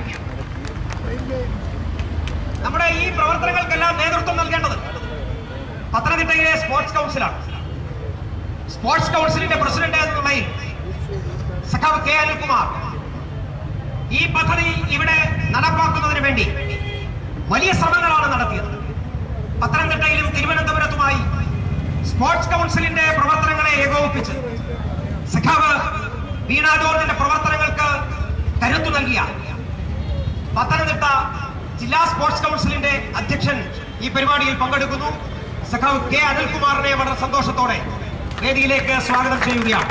നമ്മുടെ ഈ പ്രവർത്തനങ്ങൾക്കെല്ലാം നേതൃത്വം നൽകേണ്ടത് പത്തനംതിട്ടയിലെ സ്പോർട്സ് കൗൺസിലാണ് സ്പോർട്സ് കൗൺസിലിന്റെ പ്രസിഡന്റ് എന്ന നിലയിൽ സഖാവ് കെ അനിൽകുമാർ ഈ പദ്ധതി ഇവിടെ നടപ്പാക്കുന്നതിന് വേണ്ടി വലിയ ശ്രമങ്ങളാണ് നടത്തിയത് പത്തനംതിട്ടയിലും തിരുവനന്തപുരത്തുമായി സ്പോർട്സ് കൗൺസിലിന്റെ പ്രവർത്തനങ്ങളെ ഏകോപിപ്പിച്ച് സഖാവ് വീണ ജോർജിന്റെ പ്രവർത്തനങ്ങൾക്ക് കരുത്തു നൽകിയ പത്തനംതിട്ട ജില്ലാ സ്പോർട്സ് കൗൺസിലിന്റെ അധ്യക്ഷൻ ഈ പരിപാടിയിൽ പങ്കെടുക്കുന്നു സഖാവ് കെ അനിൽകുമാറിനെ വളരെ സന്തോഷത്തോടെ വേദിയിലേക്ക് സ്വാഗതം ചെയ്യുകയാണ്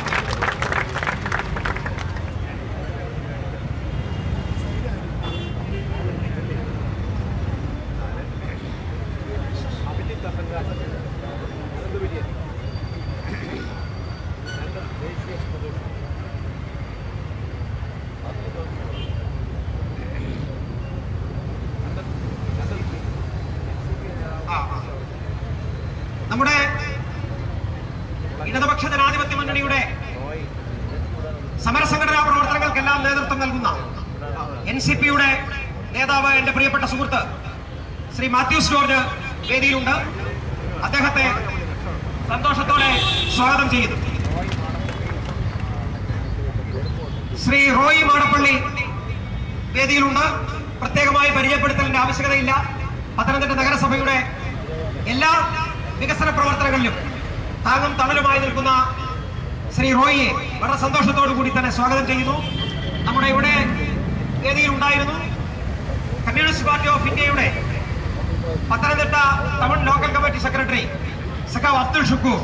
ആ, ആ. നമ്മുടെ ഇടതുപക്ഷ ജനാധിപത്യ മുന്നണിയുടെ സമരസംഘടനാ പ്രവർത്തനങ്ങൾക്കെല്ലാം നേതൃത്വം നൽകുന്ന എൻ സി പിയുടെ നേതാവ് എന്റെ പ്രിയപ്പെട്ട സുഹൃത്ത് ശ്രീ മാത്യൂസ് ജോർജ് വേദിയിലുണ്ട് അദ്ദേഹത്തെ സന്തോഷത്തോടെ സ്വാഗതം ചെയ്യുന്നു ശ്രീ റോയി മാടപ്പള്ളി വേദിയിലുണ്ട് പ്രത്യേകമായി പരിചയപ്പെടുത്തലിന്റെ ആവശ്യകതയില്ല പത്തനംതിട്ട നഗരസഭയുടെ എല്ലാ വികസന പ്രവർത്തനങ്ങളിലും താങ്ങും തണലുമായി നിൽക്കുന്ന ശ്രീ റോയിയെ വളരെ സന്തോഷത്തോടു കൂടി തന്നെ സ്വാഗതം ചെയ്യുന്നു നമ്മുടെ ഇവിടെ വേദിയിൽ ഉണ്ടായിരുന്നു കമ്മ്യൂണിസ്റ്റ് പാർട്ടി ഓഫ് ഇന്ത്യയുടെ Pathanamthitta town local committee secretary സഖാവ് അബ്ദുൾ ഷുക്കൂർ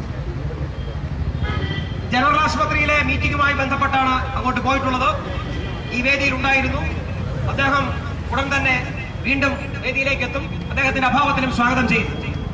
ജനറൽ ആശുപത്രിയിലെ മീറ്റിംഗുമായി ബന്ധപ്പെട്ടാണ് അങ്ങോട്ട് പോയിട്ടുള്ളത് ഈ വേദിയിൽ ഉണ്ടായിരുന്നു അദ്ദേഹം ഉടൻ തന്നെ വീണ്ടും വേദിയിലേക്ക് എത്തും അദ്ദേഹത്തിന്റെ അഭാവത്തിലും സ്വാഗതം ചെയ്തു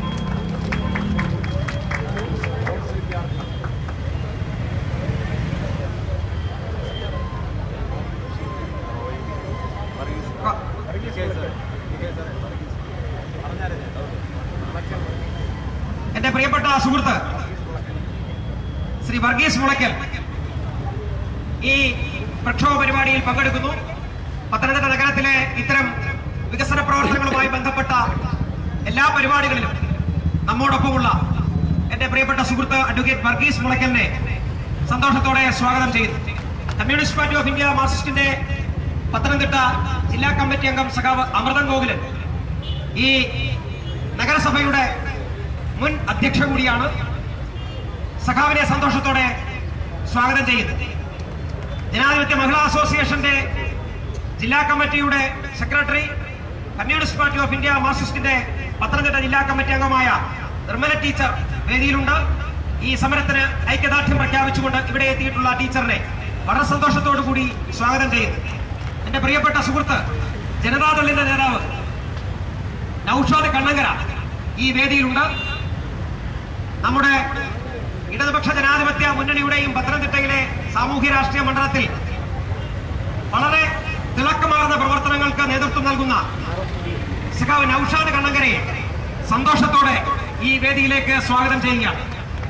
എന്റെ പ്രിയപ്പെട്ട സുഹൃത്ത് ശ്രീ വർഗീസ് മുളയ്ക്കൽ ഈ പ്രക്ഷോഭ പരിപാടിയിൽ പങ്കെടുക്കുന്നു പത്തനംതിട്ട നഗരത്തിലെ ഇത്തരം വികസന പ്രവർത്തനങ്ങളുമായി ബന്ധപ്പെട്ട എല്ലാ പരിപാടികളിലും നമ്മോടൊപ്പമുള്ള എന്റെ പ്രിയപ്പെട്ട സുഹൃത്ത് അഡ്വക്കേറ്റ് വർഗീസ് മുളയ്ക്കലിനെ സന്തോഷത്തോടെ സ്വാഗതം ചെയ്യുന്നു കമ്മ്യൂണിസ്റ്റ് പാർട്ടി ഓഫ് ഇന്ത്യ മാർക്സിസ്റ്റിന്റെ പത്തനംതിട്ട ജില്ലാ കമ്മിറ്റി അംഗം സഖാവ് അമൃതൻ ഗോകുലൻ ഈ നഗരസഭയുടെ മുൻ അധ്യക്ഷ കൂടിയാണ് സഖാവിനെ സന്തോഷത്തോടെ സ്വാഗതം ചെയ്യുന്നു ജനാധിപത്യ മഹിളാ അസോസിയേഷന്റെ ജില്ലാ കമ്മിറ്റിയുടെ secretary communist party of India മാർക്സിസ്റ്റിന്റെ പത്തനംതിട്ട ജില്ലാ കമ്മിറ്റി അംഗമായ നിർമ്മല ടീച്ചർ വേദിയിലുണ്ട് ഈ സമരത്തിന് ഐക്യദാർഢ്യം പ്രഖ്യാപിച്ചുകൊണ്ട് ഇവിടെ എത്തിയിട്ടുള്ള ടീച്ചറിനെ വളരെ സന്തോഷത്തോടു കൂടി സ്വാഗതം ചെയ്യുന്നു എന്റെ പ്രിയപ്പെട്ട സുഹൃത്ത് ജനതാദളിന്റെ നേതാവ് നൌഷാദ് കണ്ണങ്കര ഈ വേദിയിലുണ്ട് നമ്മുടെ ഇടതുപക്ഷ ജനാധിപത്യ മുന്നണിയുടെയും പത്തനംതിട്ടയിലെ സാമൂഹ്യ രാഷ്ട്രീയ മണ്ഡലത്തിൽ വളരെ തിളക്കമാർന്ന പ്രവർത്തനങ്ങൾക്ക് നേതൃത്വം നൽകുന്ന സഖാവ് നൌഷാദ് കണ്ണങ്കരയെ സന്തോഷത്തോടെ ഈ വേദിയിലേക്ക് സ്വാഗതം ചെയ്യുകയാണ്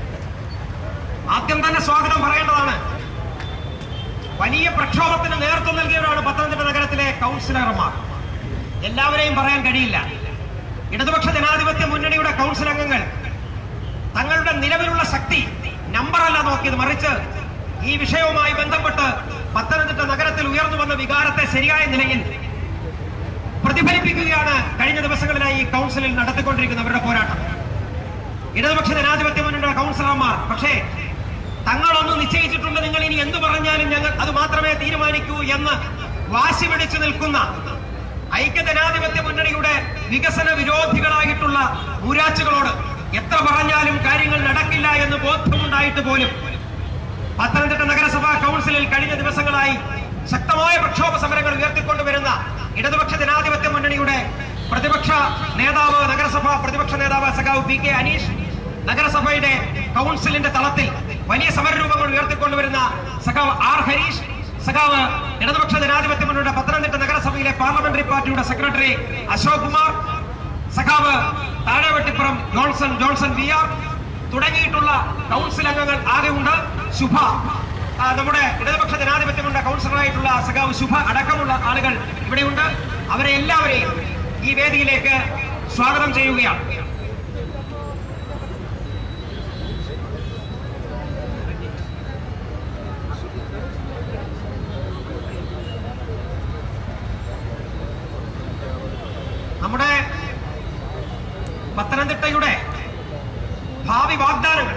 ആദ്യം തന്നെ സ്വാഗതം പറയേണ്ടതാണ് വലിയ പ്രക്ഷോഭത്തിന് നേതൃത്വം നൽകിയവരാണ് പത്തനംതിട്ട നഗരത്തിലെ കൗൺസിലർമാർ എല്ലാവരെയും പറയാൻ കഴിയില്ല ഇടതുപക്ഷ ജനാധിപത്യ മുന്നണിയുടെ കൗൺസിൽ അംഗങ്ങൾ തങ്ങളുടെ നിലവിലുള്ള ശക്തി നമ്പറല്ല നോക്കിയത് മറിച്ച് ഈ വിഷയവുമായി ബന്ധപ്പെട്ട് പത്തനംതിട്ട നഗരത്തിൽ ഉയർന്നു വന്ന വികാരത്തെ ശരിയായ നിലയിൽ പ്രതിഫലിപ്പിക്കുകയാണ് കഴിഞ്ഞ ദിവസങ്ങളിലായി ഈ കൗൺസിലിൽ നടത്തിക്കൊണ്ടിരിക്കുന്നവരുടെ പോരാട്ടം ഇടതുപക്ഷ ജനാധിപത്യ മുന്നണിയുടെ കൗൺസിലർമാർ പക്ഷേ തങ്ങളൊന്ന് നിശ്ചയിച്ചിട്ടുണ്ട് നിങ്ങൾ ഇനി എന്തു പറഞ്ഞാലും ഞങ്ങൾ അത് മാത്രമേ തീരുമാനിക്കൂ എന്ന് വാശി പിടിച്ചു നിൽക്കുന്ന ഐക്യ ജനാധിപത്യ മുന്നണിയുടെ വികസന വിരോധികളായിട്ടുള്ള മൂരാച്ചുകളോട് എത്ര പറഞ്ഞാലും കാര്യങ്ങൾ നടക്കില്ല എന്ന് ബോധ്യമുണ്ടായിട്ട് പോലും പത്തനംതിട്ട നഗരസഭാ കൗൺസിലിൽ കഴിഞ്ഞ ദിവസങ്ങളായി ശക്തമായ പ്രക്ഷോഭ സമരങ്ങൾ ഉയർത്തിക്കൊണ്ടുവരുന്ന ഇടതുപക്ഷ ജനാധിപത്യ മുന്നണിയുടെ പ്രതിപക്ഷ നേതാവ് നഗരസഭ പ്രതിപക്ഷ നേതാവ് സഖാവ് പി കെ അനീഷ് നഗരസഭയുടെ കൗൺസിലിന്റെ തലത്തിൽ വലിയ സമരരൂപങ്ങൾ ഉയർത്തിക്കൊണ്ടുവരുന്ന സഖാവ് ആർ ഹരീഷ് സഖാവ് ഇടതുപക്ഷ ജനാധിപത്യ മുന്നണിയുടെ പത്തനംതിട്ട നഗരസഭയിലെ പാർലമെന്ററി പാർട്ടിയുടെ സെക്രട്ടറി അശോക് കുമാർ സഖാവ് Thazhavettippuram Johnson Johnson V R തുടങ്ങിയിട്ടുള്ള കൗൺസിൽ അംഗങ്ങൾ ആകെ ഉണ്ട് ശുഭ ആ, നമ്മുടെ ഇടതുപക്ഷ ജനാധിപത്യമുണ്ട് കൗൺസിലറായിട്ടുള്ള സഖാവ് ശുഭ അടക്കമുള്ള ആളുകൾ ഇവിടെയുണ്ട് അവരെ എല്ലാവരെയും ഈ വേദിയിലേക്ക് സ്വാഗതം ചെയ്യുകയാണ് നമ്മുടെ പത്തനംതിട്ടയുടെ ഭാവി വാഗ്ദാനങ്ങൾ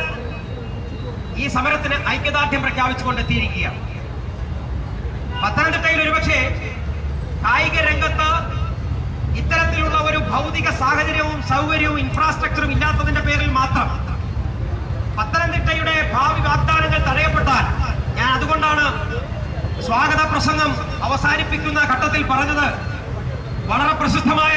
ഈ സമരത്തിന് ഐക്യദാർഢ്യം പ്രഖ്യാപിച്ചുകൊണ്ട് എത്തിയിരിക്കുകയാണ് പത്തനംതിട്ടയിൽ ഒരുപക്ഷെ കായിക രംഗത്ത് ഇത്തരത്തിലുള്ള ഒരു ഭൗതിക സാഹചര്യവും സൗകര്യവും ഇൻഫ്രാസ്ട്രക്ചറും ഇല്ലാത്തതിന്റെ പേരിൽ മാത്രം പത്തനംതിട്ടയുടെ ഭാവി വാഗ്ദാനങ്ങൾ തടയപ്പെട്ടാൽ ഞാൻ അതുകൊണ്ടാണ് സ്വാഗത പ്രസംഗം അവസാനിപ്പിക്കുന്ന ഘട്ടത്തിൽ പറഞ്ഞത് വളരെ പ്രസിദ്ധമായ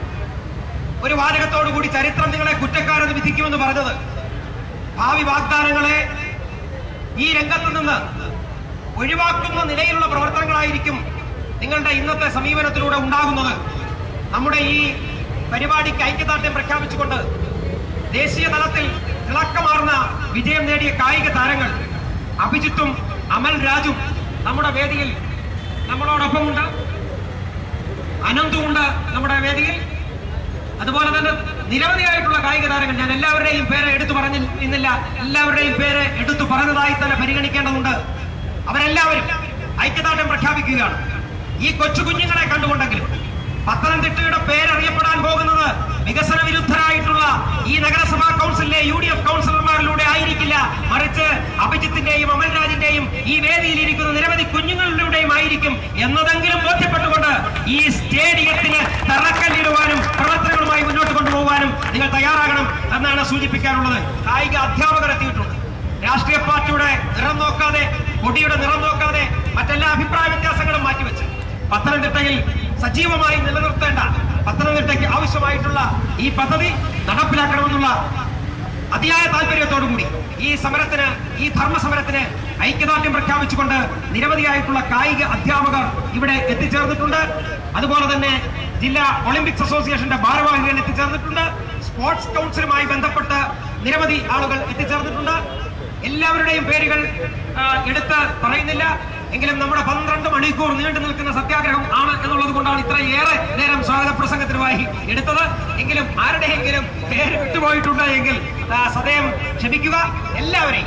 ഒരു വാചകത്തോടു കൂടി ചരിത്രം നിങ്ങളെ കുറ്റക്കാരെന്ന് വിധിക്കുമെന്ന് പറഞ്ഞത് ഭാവി വാഗ്ദാനങ്ങളെ ഈ രംഗത്ത് നിന്ന് ഒഴിവാക്കുന്ന നിലയിലുള്ള പ്രവർത്തനങ്ങളായിരിക്കും നിങ്ങളുടെ ഇന്നത്തെ സമീപനത്തിലൂടെ ഉണ്ടാകുന്നത് നമ്മുടെ ഈ പരിപാടിക്ക് ഐക്യദാർഢ്യം പ്രഖ്യാപിച്ചുകൊണ്ട് ദേശീയ തലത്തിൽ തിളക്കമാർന്ന വിജയം നേടിയ കായിക താരങ്ങൾ അഭിജിത്തും അമൽ രാജും നമ്മുടെ വേദിയിൽ നമ്മളോടൊപ്പമുണ്ട് അനന്തുമുണ്ട് നമ്മുടെ വേദിയിൽ അതുപോലെ തന്നെ നിരവധിയായിട്ടുള്ള കായിക താരങ്ങൾ ഞാൻ എല്ലാവരുടെയും പേര് എടുത്തു പറഞ്ഞിരുന്നില്ല എല്ലാവരുടെയും പേര് എടുത്തു പറഞ്ഞതായി തന്നെ പരിഗണിക്കേണ്ടതുണ്ട് അവരെല്ലാവരും ഐക്യദാർഢ്യം പ്രഖ്യാപിക്കുകയാണ് ഈ കൊച്ചു കുഞ്ഞുങ്ങളെ കണ്ടുകൊണ്ടെങ്കിലും പത്തനംതിട്ടയുടെ പേരറിയപ്പെടാൻ പോകുന്നത് വികസന വിരുദ്ധരായിട്ടുള്ള ഈ നഗരസഭാ കൗൺസിലിലെ യു ഡി എഫ് കൗൺസിലർമാരിലൂടെ ആയിരിക്കില്ല മറിച്ച് അഭിജിത്തിന്റെയും അമൽരാജിന്റെയും ഈ വേദിയിൽ ഇരിക്കുന്ന നിരവധി കുഞ്ഞുങ്ങളിലൂടെയും ആയിരിക്കും എന്നതെങ്കിലും ബോധ്യപ്പെട്ടുകൊണ്ട് ഈ സ്റ്റേഡിയത്തിന് തറക്കല്ലിടുവാനും പ്രവർത്തനങ്ങളുമായി മുന്നോട്ട് കൊണ്ടുപോകാനും നിങ്ങൾ തയ്യാറാകണം എന്നാണ് സൂചിപ്പിക്കാനുള്ളത് കായിക അധ്യാപകർ എത്തിയിട്ടുണ്ട് രാഷ്ട്രീയ പാർട്ടിയുടെ നിറം നോക്കാതെ കൊടിയുടെ നിറം നോക്കാതെ മറ്റെല്ലാ അഭിപ്രായ വ്യത്യാസങ്ങളും മാറ്റിവെച്ച് പത്തനംതിട്ടയിൽ സജീവമായി നിലനിർത്തേണ്ട പത്തനംതിട്ടയ്ക്ക് ആവശ്യമായിട്ടുള്ള ഈ പദ്ധതി നടപ്പിലാക്കണമെന്നുള്ള അതിയായ താല്പര്യത്തോടു കൂടി ഈ സമരത്തിന് ഈ ധർമ്മ സമരത്തിന് ഐക്യദാർഢ്യം പ്രഖ്യാപിച്ചുകൊണ്ട് നിരവധിയായിട്ടുള്ള കായിക അധ്യാപകർ ഇവിടെ എത്തിച്ചേർന്നിട്ടുണ്ട് അതുപോലെ തന്നെ ജില്ലാ ഒളിമ്പിക്സ് അസോസിയേഷന്റെ ഭാരവാഹികൾ എത്തിച്ചേർന്നിട്ടുണ്ട് സ്പോർട്സ് കൗൺസിലുമായി ബന്ധപ്പെട്ട് നിരവധി ആളുകൾ എത്തിച്ചേർന്നിട്ടുണ്ട് എല്ലാവരുടെയും പേരുകൾ ആ, എടുത്ത് പറയുന്നില്ല എങ്കിലും നമ്മുടെ പന്ത്രണ്ട് മണിക്കൂർ നീണ്ടു നിൽക്കുന്ന സത്യാഗ്രഹം ആണ് എന്നുള്ളത് കൊണ്ടാണ് ഇത്രയേറെ നേരം സ്വാഗത പ്രസംഗത്തിനുമായി എടുത്തത് എങ്കിലും ആരുടെയെങ്കിലും പേര് വിട്ടുപോയിട്ടുണ്ട് എങ്കിൽ ആ, സദയം ക്ഷമിക്കുക എല്ലാവരെയും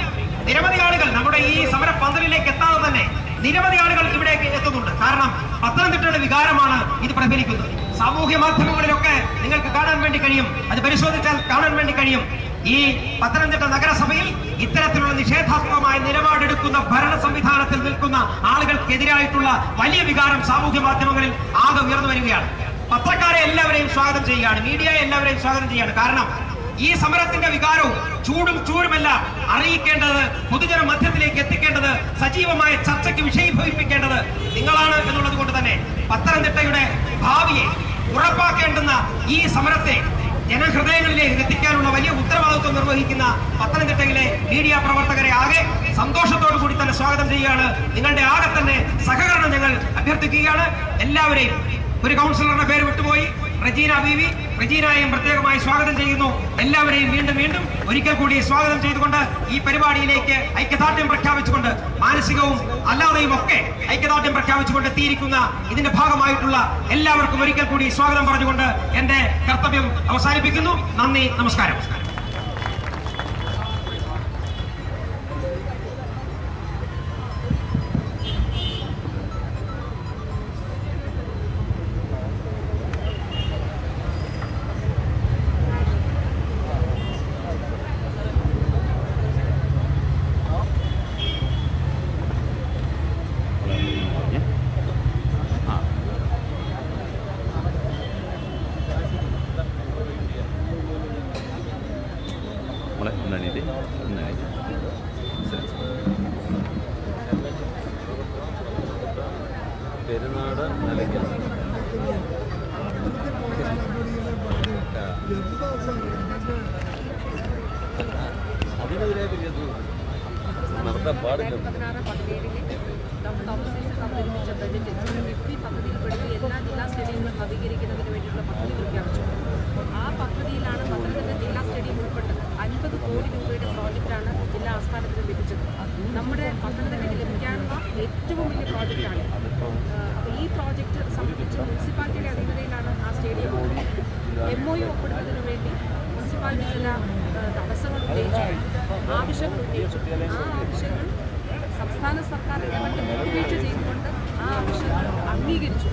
നിരവധി ആളുകൾ നമ്മുടെ ഈ സമര പന്തലിലേക്ക് എത്താതെ തന്നെ നിരവധി ആളുകൾ ഇവിടേക്ക് എത്തുന്നുണ്ട് കാരണം പത്തനംതിട്ടയുടെ വികാരമാണ് ഇത് പ്രതിഫലിക്കുന്നത് സാമൂഹ്യ മാധ്യമങ്ങളിലൊക്കെ നിങ്ങൾക്ക് കാണാൻ വേണ്ടി കഴിയും അത് പരിശോധിച്ചാൽ കാണാൻ വേണ്ടി കഴിയും ഈ പത്തനംതിട്ട നഗരസഭയിൽ ഇത്തരത്തിലുള്ള നിഷേധാത്മകമായ നിലപാടെടുക്കുന്ന ഭരണ സംവിധാനത്തിൽ നിൽക്കുന്ന ആളുകൾക്കെതിരായിട്ടുള്ള വലിയ വികാരം സാമൂഹ്യ മാധ്യമങ്ങളിൽ ആകെ ഉയർന്നു വരികയാണ് പത്രക്കാരെ എല്ലാവരെയും സ്വാഗതം ചെയ്യുകയാണ് മീഡിയ എല്ലാവരെയും സ്വാഗതം ചെയ്യുകയാണ് കാരണം ഈ സമരത്തിന്റെ വികാരവും ചൂടും ചൂടുമെല്ലാം അറിയിക്കേണ്ടത് പൊതുജന മധ്യത്തിലേക്ക് എത്തിക്കേണ്ടത് സജീവമായ ചർച്ചയ്ക്ക് വിഷയീഭവിപ്പിക്കേണ്ടത് നിങ്ങളാണ് എന്നുള്ളത് കൊണ്ട് തന്നെ പത്തനംതിട്ടയുടെ ഭാവിയെ ഉറപ്പാക്കേണ്ടുന്ന ഈ സമരത്തെ ജനഹൃദയങ്ങളിലേക്ക് എത്തിക്കാനുള്ള വലിയ ഉത്തരവാദിത്വം നിർവഹിക്കുന്ന പത്തനംതിട്ടയിലെ മീഡിയ പ്രവർത്തകരെ ആകെ സന്തോഷത്തോടു കൂടി തന്നെ സ്വാഗതം ചെയ്യുകയാണ് നിങ്ങളുടെ ആകെ തന്നെ സഹകരണം ഞങ്ങൾ അഭ്യർത്ഥിക്കുകയാണ് എല്ലാവരെയും ഒരു കൗൺസിലറുടെ പേര് വിട്ടുപോയി റജീന ബീവി റജീനയെയും പ്രത്യേകമായി സ്വാഗതം ചെയ്യുന്നു എല്ലാവരെയും വീണ്ടും വീണ്ടും ഒരിക്കൽ കൂടി സ്വാഗതം ചെയ്തുകൊണ്ട് ഈ പരിപാടിയിലേക്ക് ഐക്യദാർഢ്യം പ്രഖ്യാപിച്ചുകൊണ്ട് മാനസികവും അല്ലാതെയും ഒക്കെ ഐക്യദാർഢ്യം പ്രഖ്യാപിച്ചുകൊണ്ട് എത്തിയിരിക്കുന്ന ഇതിന്റെ ഭാഗമായിട്ടുള്ള എല്ലാവർക്കും ഒരിക്കൽ കൂടി സ്വാഗതം പറഞ്ഞുകൊണ്ട് എന്റെ കർത്തവ്യം അവസാനിപ്പിക്കുന്നു നന്ദി നമസ്കാരം നമ്മളെ ഒന്നെണീറ്റ് ഒന്നെണീറ്റ് പെരുന്നാട് നിലയ്ക്കൽ അതിനെതിരെ നടത്താൻ പാടില്ല പതിനാറ് പതിനേഴിലെ ഡോക്ടർ തോമസ് ഐസക് അവതരിപ്പിച്ച ബജറ്റിൽ കിഫ്ബി പദ്ധതിയിൽപ്പെടുത്തി എല്ലാ ജില്ലാ സ്റ്റേഡിയങ്ങളും നവീകരിക്കുന്നതിന് വേണ്ടിയുള്ള പദ്ധതി പ്രഖ്യാപിച്ചു ആ പദ്ധതിയിലാണ് പത്തനംതിട്ട ജില്ലാ സ്റ്റേഡിയം ഉൾപ്പെട്ടത് അൻപത് കോടി രൂപയുടെ പ്രോജക്റ്റാണ് ജില്ലാ ആസ്ഥാനത്തിന് ലഭിച്ചത് നമ്മുടെ പത്തനംതിട്ടയ്ക്ക് ലഭിക്കാനുള്ള ഏറ്റവും വലിയ പ്രോജക്റ്റാണ് അപ്പോൾ ഈ പ്രോജക്റ്റ് സംബന്ധിച്ച് മുനിസിപ്പാലിറ്റിയുടെ അധീനതയിലാണ് ആ സ്റ്റേഡിയം എം ഒ യു ഒപ്പിടുന്നതിന് വേണ്ടി മുനിസിപ്പാലിറ്റി ചില ആ, തടസ്സങ്ങൾ ഉന്നയിച്ചു ആവശ്യങ്ങൾ ഉന്നയിച്ചു ആ ആവശ്യങ്ങൾ സംസ്ഥാന സർക്കാർ ഇടപെട്ട് വിട്ടുവീഴ്ച ചെയ്തുകൊണ്ട് ആ ആവശ്യങ്ങൾ അംഗീകരിച്ചു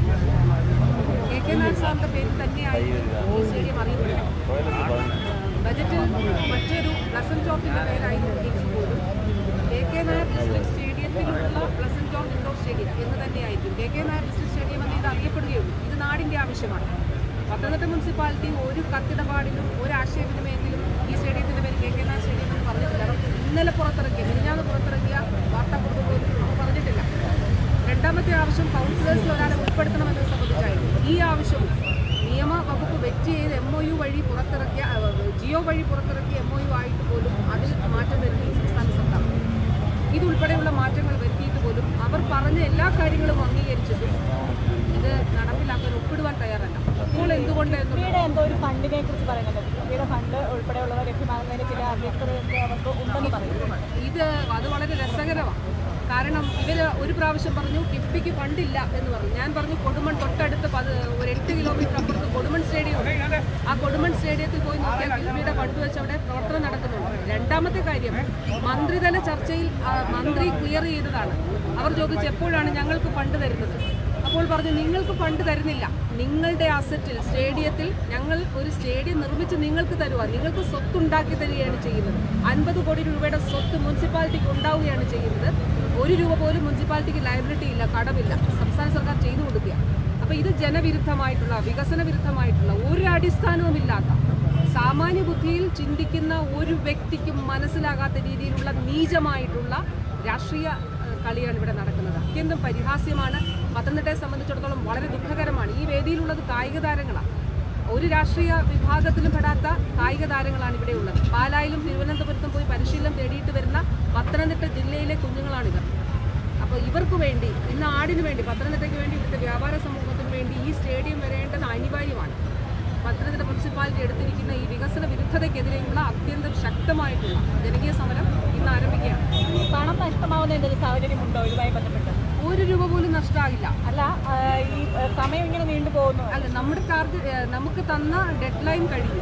കെ കെ നായർ സാറിന്റെ പേരിൽ തന്നെയായിരുന്നു ഈ സ്റ്റേഡിയം അറിയപ്പെടുന്നത് ബജറ്റിൽ മറ്റൊരു പ്ലസന്റ് ജോർജിന്റെ പേരായിരുന്നു എങ്കിൽ പോലും കെ കെ നായർ ഡിസ്ട്രിക്ട് സ്റ്റേഡിയത്തിലുള്ള പ്ലസന്റ് ജോർജ് ഇൻഡോർ സ്റ്റേഡിയം എന്ന് തന്നെയായിരിക്കും K K Nair district stadium എന്ന് ഇത് അറിയപ്പെടുകയുള്ളൂ ഇത് നാടിന്റെ ആവശ്യമാണ് പത്തനംതിട്ട മുനിസിപ്പാലിറ്റി ഒരു കത്തിടപാടിലും ഒരു ആശയവിനിമയത്തിലും ഈ സ്റ്റേഡിയത്തിന്റെ പേര് കെ കെ നായർ സ്റ്റേഡിയം എന്ന് പറഞ്ഞിട്ടില്ല അവർ ഇന്നലെ പുറത്തിറക്കിയ മിനിഞ്ഞാന്ന് പുറത്തിറക്കിയ വാർത്താക്കുറിപ്പ് പോലും അവർ പറഞ്ഞിട്ടില്ല രണ്ടാമത്തെ ആവശ്യം കൗൺസിലേഴ്സിൽ ഒരാളെ ഉൾപ്പെടുത്തണമെന്നത് സംബന്ധിച്ചായിരുന്നു ഈ ആവശ്യവും നിയമ വകുപ്പ് വെറ്റ് ചെയ്ത് എം ഒ യു വഴി പുറത്തിറക്കിയ ആ, ജിയോ വഴി പുറത്തിറക്കിയ എം ഒ യു ആയിട്ട് പോലും അതിൽ മാറ്റം വരുത്തി സംസ്ഥാന സർക്കാർ ഇതുൾപ്പെടെയുള്ള മാറ്റങ്ങൾ വരുത്തിയിട്ട് പോലും അവർ പറഞ്ഞ എല്ലാ കാര്യങ്ങളും അംഗീകരിച്ചിട്ടും ഇത് നടപ്പിലാക്കാൻ ഒപ്പിടുവാൻ തയ്യാറല്ല ഇപ്പോൾ എന്തുകൊണ്ട് എന്നുള്ള കുട്ടിയുടെ എന്തോ ഒരു ഫണ്ടിനെ കുറിച്ച് പറയുന്നുണ്ട് കുട്ടിയുടെ ഫണ്ട് ഉൾപ്പെടെയുള്ളവ ലഭ്യമാകുന്നതിന് ചില അവ്യക്തതയൊക്കെ അവർക്ക് ഉണ്ടെന്ന് പറയുന്നു ഇത് അത് വളരെ രസകരമാണ് കാരണം ഇവർ ഒരു പ്രാവശ്യം പറഞ്ഞു കിഫ്ബിക്ക് ഫണ്ടില്ല എന്ന് പറഞ്ഞു ഞാൻ പറഞ്ഞു കൊടുമൺ തൊട്ടടുത്ത് പത് ഒരു എട്ട് കിലോമീറ്റർ അപ്പുറത്ത് കൊടുമൺ സ്റ്റേഡിയം ഉണ്ട് ആ കൊടുമൺ സ്റ്റേഡിയത്തിൽ പോയി നോക്കിയാൽ കിഫ്ബിയുടെ ഫണ്ട് വെച്ച് അവിടെ പ്രവർത്തനം നടക്കുന്നുണ്ട് രണ്ടാമത്തെ കാര്യം മന്ത്രിതല ചർച്ചയിൽ ആ, മന്ത്രി ക്ലിയർ ചെയ്തതാണ് അവർ ചോദിച്ചു എപ്പോഴാണ് ഞങ്ങൾക്ക് ഫണ്ട് തരുന്നത് അപ്പോൾ പറഞ്ഞു നിങ്ങൾക്ക് ഫണ്ട് തരുന്നില്ല നിങ്ങളുടെ അസറ്റിൽ സ്റ്റേഡിയത്തിൽ ഞങ്ങൾ ഒരു സ്റ്റേഡിയം നിർമ്മിച്ച് നിങ്ങൾക്ക് തരുക നിങ്ങൾക്ക് സ്വത്ത് ഉണ്ടാക്കി തരികയാണ് ചെയ്യുന്നത് അൻപത് കോടി രൂപയുടെ സ്വത്ത് മുനിസിപ്പാലിറ്റിക്ക് ഉണ്ടാവുകയാണ് ചെയ്യുന്നത് ഒരു രൂപ പോലും മുനിസിപ്പാലിറ്റിക്ക് ലയബിലിറ്റി ഇല്ല കടമില്ല സംസ്ഥാന സർക്കാർ ചെയ്തു കൊടുക്കുക അപ്പോൾ ഇത് ജനവിരുദ്ധമായിട്ടുള്ള വികസന വിരുദ്ധമായിട്ടുള്ള ഒരു അടിസ്ഥാനവുമില്ലാത്ത സാമാന്യ ബുദ്ധിയിൽ ചിന്തിക്കുന്ന ഒരു വ്യക്തിക്കും മനസ്സിലാകാത്ത രീതിയിലുള്ള നീചമായിട്ടുള്ള രാഷ്ട്രീയ ഏഹ്, കളിയാണ് ഇവിടെ നടക്കുന്നത് അത്യന്തം പരിഹാസ്യമാണ് പത്തനംതിട്ടയെ സംബന്ധിച്ചിടത്തോളം വളരെ ദുഃഖകരമാണ് ഈ വേദിയിലുള്ളത് കായിക താരങ്ങളാണ് ഒരു രാഷ്ട്രീയ വിഭാഗത്തിലും പെടാത്ത കായിക താരങ്ങളാണ് ഇവിടെ ഉള്ളത് പാലായിലും തിരുവനന്തപുരത്തും പോയി പരിശീലനം തേടിയിട്ട് വരുന്ന പത്തനംതിട്ട ജില്ലയിലെ കുഞ്ഞുങ്ങളാണിവർ അപ്പോൾ ഇവർക്ക് വേണ്ടി ഇന്ന് ആടിന് വേണ്ടി പത്തനംതിട്ടയ്ക്ക് വേണ്ടി ഇവിടുത്തെ വ്യാപാര സമൂഹത്തിന് വേണ്ടി ഈ സ്റ്റേഡിയം വരേണ്ടത് അനിവാര്യമാണ് പത്തനംതിട്ട മുനിസിപ്പാലിറ്റി എടുത്തിരിക്കുന്ന ഈ വികസന വിരുദ്ധതയ്ക്കെതിരെയുള്ള അത്യന്തം ശക്തമായിട്ടുള്ള ജനകീയ സമരം ഇന്ന് ആരംഭിക്കുകയാണ് പണം നഷ്ടമാവുന്ന എന്തെങ്കിലും സാഹചര്യം ഉണ്ടോ ഇതുമായി ബന്ധപ്പെട്ട് ഒരു രൂപ പോലും നഷ്ടമാകില്ല അല്ല ആ, ഈ ആ, സമയം ഇങ്ങനെ നീണ്ടു പോകുന്നു അല്ല നമ്മുടെ ടാർഗറ്റ് നമുക്ക് തന്ന ഡെഡ് ലൈൻ കഴിഞ്ഞു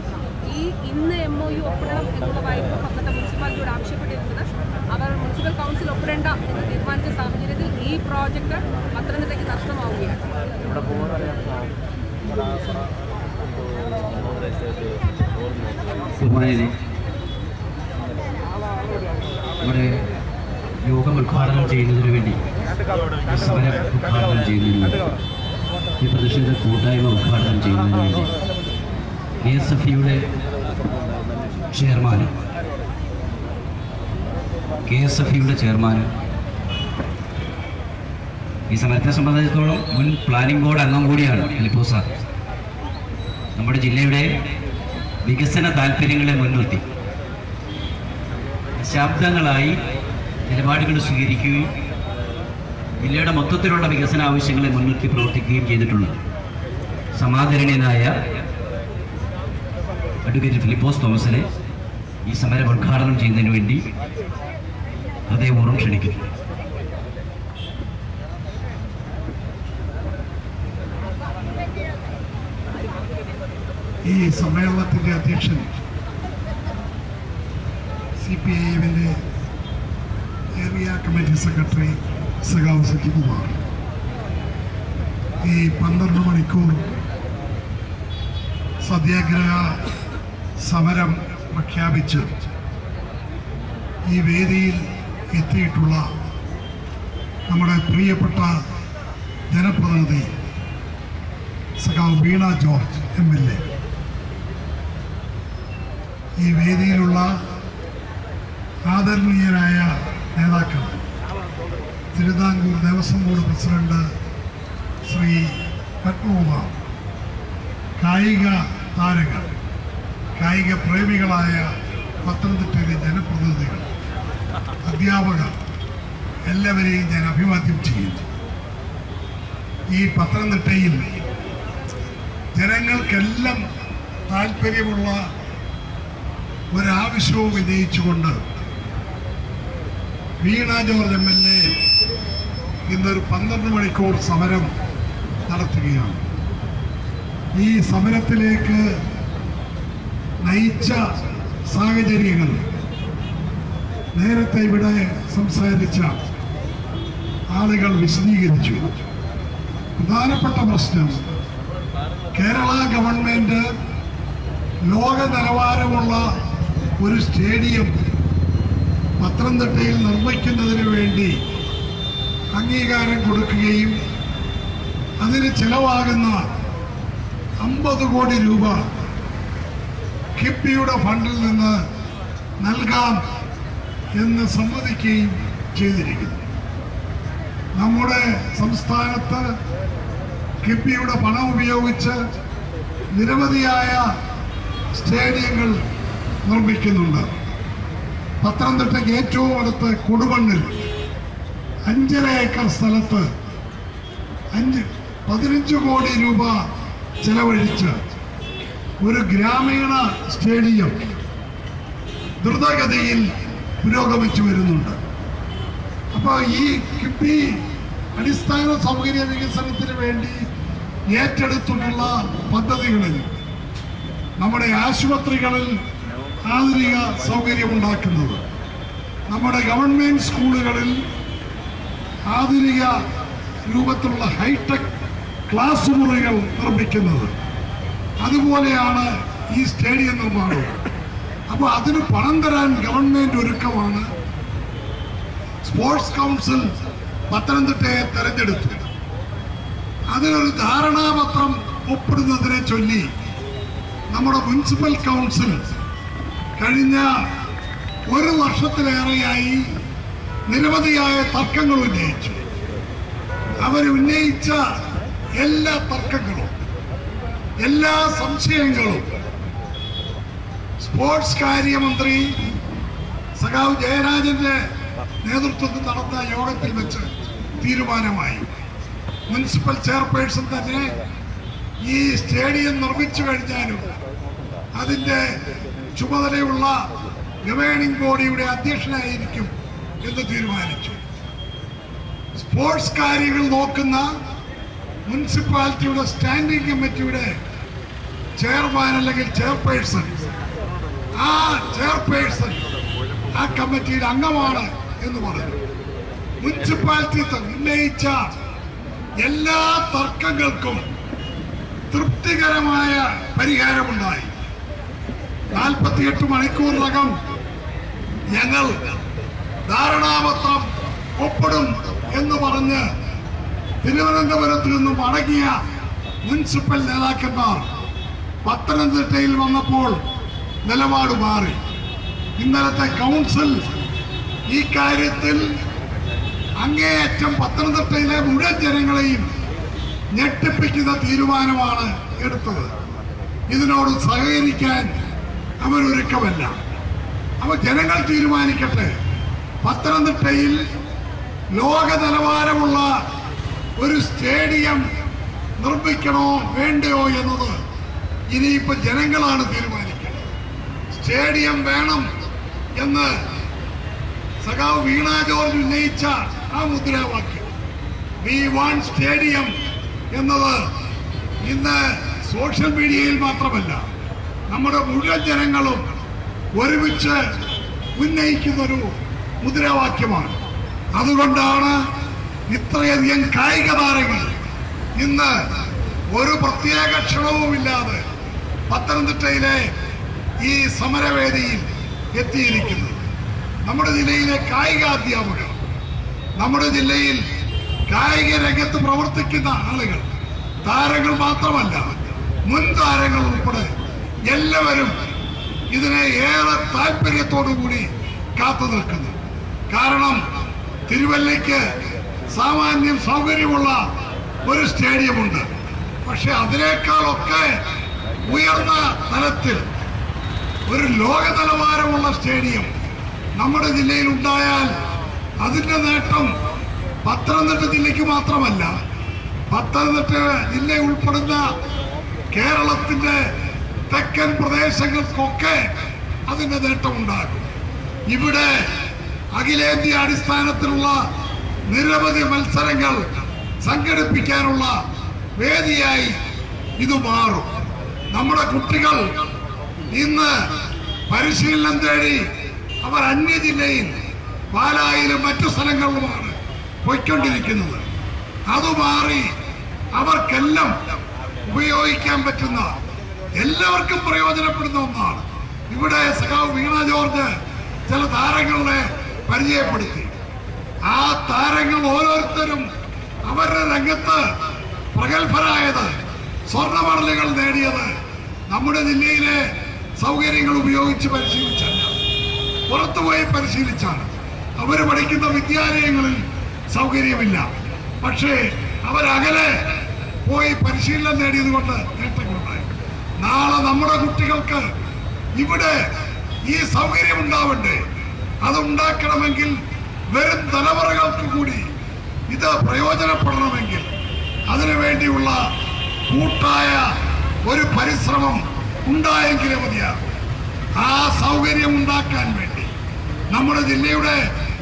ഈ ഇന്ന് എം ഒ യു ഒപ്പിടണം എന്നുള്ളതായിരുന്നു പത്തനംതിട്ട മുനിസിപ്പാലിറ്റിയോട് ആവശ്യപ്പെട്ടിരുന്നത് അവർ മുനിസിപ്പൽ കൗൺസിൽ ഒപ്പിടേണ്ട എന്ന് തീരുമാനിച്ച സാഹചര്യത്തിൽ ഈ പ്രോജക്റ്റ് പത്തനംതിട്ടയ്ക്ക് നഷ്ടമാവുകയാണ് ബഹുമാനരെ നമ്മുടെ യോഗം ഉദ്ഘാടനം ചെയ്യുന്നതിന് വേണ്ടി ഈ സമരം ഉദ്ഘാടനം ചെയ്യുന്നതിന് വേണ്ടി ഈ പ്രതിഷേധ കൂട്ടായ്മ ഉദ്ഘാടനം ചെയ്യുന്നതിന് വേണ്ടി കെ എസ് എഫ് ഇയുടെ ചെയർമാനും കെ എസ് എഫ് ഇയുടെ ചെയർമാനും ഈ സമരത്തെ സംബന്ധിച്ചിടത്തോളം മുൻ പ്ലാനിംഗ് ബോർഡ് അംഗം കൂടിയാണ് ഫിലിപ്പോ സാർ നമ്മുടെ ജില്ലയുടെ വികസന താല്പര്യങ്ങളെ മുൻനിർത്തി ശബ്ദങ്ങളായി നിലപാടുകൾ സ്വീകരിക്കുകയും ജില്ലയുടെ മൊത്തത്തിലുള്ള വികസന ആവശ്യങ്ങളെ മുൻനിർത്തി പ്രവർത്തിക്കുകയും ചെയ്തിട്ടുള്ളത് സമാദരണീയനായ അഡ്വക്കേറ്റ് ഫിലിപ്പോസ് തോമസിനെ ഈ സമരം ഉദ്ഘാടനം ചെയ്യുന്നതിന് വേണ്ടി ഹൃദയപൂർവ്വം ക്ഷണിക്കുന്നു ഈ സമ്മേളനത്തിൻ്റെ അധ്യക്ഷൻ സി പി ഐ എമ്മിൻ്റെ ഏരിയ കമ്മിറ്റി സെക്രട്ടറി സഖാവ് സജികുമാർ ഈ പന്ത്രണ്ട് മണിക്കൂർ സത്യാഗ്രഹ സമരം പ്രഖ്യാപിച്ച് ഈ വേദിയിൽ എത്തിയിട്ടുള്ള നമ്മുടെ പ്രിയപ്പെട്ട ജനപ്രതിനിധി സഖാവ് Veena George M L A ഈ വേദിയിലുള്ള ആദരണീയരായ നേതാക്കൾ തിരുവിതാംകൂർ ദേവസ്വം ബോർഡ് പ്രസിഡന്റ് ശ്രീ പത്മകുമാർ കായിക താരങ്ങൾ കായിക പ്രേമികളായ പത്തനംതിട്ടയിലെ ജനപ്രതിനിധികൾ അധ്യാപകർ എല്ലാവരെയും ഞാൻ അഭിവാദ്യം ചെയ്യുന്നു ഈ പത്തനംതിട്ടയിൽ ജനങ്ങൾക്കെല്ലാം താല്പര്യമുള്ള ഒരാവശ്യവും ഉന്നയിച്ചുകൊണ്ട് Veena George M L A ഇന്നൊരു പന്ത്രണ്ട് മണിക്കൂർ സമരം നടത്തുകയാണ് ഈ സമരത്തിലേക്ക് നയിച്ച സാഹചര്യങ്ങൾ നേരത്തെ ഇവിടെ സംസാരിച്ച ആളുകൾ വിശദീകരിച്ചു പ്രധാനപ്പെട്ട പ്രശ്നം കേരള ഗവൺമെന്റ് ലോക നിലവാരമുള്ള ഒരു സ്റ്റേഡിയം പത്തനംതിട്ടയിൽ നിർമ്മിക്കുന്നതിന് വേണ്ടി അംഗീകാരം കൊടുക്കുകയും അതിന് ചെലവാകുന്ന അമ്പത് കോടി രൂപ കിഫ്ബിയുടെ ഫണ്ടിൽ നിന്ന് നൽകാം എന്ന് സമ്മതിക്കുകയും ചെയ്തിരിക്കുന്നു നമ്മുടെ സംസ്ഥാനത്ത് കിഫ്ബിയുടെ പണം ഉപയോഗിച്ച് നിരവധിയായ സ്റ്റേഡിയങ്ങൾ നിർമ്മിക്കുന്നുണ്ട് പത്തനംതിട്ടയ്ക്ക് ഏറ്റവും അടുത്ത് കൊടുമണ്ണിൽ അഞ്ചര ഏക്കർ സ്ഥലത്ത് അഞ്ച് പതിനഞ്ച് കോടി രൂപ ചെലവഴിച്ച് ഒരു ഗ്രാമീണ സ്റ്റേഡിയം ദ്രുതഗതിയിൽ പുരോഗമിച്ചു വരുന്നുണ്ട് അപ്പോൾ ഈ കിഫ്ബി അടിസ്ഥാന സൗകര്യ വികസനത്തിന് വേണ്ടി ഏറ്റെടുത്തിട്ടുള്ള പദ്ധതികളിൽ നമ്മുടെ ആശുപത്രികളിൽ ആധുനിക സൗകര്യമുണ്ടാക്കുന്നത് നമ്മുടെ ഗവൺമെൻറ് സ്കൂളുകളിൽ ആധുനിക രൂപത്തിലുള്ള ഹൈടെക് ക്ലാസ് മുറികൾ നിർമ്മിക്കുന്നത് അതുപോലെയാണ് ഈ സ്റ്റേഡിയം നിർമ്മാണം അപ്പോൾ അതിന് പണം തരാൻ ഗവൺമെൻറ് ഒരുക്കമാണ് സ്പോർട്സ് കൗൺസിൽ പത്തനംതിട്ടയെ തെരഞ്ഞെടുത്തു അതിനൊരു ധാരണാപത്രം ഒപ്പിടുന്നതിനെ ചൊല്ലി നമ്മുടെ മുനിസിപ്പൽ കൗൺസിൽ കഴിഞ്ഞ ഒരു വർഷത്തിലേറെയായി നിരവധിയായ തർക്കങ്ങൾ ഉന്നയിച്ചു അവർ ഉന്നയിച്ച എല്ലാ തർക്കങ്ങളും എല്ലാ സംശയങ്ങളും സ്പോർട്സ് കാര്യമന്ത്രി സഖാവ് ജയരാജന്റെ നേതൃത്വത്തിൽ നടന്ന യോഗത്തിൽ വെച്ച് തീരുമാനമായി മുനിസിപ്പൽ ചെയർപേഴ്സൺ തന്നെ ഈ സ്റ്റേഡിയം നിർമ്മിച്ചു കഴിഞ്ഞാലും അതിൻ്റെ ചുമതലയുള്ള ഗവേണിംഗ് ബോഡിയുടെ അധ്യക്ഷനായിരിക്കും എന്ന് തീരുമാനിച്ചു സ്പോർട്സ് കാര്യങ്ങൾ നോക്കുന്ന മുനിസിപ്പാലിറ്റിയുടെ സ്റ്റാൻഡിംഗ് കമ്മിറ്റിയുടെ ചെയർമാൻ അല്ലെങ്കിൽ ചെയർപേഴ്സൺ ആ ചെയർപേഴ്സൺ ആ കമ്മിറ്റിയുടെ അംഗമാണ് എന്ന് പറഞ്ഞു മുനിസിപ്പാലിറ്റി ത- ഉന്നയിച്ച എല്ലാ തർക്കങ്ങൾക്കും തൃപ്തികരമായ പരിഹാരമുണ്ടായി നാൽപ്പത്തിയെട്ട് മണിക്കൂറിനകം ഞങ്ങൾ ധാരണാപത്രം ഒപ്പിടും എന്ന് പറഞ്ഞ് തിരുവനന്തപുരത്ത് നിന്നും മടങ്ങിയ മുനിസിപ്പൽ നേതാക്കന്മാർ പത്തനംതിട്ടയിൽ വന്നപ്പോൾ നിലപാട് മാറി ഇന്നലത്തെ കൗൺസിൽ ഈ കാര്യത്തിൽ അങ്ങേയറ്റം പത്തനംതിട്ടയിലെ മുഴുവൻ ജനങ്ങളെയും ഞെട്ടിപ്പിക്കുന്ന തീരുമാനമാണ് എടുത്തത് ഇതിനോട് സഹകരിക്കാൻ അവരൊരുക്കമല്ല അവ ജനങ്ങൾ തീരുമാനിക്കട്ടെ പത്തനംതിട്ടയിൽ ലോക നിലവാരമുള്ള ഒരു സ്റ്റേഡിയം നിർമ്മിക്കണോ വേണ്ടയോ എന്നത് ഇനിയിപ്പോ ജനങ്ങളാണ് തീരുമാനിക്കുന്നത് സ്റ്റേഡിയം വേണം എന്ന് സഖാവ് വീണ ജോർജ് ഉന്നയിച്ച ആ മുദ്രാവാക്യം വി വാൺ സ്റ്റേഡിയം എന്നത് ഇന്ന് സോഷ്യൽ മീഡിയയിൽ മാത്രമല്ല നമ്മുടെ മുഴുവൻ ജനങ്ങളും ഒരുമിച്ച് ഉന്നയിക്കുന്നൊരു മുദ്രാവാക്യമാണ് അതുകൊണ്ടാണ് ഇത്രയധികം കായിക താരങ്ങൾ ഇന്ന് ഒരു പ്രത്യേക ക്ഷണവുമില്ലാതെ പത്തനംതിട്ടയിലെ ഈ സമരവേദിയിൽ എത്തിയിരിക്കുന്നത് നമ്മുടെ ജില്ലയിലെ കായിക അധ്യാപകർ നമ്മുടെ ജില്ലയിൽ കായിക രംഗത്ത് പ്രവർത്തിക്കുന്ന ആളുകൾ താരങ്ങൾ മാത്രമല്ല മുൻ താരങ്ങൾ ഉൾപ്പെടെ എല്ലാവരും ഇതിനെ ഏറെ താല്പര്യത്തോടു കൂടി കാത്തു നിൽക്കുന്നു കാരണം തിരുവല്ലയ്ക്ക് സാമാന്യം സൗകര്യമുള്ള ഒരു സ്റ്റേഡിയമുണ്ട് പക്ഷെ അതിനേക്കാളൊക്കെ ഉയർന്ന തലത്തിൽ ഒരു ലോക നിലവാരമുള്ള സ്റ്റേഡിയം നമ്മുടെ ജില്ലയിൽ ഉണ്ടായാൽ അതിന്റെ നേട്ടം പത്തനംതിട്ട ജില്ലയ്ക്ക് മാത്രമല്ല പത്തനംതിട്ട ജില്ല ഉൾപ്പെടുന്ന കേരളത്തിന്റെ തെക്കൻ പ്രദേശങ്ങൾക്കൊക്കെ അതിന്റെ നേട്ടമുണ്ടാകും ഇവിടെ അഖിലേന്ത്യാ അടിസ്ഥാനത്തിലുള്ള നിരവധി മത്സരങ്ങൾ സംഘടിപ്പിക്കാനുള്ള വേദിയായി ഇത് മാറും നമ്മുടെ കുട്ടികൾ ഇന്ന് പരിശീലനം തേടി അവർ അന്യ ജില്ലയിൽ പാലായിലും മറ്റു സ്ഥലങ്ങളിലുമാണ് പോയിക്കൊണ്ടിരിക്കുന്നത് അത് മാറി അവർക്കെല്ലാം ഉപയോഗിക്കാൻ പറ്റുന്ന എല്ലാവർക്കും പ്രയോജനപ്പെടുന്ന ഒന്നാണ് ഇവിടെ സഖാവ് വീണ ജോർജ് ചില താരങ്ങളെ പരിചയപ്പെടുത്തി ആ താരങ്ങൾ ഓരോരുത്തരും അവരുടെ രംഗത്ത് പ്രഗത്ഭരായത് സ്വർണ്ണ മെഡലുകൾ നേടിയത് നമ്മുടെ ജില്ലയിലെ സൗകര്യങ്ങൾ ഉപയോഗിച്ച് പരിശീലിച്ചല്ല പുറത്തുപോയി പരിശീലിച്ചാണ് അവർ പഠിക്കുന്ന വിദ്യാലയങ്ങളിൽ സൗകര്യമില്ല പക്ഷേ അവരകലെ പോയി പരിശീലനം നേടിയത് കൊണ്ട് നേട്ടങ്ങളുണ്ടായി നാളെ നമ്മുടെ കുട്ടികൾക്ക് ഇവിടെ ഈ സൗകര്യം ഉണ്ടാവണ്ടേ അത് ഉണ്ടാക്കണമെങ്കിൽ വരും തലമുറകൾക്ക് കൂടി ഇത് പ്രയോജനപ്പെടണമെങ്കിൽ അതിനു വേണ്ടിയുള്ള കൂട്ടായ ഒരു പരിശ്രമം ഉണ്ടായെങ്കിലേ മതിയാകും ആ സൗകര്യം ഉണ്ടാക്കാൻ വേണ്ടി നമ്മുടെ ജില്ലയുടെ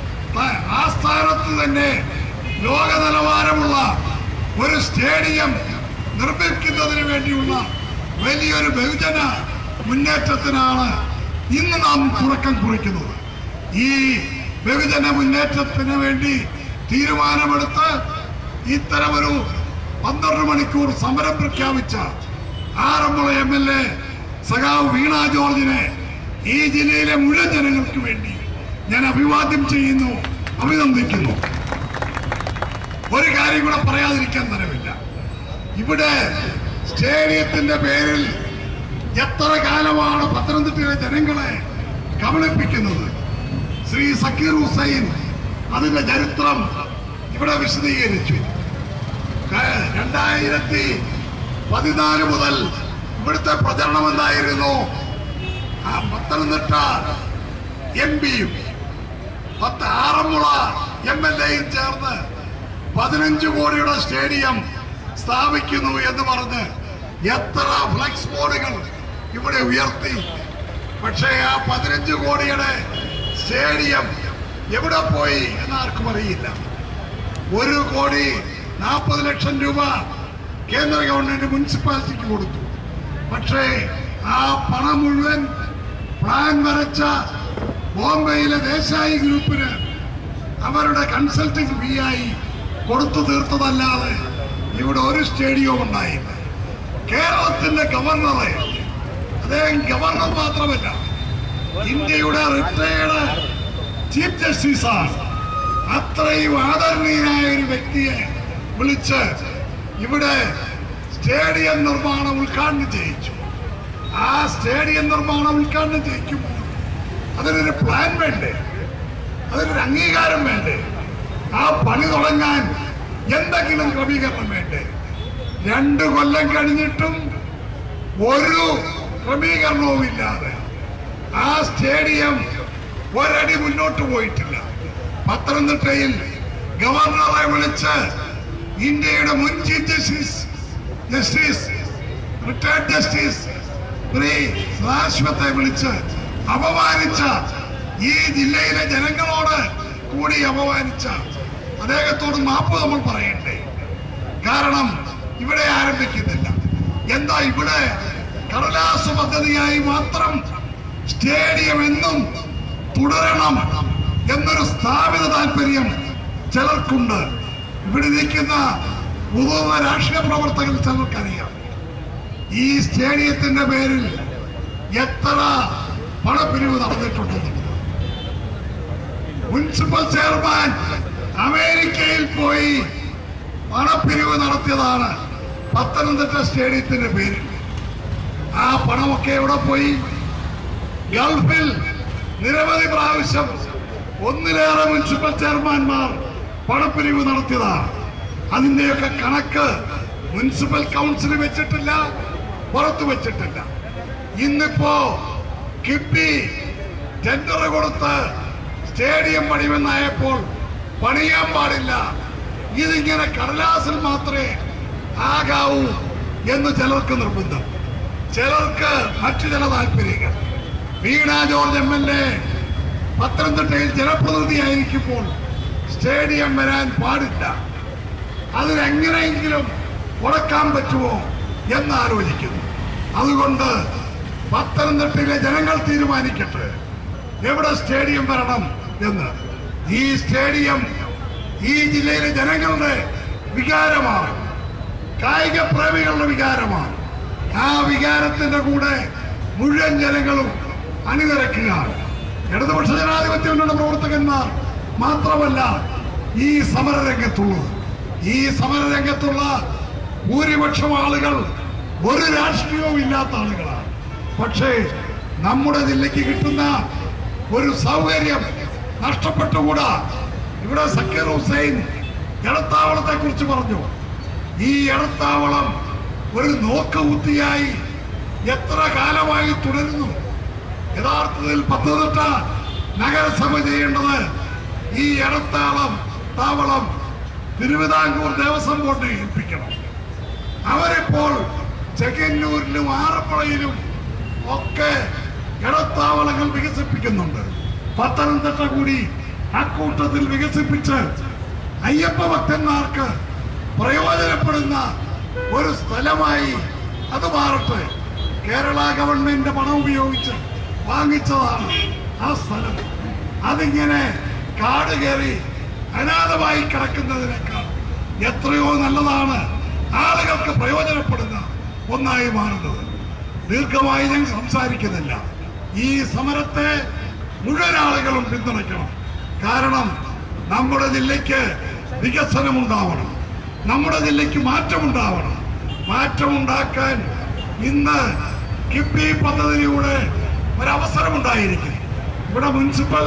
ത- ആസ്ഥാനത്ത് തന്നെ ലോക നിലവാരമുള്ള ഒരു സ്റ്റേഡിയം നിർമ്മിക്കുന്നതിന് വേണ്ടിയുള്ള വലിയൊരു ബഹുജന മുന്നേറ്റത്തിനാണ് ഇന്ന് നാം തുടക്കം കുറിക്കുന്നത് ഈ ബഹുജന മുന്നേറ്റത്തിന് വേണ്ടി തീരുമാനമെടുത്ത് ഇത്തരമൊരു പന്ത്രണ്ട് മണിക്കൂർ സമരം പ്രഖ്യാപിച്ച ആറന്മുള എം എൽ എ സഖാവ് വീണ ജോർജിനെ ഈ ജില്ലയിലെ മുഴുവൻ ജനങ്ങൾക്ക് വേണ്ടി ഞാൻ അഭിവാദ്യം ചെയ്യുന്നു അഭിനന്ദിക്കുന്നു ഒരു കാര്യം കൂടെ പറയാതിരിക്കാൻ തരമില്ല ഇവിടെ സ്റ്റേഡിയത്തിന്റെ പേരിൽ എത്ര കാലമാണ് പത്തനംതിട്ടയിലെ ജനങ്ങളെ കബളിപ്പിക്കുന്നത് ശ്രീ സക്കീർ ഹുസൈൻ അതിന്റെ ചരിത്രം ഇവിടെ വിശദീകരിച്ചു ക- രണ്ടായിരത്തി പതിനാല് മുതൽ ഇവിടുത്തെ പ്രചരണം എന്തായിരുന്നു ആ പത്തനംതിട്ട എം പിയും പത്ത് ആറന്മുള എം എൽ എയും ചേർന്ന് പതിനഞ്ച് കോടിയുടെ സ്റ്റേഡിയം സ്ഥാപിക്കുന്നു എന്ന് പറഞ്ഞ് എത്ര ഫ്ലക്സ് ബോർഡുകൾ ഇവിടെ ഉയർത്തി പക്ഷേ ആ പതിനഞ്ച് കോടിയുടെ സ്റ്റേഡിയം എവിടെ പോയി എന്ന് ആർക്കും അറിയില്ല ഒരു കോടി നാൽപ്പത് ലക്ഷം രൂപ കേന്ദ്ര ഗവൺമെന്റ് മുനിസിപ്പാലിറ്റിക്ക് കൊടുത്തു പക്ഷേ ആ പണം മുഴുവൻ പ്ലാൻ വരച്ച ബോംബെയിലെ ദേശായി ഗ്രൂപ്പിന് അവരുടെ കൺസൾട്ടിംഗ് ഫീ ആയി കൊടുത്തു തീർത്തതല്ലാതെ ഇവിടെ ഒരു സ്റ്റേഡിയവും ഉണ്ടായില്ല കേരളത്തിന്റെ ഗവർണറെ അദ്ദേഹം ഗവർണർ മാത്രമല്ല ഇന്ത്യയുടെ റിട്ടയർഡ് ചീഫ് ജസ്റ്റിസാണ് അത്രയും ആദരണീയനായ ഒരു വ്യക്തിയെ വിളിച്ച് ഇവിടെ സ്റ്റേഡിയം നിർമ്മാണം ഉദ്ഘാടനം ചെയ്യിച്ചു ആ സ്റ്റേഡിയം നിർമ്മാണം ഉദ്ഘാടനം ചെയ്യിക്കുമ്പോൾ അതിനൊരു പ്ലാൻ വേണ്ടേ അതിനൊരു അംഗീകാരം വേണ്ടേ ആ പണി തുടങ്ങാൻ എന്തെങ്കിലും ക്രമീകരണം വേണ്ടേ രണ്ടു കൊല്ലം കഴിഞ്ഞിട്ടും ഒരു ക്രമീകരണവും ഇല്ലാതെ ആ സ്റ്റേഡിയം ഒരടി മുന്നോട്ട് പോയിട്ടില്ല പത്തനംതിട്ടയിൽ ഗവർണറെ വിളിച്ച് ഇന്ത്യയുടെ മുൻ chief justice justice retired justice Shri സദാശിവത്തെ വിളിച്ച് അപമാനിച്ച ഈ ജില്ലയിലെ ജനങ്ങളോട് കൂടി അപമാനിച്ച അദ്ദേഹത്തോട് മാപ്പ് നമ്മൾ പറയണ്ടേ കാരണം ഇവിടെ ആരംഭിക്കുന്നില്ല എന്താ ഇവിടെ കടലാസ് പദ്ധതിയായി മാത്രം സ്റ്റേഡിയം എന്നും തുടരണം എന്നൊരു സ്ഥാപിത താല്പര്യം ചിലർക്കുണ്ട് ഇവിടെ നിൽക്കുന്ന മുതിർന്ന രാഷ്ട്രീയ പ്രവർത്തകർ ചിലർക്കറിയാം ഈ സ്റ്റേഡിയത്തിന്റെ പേരിൽ എത്ര പണപ്പിരിവ് നടന്നിട്ടുണ്ടെന്നുള്ളത് മുനിസിപ്പൽ ചെയർമാൻ അമേരിക്കയിൽ പോയി പണപ്പിരിവ് നടത്തിയതാണ് പത്തനംതിട്ട സ്റ്റേഡിയത്തിന്റെ പേരിൽ ആ പണമൊക്കെ എവിടെ പോയി ഗൾഫിൽ നിരവധി പ്രാവശ്യം ഒന്നിലേറെ മുനിസിപ്പൽ ചെയർമാൻമാർ പണപ്പിരിവ് നടത്തിയതാണ് അതിന്റെയൊക്കെ കണക്ക് മുനിസിപ്പൽ കൗൺസിൽ വെച്ചിട്ടില്ല പുറത്തു വെച്ചിട്ടില്ല ഇന്നിപ്പോ കിബി ടെൻഡർ കൊടുത്ത് സ്റ്റേഡിയം പണിയുമെന്നായപ്പോൾ പണിയാൻ പാടില്ല ഇതിങ്ങനെ കടലാസിൽ മാത്രമേ ആകാവൂ എന്ന് ചിലർക്ക് നിർബന്ധം ചിലർക്ക് മറ്റു ചില താല്പര്യങ്ങൾ Veena George M L A പത്തനംതിട്ടയിൽ ജനപ്രതിനിധിയായിരിക്കുമ്പോൾ സ്റ്റേഡിയം വരാൻ പാടില്ല അതിനെങ്ങനെയെങ്കിലും മുടക്കാൻ പറ്റുമോ എന്ന് ആലോചിക്കുന്നു അതുകൊണ്ട് പത്തനംതിട്ടയിലെ ജനങ്ങൾ തീരുമാനിക്കട്ടെ എവിടെ സ്റ്റേഡിയം വരണം എന്ന് ഈ സ്റ്റേഡിയം ഈ ജില്ലയിലെ ജനങ്ങളുടെ വികാരമാണ് കായിക പ്രേമികളുടെ വികാരമാണ് ആ വികാരത്തിന്റെ കൂടെ മുഴുവൻ ജനങ്ങളും അണിനിരക്കുകയാണ് ഇടതുപക്ഷ ജനാധിപത്യ മുന്നണി പ്രവർത്തകന്മാർ മാത്രമല്ല ഈ സമരരംഗത്തുള്ളത് ഈ സമരരംഗത്തുള്ള ഭൂരിപക്ഷം ആളുകൾ ഒരു രാഷ്ട്രീയവും ഇല്ലാത്ത ആളുകളാണ് പക്ഷേ നമ്മുടെ ജില്ലയ്ക്ക് കിട്ടുന്ന ഒരു സൗകര്യം നഷ്ടപ്പെട്ടുകൂടാ ഇവിടെ സക്കീർ ഹുസൈൻ എടത്താവളത്തെ കുറിച്ച് പറഞ്ഞു ഈ എടത്താവളം ഒരു നോക്കുകുത്തിയായി എത്ര കാലമായി തുടരുന്നു യഥാർത്ഥത്തിൽ പത്തനംതിട്ട നഗരസഭ ചെയ്യേണ്ടത് ഈ എടത്താവളം താവളം തിരുവിതാംകൂർ ദേവസ്വം ബോർഡ് ഏൽപ്പിക്കണം അവരിപ്പോൾ ചെങ്ങന്നൂരിലും ആറപ്പുഴയിലും ഒക്കെ ഇടത്താവളങ്ങൾ വികസിപ്പിക്കുന്നുണ്ട് പത്തനംതിട്ട കൂടി അക്കൂട്ടത്തിൽ വികസിപ്പിച്ച് അയ്യപ്പ ഭക്തന്മാർക്ക് പ്രയോജനപ്പെടുന്ന ഒരു സ്ഥലമായി അത് മാറട്ടെ കേരള ഗവൺമെന്റ് പണം ഉപയോഗിച്ച് വാങ്ങിച്ചതാണ് ആ സ്ഥലം അതിങ്ങനെ കാട് കയറി അനാഥമായി കിടക്കുന്നതിനേക്കാൾ എത്രയോ നല്ലതാണ് ആളുകൾക്ക് പ്രയോജനപ്പെടുന്ന ഒന്നായി മാറുന്നത് ദീർഘമായി ഞാൻ സംസാരിക്കുന്നില്ല ഈ സമരത്തെ മുഴുവൻ ആളുകളും പിന്തുണയ്ക്കണം കാരണം നമ്മുടെ ജില്ലയ്ക്ക് വികസനമുണ്ടാവണം നമ്മുടെ ജില്ലയ്ക്ക് മാറ്റമുണ്ടാവണം മാറ്റമുണ്ടാക്കാൻ ഇന്ന് കിഫ്ബി പദ്ധതിയിലൂടെ ഒരവസരമുണ്ടായിരിക്കും ഇവിടെ മുനിസിപ്പൽ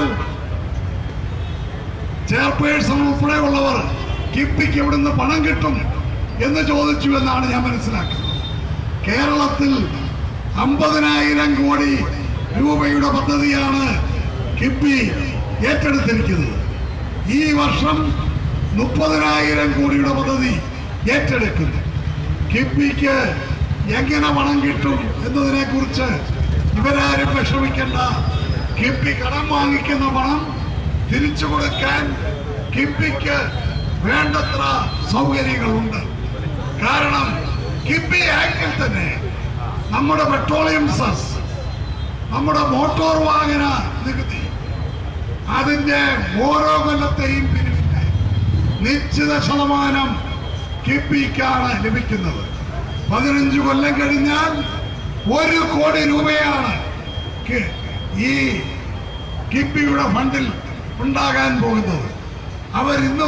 ചെയർപേഴ്സൺ ഉൾപ്പെടെയുള്ളവർ കിഫ്ബിക്ക് എവിടുന്ന് പണം കിട്ടും എന്ന് ചോദിച്ചു എന്നാണ് ഞാൻ മനസ്സിലാക്കുന്നത് കേരളത്തിൽ അമ്പതിനായിരം കോടി രൂപയുടെ പദ്ധതിയാണ് കിഫ്ബി ഏറ്റെടുത്തിരിക്കുന്നത് ഈ വർഷം മുപ്പതിനായിരം കോടിയുടെ പദ്ധതി ഏറ്റെടുക്കുന്നു കിഫ്ബിക്ക് എങ്ങനെ പണം കിട്ടും എന്നതിനെ കുറിച്ച് ഇവരാരും വിഷമിക്കേണ്ട കിഫ്ബി കടം വാങ്ങിക്കുന്ന പണം തിരിച്ചു കൊടുക്കാൻ കിഫ്ബിക്ക് വേണ്ടത്ര സൗകര്യങ്ങളുണ്ട് കാരണം കിഫ്ബി ആക്ടിൽ തന്നെ നമ്മുടെ പെട്രോളിയം സെസ് നമ്മുടെ മോട്ടോർ വാഹന നികുതി അതിന്റെ ഓരോ കൊല്ലത്തെയും പിരിവിന്റെ നിശ്ചിത ശതമാനം കിബിക്കാണ് ലഭിക്കുന്നത് പതിനഞ്ച് കൊല്ലം കഴിഞ്ഞാൽ ഒരു കോടി രൂപയാണ് കി- ഈ കിബിയുടെ ഫണ്ടിൽ ഉണ്ടാകാൻ പോകുന്നത് അവരിന്ന്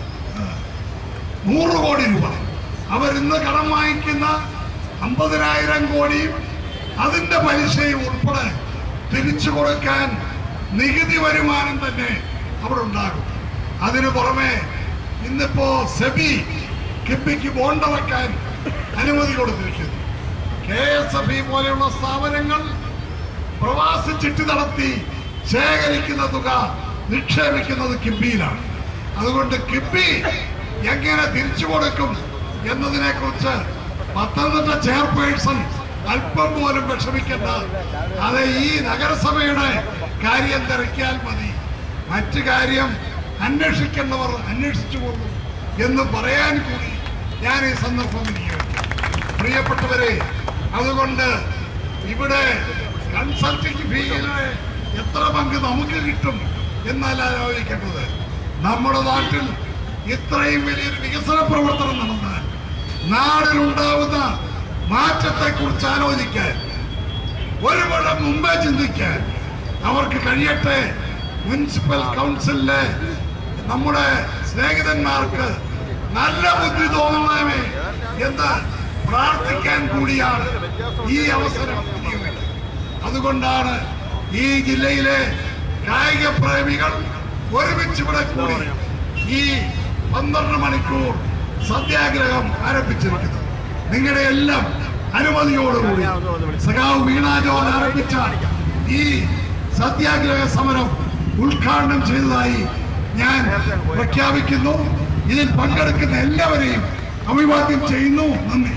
നൂറ് കോടി രൂപ അവരിന്ന് കടം വാങ്ങിക്കുന്ന അമ്പതിനായിരം കോടിയും അതിന്റെ പലിശയും ഉൾപ്പെടെ തിരിച്ചു കൊടുക്കാൻ നികുതി വരുമാനം തന്നെ അവിടെ ഉണ്ടാകും അതിനു പുറമെ ഇന്നിപ്പോ സെബി കിബിക്ക് ബോണ്ട് വെക്കാൻ അനുമതി കൊടുത്തിരിക്കുന്നു കെ എസ് എഫ് ഇ പോലെയുള്ള സ്ഥാപനങ്ങൾ പ്രവാസി ചിട്ടി നടത്തി ശേഖരിക്കുന്ന തുക നിക്ഷേപിക്കുന്നത് കിബിയിലാണ് അതുകൊണ്ട് കിബി എങ്ങനെ തിരിച്ചു കൊടുക്കും എന്നതിനെ കുറിച്ച് പത്തനംതിട്ട ചെയർപേഴ്സൺ അല്പം പോലും വിഷമിക്കേണ്ട അത് ഈ നഗരസഭയുടെ കാര്യം തിരക്കിയാൽ മതി മറ്റു കാര്യം അന്വേഷിക്കേണ്ടവർ അന്വേഷിച്ചു പോകും എന്ന് പറയാൻ കൂടി ഞാൻ ഈ സന്ദർഭം വിനിയോഗിക്കും പ്രിയപ്പെട്ടവരെ അതുകൊണ്ട് ഇവിടെ കൺസൾട്ടിംഗ് ഫീയിലെ എത്ര പങ്ക് നമുക്ക് കിട്ടും എന്നല്ല ആലോചിക്കേണ്ടത് നമ്മുടെ നാട്ടിൽ ഇത്രയും വലിയൊരു വികസന പ്രവർത്തനം നടന്നാൽ നാടിനുണ്ടാവുന്ന മാറ്റത്തെ കുറിച്ച് ആലോചിക്കാൻ ഒരു വടം മുമ്പേ ചിന്തിക്കാൻ അവർക്ക് കഴിയട്ടെ മുനിസിപ്പൽ കൗൺസിലിലെ നമ്മുടെ സ്നേഹിതന്മാർക്ക് നല്ല ബുദ്ധി തോന്നണമേ എന്ന് പ്രാർത്ഥിക്കാൻ കൂടിയാണ് ഈ അവസരം ഉപയോഗിക്കുന്നത്. അതുകൊണ്ടാണ് ഈ ജില്ലയിലെ കായിക പ്രേമികൾ ഒരുമിച്ച് ഇവിടെ കൂടി ഈ പന്ത്രണ്ട് മണിക്കൂർ സത്യാഗ്രഹം ആരംഭിച്ചിരിക്കുന്നത് നിങ്ങളുടെ എല്ലാം അനുമതിയോടുകൂടി സഖാവ് വീണ ജോൺ ആരംഭിച്ച ഈ സത്യാഗ്രഹ സമരം ഉദ്ഘാടനം ചെയ്തതായി ഞാൻ പ്രഖ്യാപിക്കുന്നു ഇതിൽ പങ്കെടുക്കുന്ന എല്ലാവരെയും അഭിവാദ്യം ചെയ്യുന്നു നന്ദി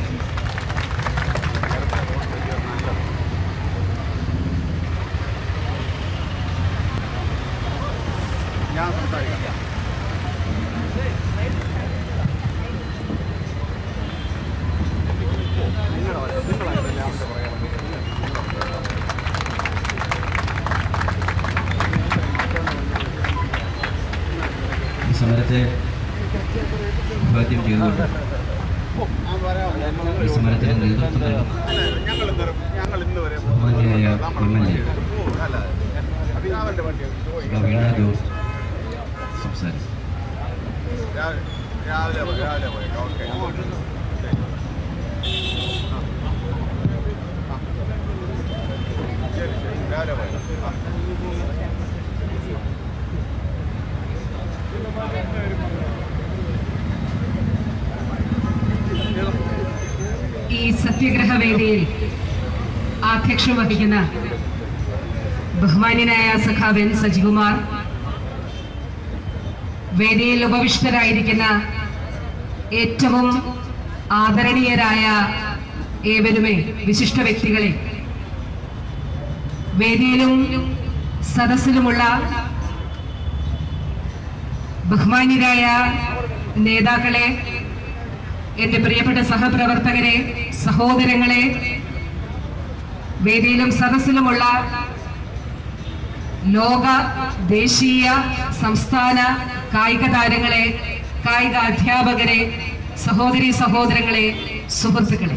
ഈ സമരത്തെ അഭിവാദ്യം ചെയ്തുകൊണ്ട് ഈ സമരത്തിന് നേതൃത്വം നൽകുന്ന ബഹുമാന്യയായ M L A Veena Jose സംസാരിച്ചു ഈ സത്യഗ്രഹ വേദിയിൽ ആധ്യക്ഷം വഹിക്കുന്ന ബഹുമാന്യനായ സഖാവൻ സജികുമാർ വേദിയിൽ ഉപവിഷ്ടരായിരിക്കുന്ന ഏറ്റവും ആദരണീയരായ ഏവരുമേ വിശിഷ്ട വ്യക്തികളെ വേദിയിലും സദസ്സിലുമുള്ള ബഹുമാന്യരായ നേതാക്കളെ എന്റെ പ്രിയപ്പെട്ട സഹപ്രവർത്തകരെ സഹോദരങ്ങളെ വേദിയിലും സദസ്സിലുമുള്ള ലോക ദേശീയ സംസ്ഥാന കായിക താരങ്ങളെ കായിക അധ്യാപകരെ സഹോദരി സഹോദരങ്ങളെ സുഹൃത്തുക്കളെ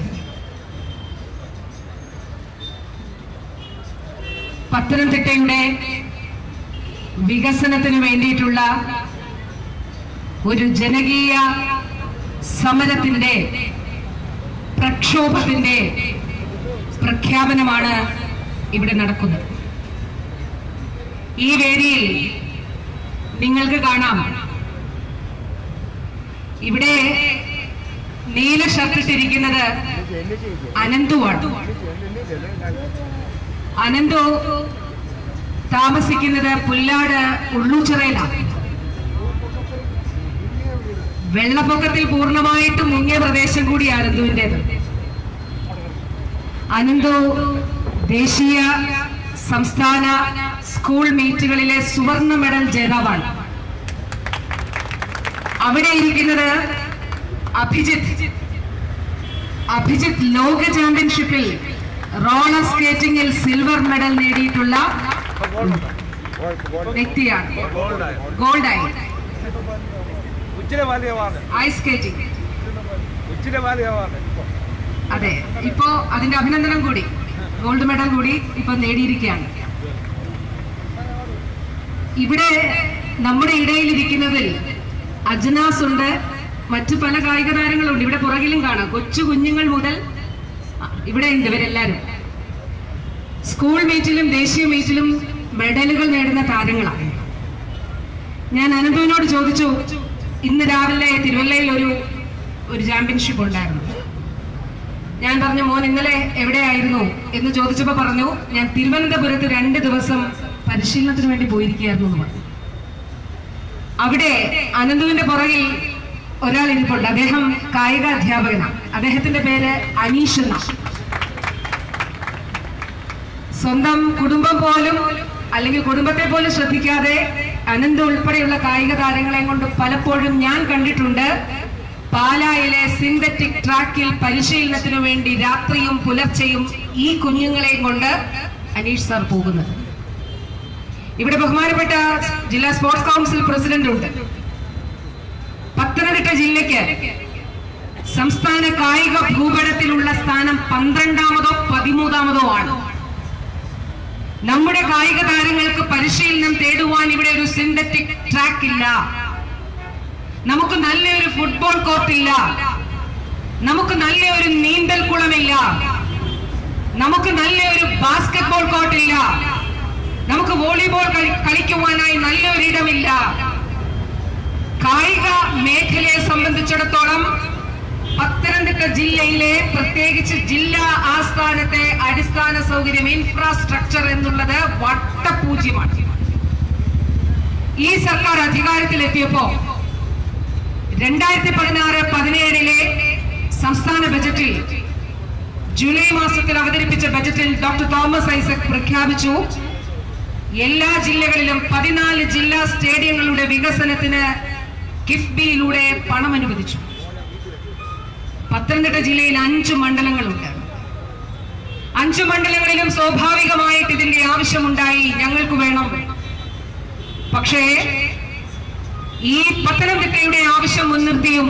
പത്തനംതിട്ടയുടെ വികസനത്തിന് വേണ്ടിയിട്ടുള്ള ഒരു ജനകീയ സമരത്തിന്റെ പ്രക്ഷോഭത്തിന്റെ പ്രഖ്യാപനമാണ് ഇവിടെ നടക്കുന്നത് ഈ വേദിയിൽ നിങ്ങൾക്ക് കാണാം ഇവിടെ നീല ഷർട്ടിട്ടിരിക്കുന്നത് അനന്തുവാണ് അനന്തു താമസിക്കുന്നത് പുല്ലാട് ഉള്ളൂച്ചിറയിലാണ് വെള്ളപ്പൊക്കത്തിൽ പൂർണ്ണമായിട്ടും മുങ്ങിയ പ്രദേശം കൂടി അനന്തുവിൻ്റെത് അനന്തു ദേശീയ സംസ്ഥാന സ്കൂൾ മീറ്റുകളിലെ സുവർണ മെഡൽ ജേതാവാണ് അവിടെ ഇരിക്കുന്നത് അഭിജിത്ത് അഭിജിത്ത് ലോക ചാമ്പ്യൻഷിപ്പിൽ റോളർ സ്കേറ്റിംഗിൽ സിൽവർ മെഡൽ നേടിയിട്ടുള്ള വ്യക്തിയാണ് ഗോൾഡായി ഐസ് സ്കേറ്റിംഗ് അതെ ഇപ്പോ അതിന്റെ അഭിനന്ദനം കൂടി ഗോൾഡ് മെഡൽ കൂടി ഇപ്പൊ നേടിയിരിക്കുകയാണ് ഇവിടെ നമ്മുടെ ഇടയിലിരിക്കുന്നതിൽ അജ്നാസ് ഉണ്ട് മറ്റു പല കായിക താരങ്ങളുണ്ട് ഇവിടെ പുറകിലും കാണാം കൊച്ചു കുഞ്ഞുങ്ങൾ മുതൽ ആ, ഇവിടെ ഉണ്ട് ഇവരെല്ലാരും സ്കൂൾ മീറ്റിലും ദേശീയ മീറ്റിലും മെഡലുകൾ നേടുന്ന താരങ്ങളാണ് ഞാൻ അനന്തുവിനോട് ചോദിച്ചു ഇന്ന് രാവിലെ തിരുവല്ലയിൽ ഒരു ഒരു ചാമ്പ്യൻഷിപ്പ് ഉണ്ടായിരുന്നു ഞാൻ പറഞ്ഞു മോൻ ഇന്നലെ എവിടെയായിരുന്നു എന്ന് ചോദിച്ചപ്പോ പറഞ്ഞു ഞാൻ തിരുവനന്തപുരത്ത് രണ്ട് ദിവസം പരിശീലനത്തിന് വേണ്ടി പോയിരിക്കുകയായിരുന്നു എന്ന് പറഞ്ഞു അവിടെ അനന്തുവിന്റെ പുറകിൽ ഒരാൾ ഇരിപ്പുണ്ട് അദ്ദേഹം കായിക അധ്യാപകനാണ് അദ്ദേഹത്തിന്റെ പേര് അനീഷ് എന്നാണ് സ്വന്തം കുടുംബം പോലും അല്ലെങ്കിൽ കുടുംബത്തെ പോലും ശ്രദ്ധിക്കാതെ അനന്ത് ഉൾപ്പെടെയുള്ള കായിക താരങ്ങളെ കൊണ്ട് പലപ്പോഴും ഞാൻ കണ്ടിട്ടുണ്ട് പാലായിലെ സിന്തറ്റിക് ട്രാക്കിൽ പരിശീലനത്തിനു വേണ്ടി രാത്രിയും പുലർച്ചെയും ഈ കുഞ്ഞുങ്ങളെയും കൊണ്ട് അനീഷ് സാർ പോകുന്നത് ഇവിടെ ബഹുമാനപ്പെട്ട ജില്ലാ സ്പോർട്സ് കൗൺസിൽ പ്രസിഡന്റ് ഉണ്ട് പത്തനംതിട്ട ജില്ലയ്ക്ക് സംസ്ഥാന കായിക ഭൂപടത്തിലുള്ള സ്ഥാനം പന്ത്രണ്ടാമതോ പതിമൂന്നാമതോ ആണ് നമ്മുടെ കായിക താരങ്ങൾക്ക് പരിശീലനം തേടുവാൻ ഇവിടെ ഒരു സിന്തറ്റിക് ട്രാക്ക് ഇല്ല നമുക്ക് നല്ലൊരു ഫുട്ബോൾ കോർട്ടില്ല നമുക്ക് നല്ലൊരു നീന്തൽ കുളമില്ല നമുക്ക് നല്ലൊരു ബാസ്കറ്റ്ബോൾ കോർട്ടില്ല നമുക്ക് വോളിബോൾ കളി- കളിക്കുവാനായി നല്ലൊരിടമില്ല കായിക മേഖലയെ സംബന്ധിച്ചിടത്തോളം പത്തനംതിട്ട ജില്ലയിലെ പ്രത്യേകിച്ച് ജില്ലാ ആസ്ഥാനത്തെ അടിസ്ഥാന സൗകര്യം ഇൻഫ്രാസ്ട്രക്ചർ എന്നുള്ളത് വട്ടപൂജ്യമാണ് ഈ സർക്കാർ അധികാരത്തിലെത്തിയപ്പോ രണ്ടായിരത്തി പതിനാറ് പതിനേഴിലെ സംസ്ഥാന ബജറ്റിൽ ജൂലൈ മാസത്തിൽ അവതരിപ്പിച്ച ബജറ്റിൽ ഡോക്ടർ തോമസ് ഐസക് പ്രഖ്യാപിച്ചു എല്ലാ ജില്ലകളിലും പതിനാല് ജില്ലാ സ്റ്റേഡിയങ്ങളുടെ വികസനത്തിന് കിഫ്ബിയിലൂടെ പണം അനുവദിച്ചു പത്തനംതിട്ട ജില്ലയിൽ അഞ്ച് മണ്ഡലങ്ങളുണ്ട് അഞ്ചു മണ്ഡലങ്ങളിലും സ്വാഭാവികമായിട്ട് ഇതിന്റെ ആവശ്യമുണ്ടായി ഞങ്ങൾക്ക് വേണം പക്ഷേ ഈ പത്തനംതിട്ടയുടെ ആവശ്യം മുൻനിർത്തിയും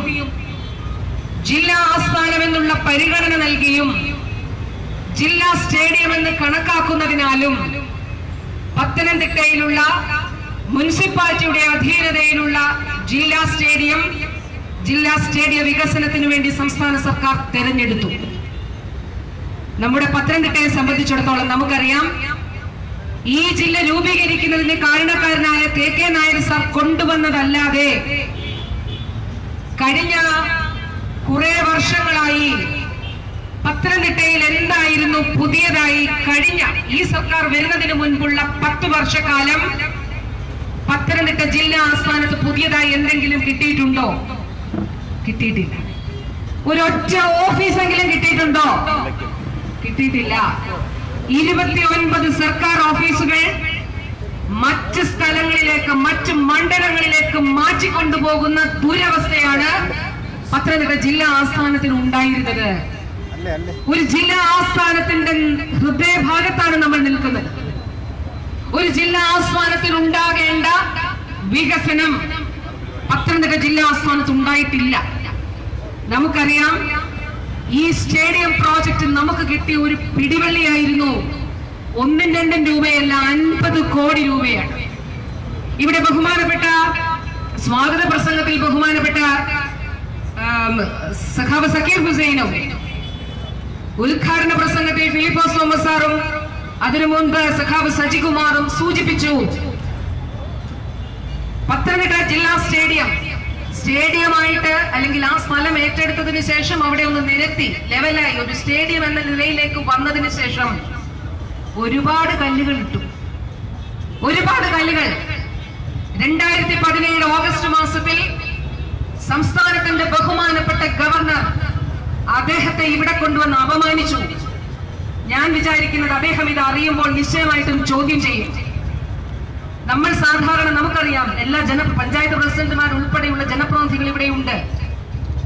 ജില്ലാ ആസ്ഥാനം എന്നുള്ള പരിഗണന നൽകിയും ജില്ലാ സ്റ്റേഡിയം എന്ന് കണക്കാക്കുന്നതിനാലും പത്തനംതിട്ടയിലുള്ള മുനിസിപ്പാലിറ്റിയുടെ അധീനതയിലുള്ള ജില്ലാ സ്റ്റേഡിയം ജില്ലാ സ്റ്റേഡിയ വികസനത്തിന് വേണ്ടി സംസ്ഥാന സർക്കാർ തെരഞ്ഞെടുത്തു നമ്മുടെ പത്തനംതിട്ടയെ സംബന്ധിച്ചിടത്തോളം നമുക്കറിയാം ഈ ജില്ല രൂപീകരിക്കുന്നതിന് കാരണക്കാരനായ കെ കെ നായർ സാർ കൊണ്ടുവന്നതല്ലാതെ കഴിഞ്ഞ കുറെ വർഷങ്ങളായി പത്തനംതിട്ടയിൽ എന്തായിരുന്നു പുതിയതായി കഴിഞ്ഞ ഈ സർക്കാർ വരുന്നതിന് മുൻപുള്ള പത്ത് വർഷക്കാലം പത്തനംതിട്ട ജില്ലാ ആസ്ഥാനത്ത് പുതിയതായി എന്തെങ്കിലും കിട്ടിയിട്ടുണ്ടോ കിട്ടിയിട്ടില്ല ഒരൊറ്റ ഓഫീസെങ്കിലും കിട്ടിയിട്ടുണ്ടോ കിട്ടിയിട്ടില്ല ഇരുപത്തി ഒൻപത് സർക്കാർ ഓഫീസുകൾ മറ്റ് സ്ഥലങ്ങളിലേക്ക് മറ്റ് മണ്ഡലങ്ങളിലേക്ക് മാറ്റിക്കൊണ്ടുപോകുന്ന ദുരവസ്ഥയാണ് പത്തനംതിട്ട ജില്ലാ ആസ്ഥാനത്തിന് ഉണ്ടായിരുന്നത് ഒരു ജില്ലാ ആസ്ഥാനത്തിന്റെ ഹൃദയഭാഗത്താണ് നമ്മൾ നിൽക്കുന്നത് ഒരു ജില്ലാ ആസ്ഥാനത്തിൽ ഉണ്ടാകേണ്ട വികസനം പത്തനംതിട്ട ജില്ലാ ആസ്ഥാനത്ത് ഉണ്ടായിട്ടില്ല നമുക്കറിയാം ഈ സ്റ്റേഡിയം പ്രോജക്റ്റ് നമുക്ക് കിട്ടിയ ഒരു പിടിവള്ളിയായിരുന്നു ഒന്നും രണ്ടും രൂപയല്ല അൻപത് കോടി രൂപയാണ് ഇവിടെ ബഹുമാനപ്പെട്ട സ്വാഗത പ്രസംഗത്തിൽ ബഹുമാനപ്പെട്ട ആം, സഖാവ് സക്കീർ ഹുസൈനും ഉദ്ഘാടന പ്രസംഗത്തിൽ ഫിലിപ്പോസ് തോമസ് സാറും അതിനു മുൻപ് സഖാവ് സജികുമാറും സൂചിപ്പിച്ചു പത്തനംതിട്ട ജില്ലാ സ്റ്റേഡിയം സ്റ്റേഡിയമായിട്ട് അല്ലെങ്കിൽ ആ സ്ഥലം ഏറ്റെടുത്തതിന് ശേഷം അവിടെ ഒന്ന് നിരത്തി ലെവലായി ഒരു സ്റ്റേഡിയം എന്ന നിലയിലേക്ക് വന്നതിന് ശേഷം ഒരുപാട് കല്ലുകൾ ഇട്ടു ഒരുപാട് കല്ലുകൾ രണ്ടായിരത്തി പതിനേഴ് ഓഗസ്റ്റ് മാസത്തിൽ സംസ്ഥാനത്തിന്റെ ബഹുമാനപ്പെട്ട ഗവർണർ അദ്ദേഹത്തെ ഇവിടെ കൊണ്ടുവന്ന് അപമാനിച്ചു ഞാൻ വിചാരിക്കുന്നത് അദ്ദേഹം ഇത് അറിയുമ്പോൾ നിശ്ചയമായിട്ടും ചോദ്യം ചെയ്യും നമ്മൾ സാധാരണ നമുക്കറിയാം എല്ലാ ജന പഞ്ചായത്ത് പ്രസിഡന്റുമാർ ഉൾപ്പെടെയുള്ള ജനപ്രതിനിധികൾ ഇവിടെയുണ്ട്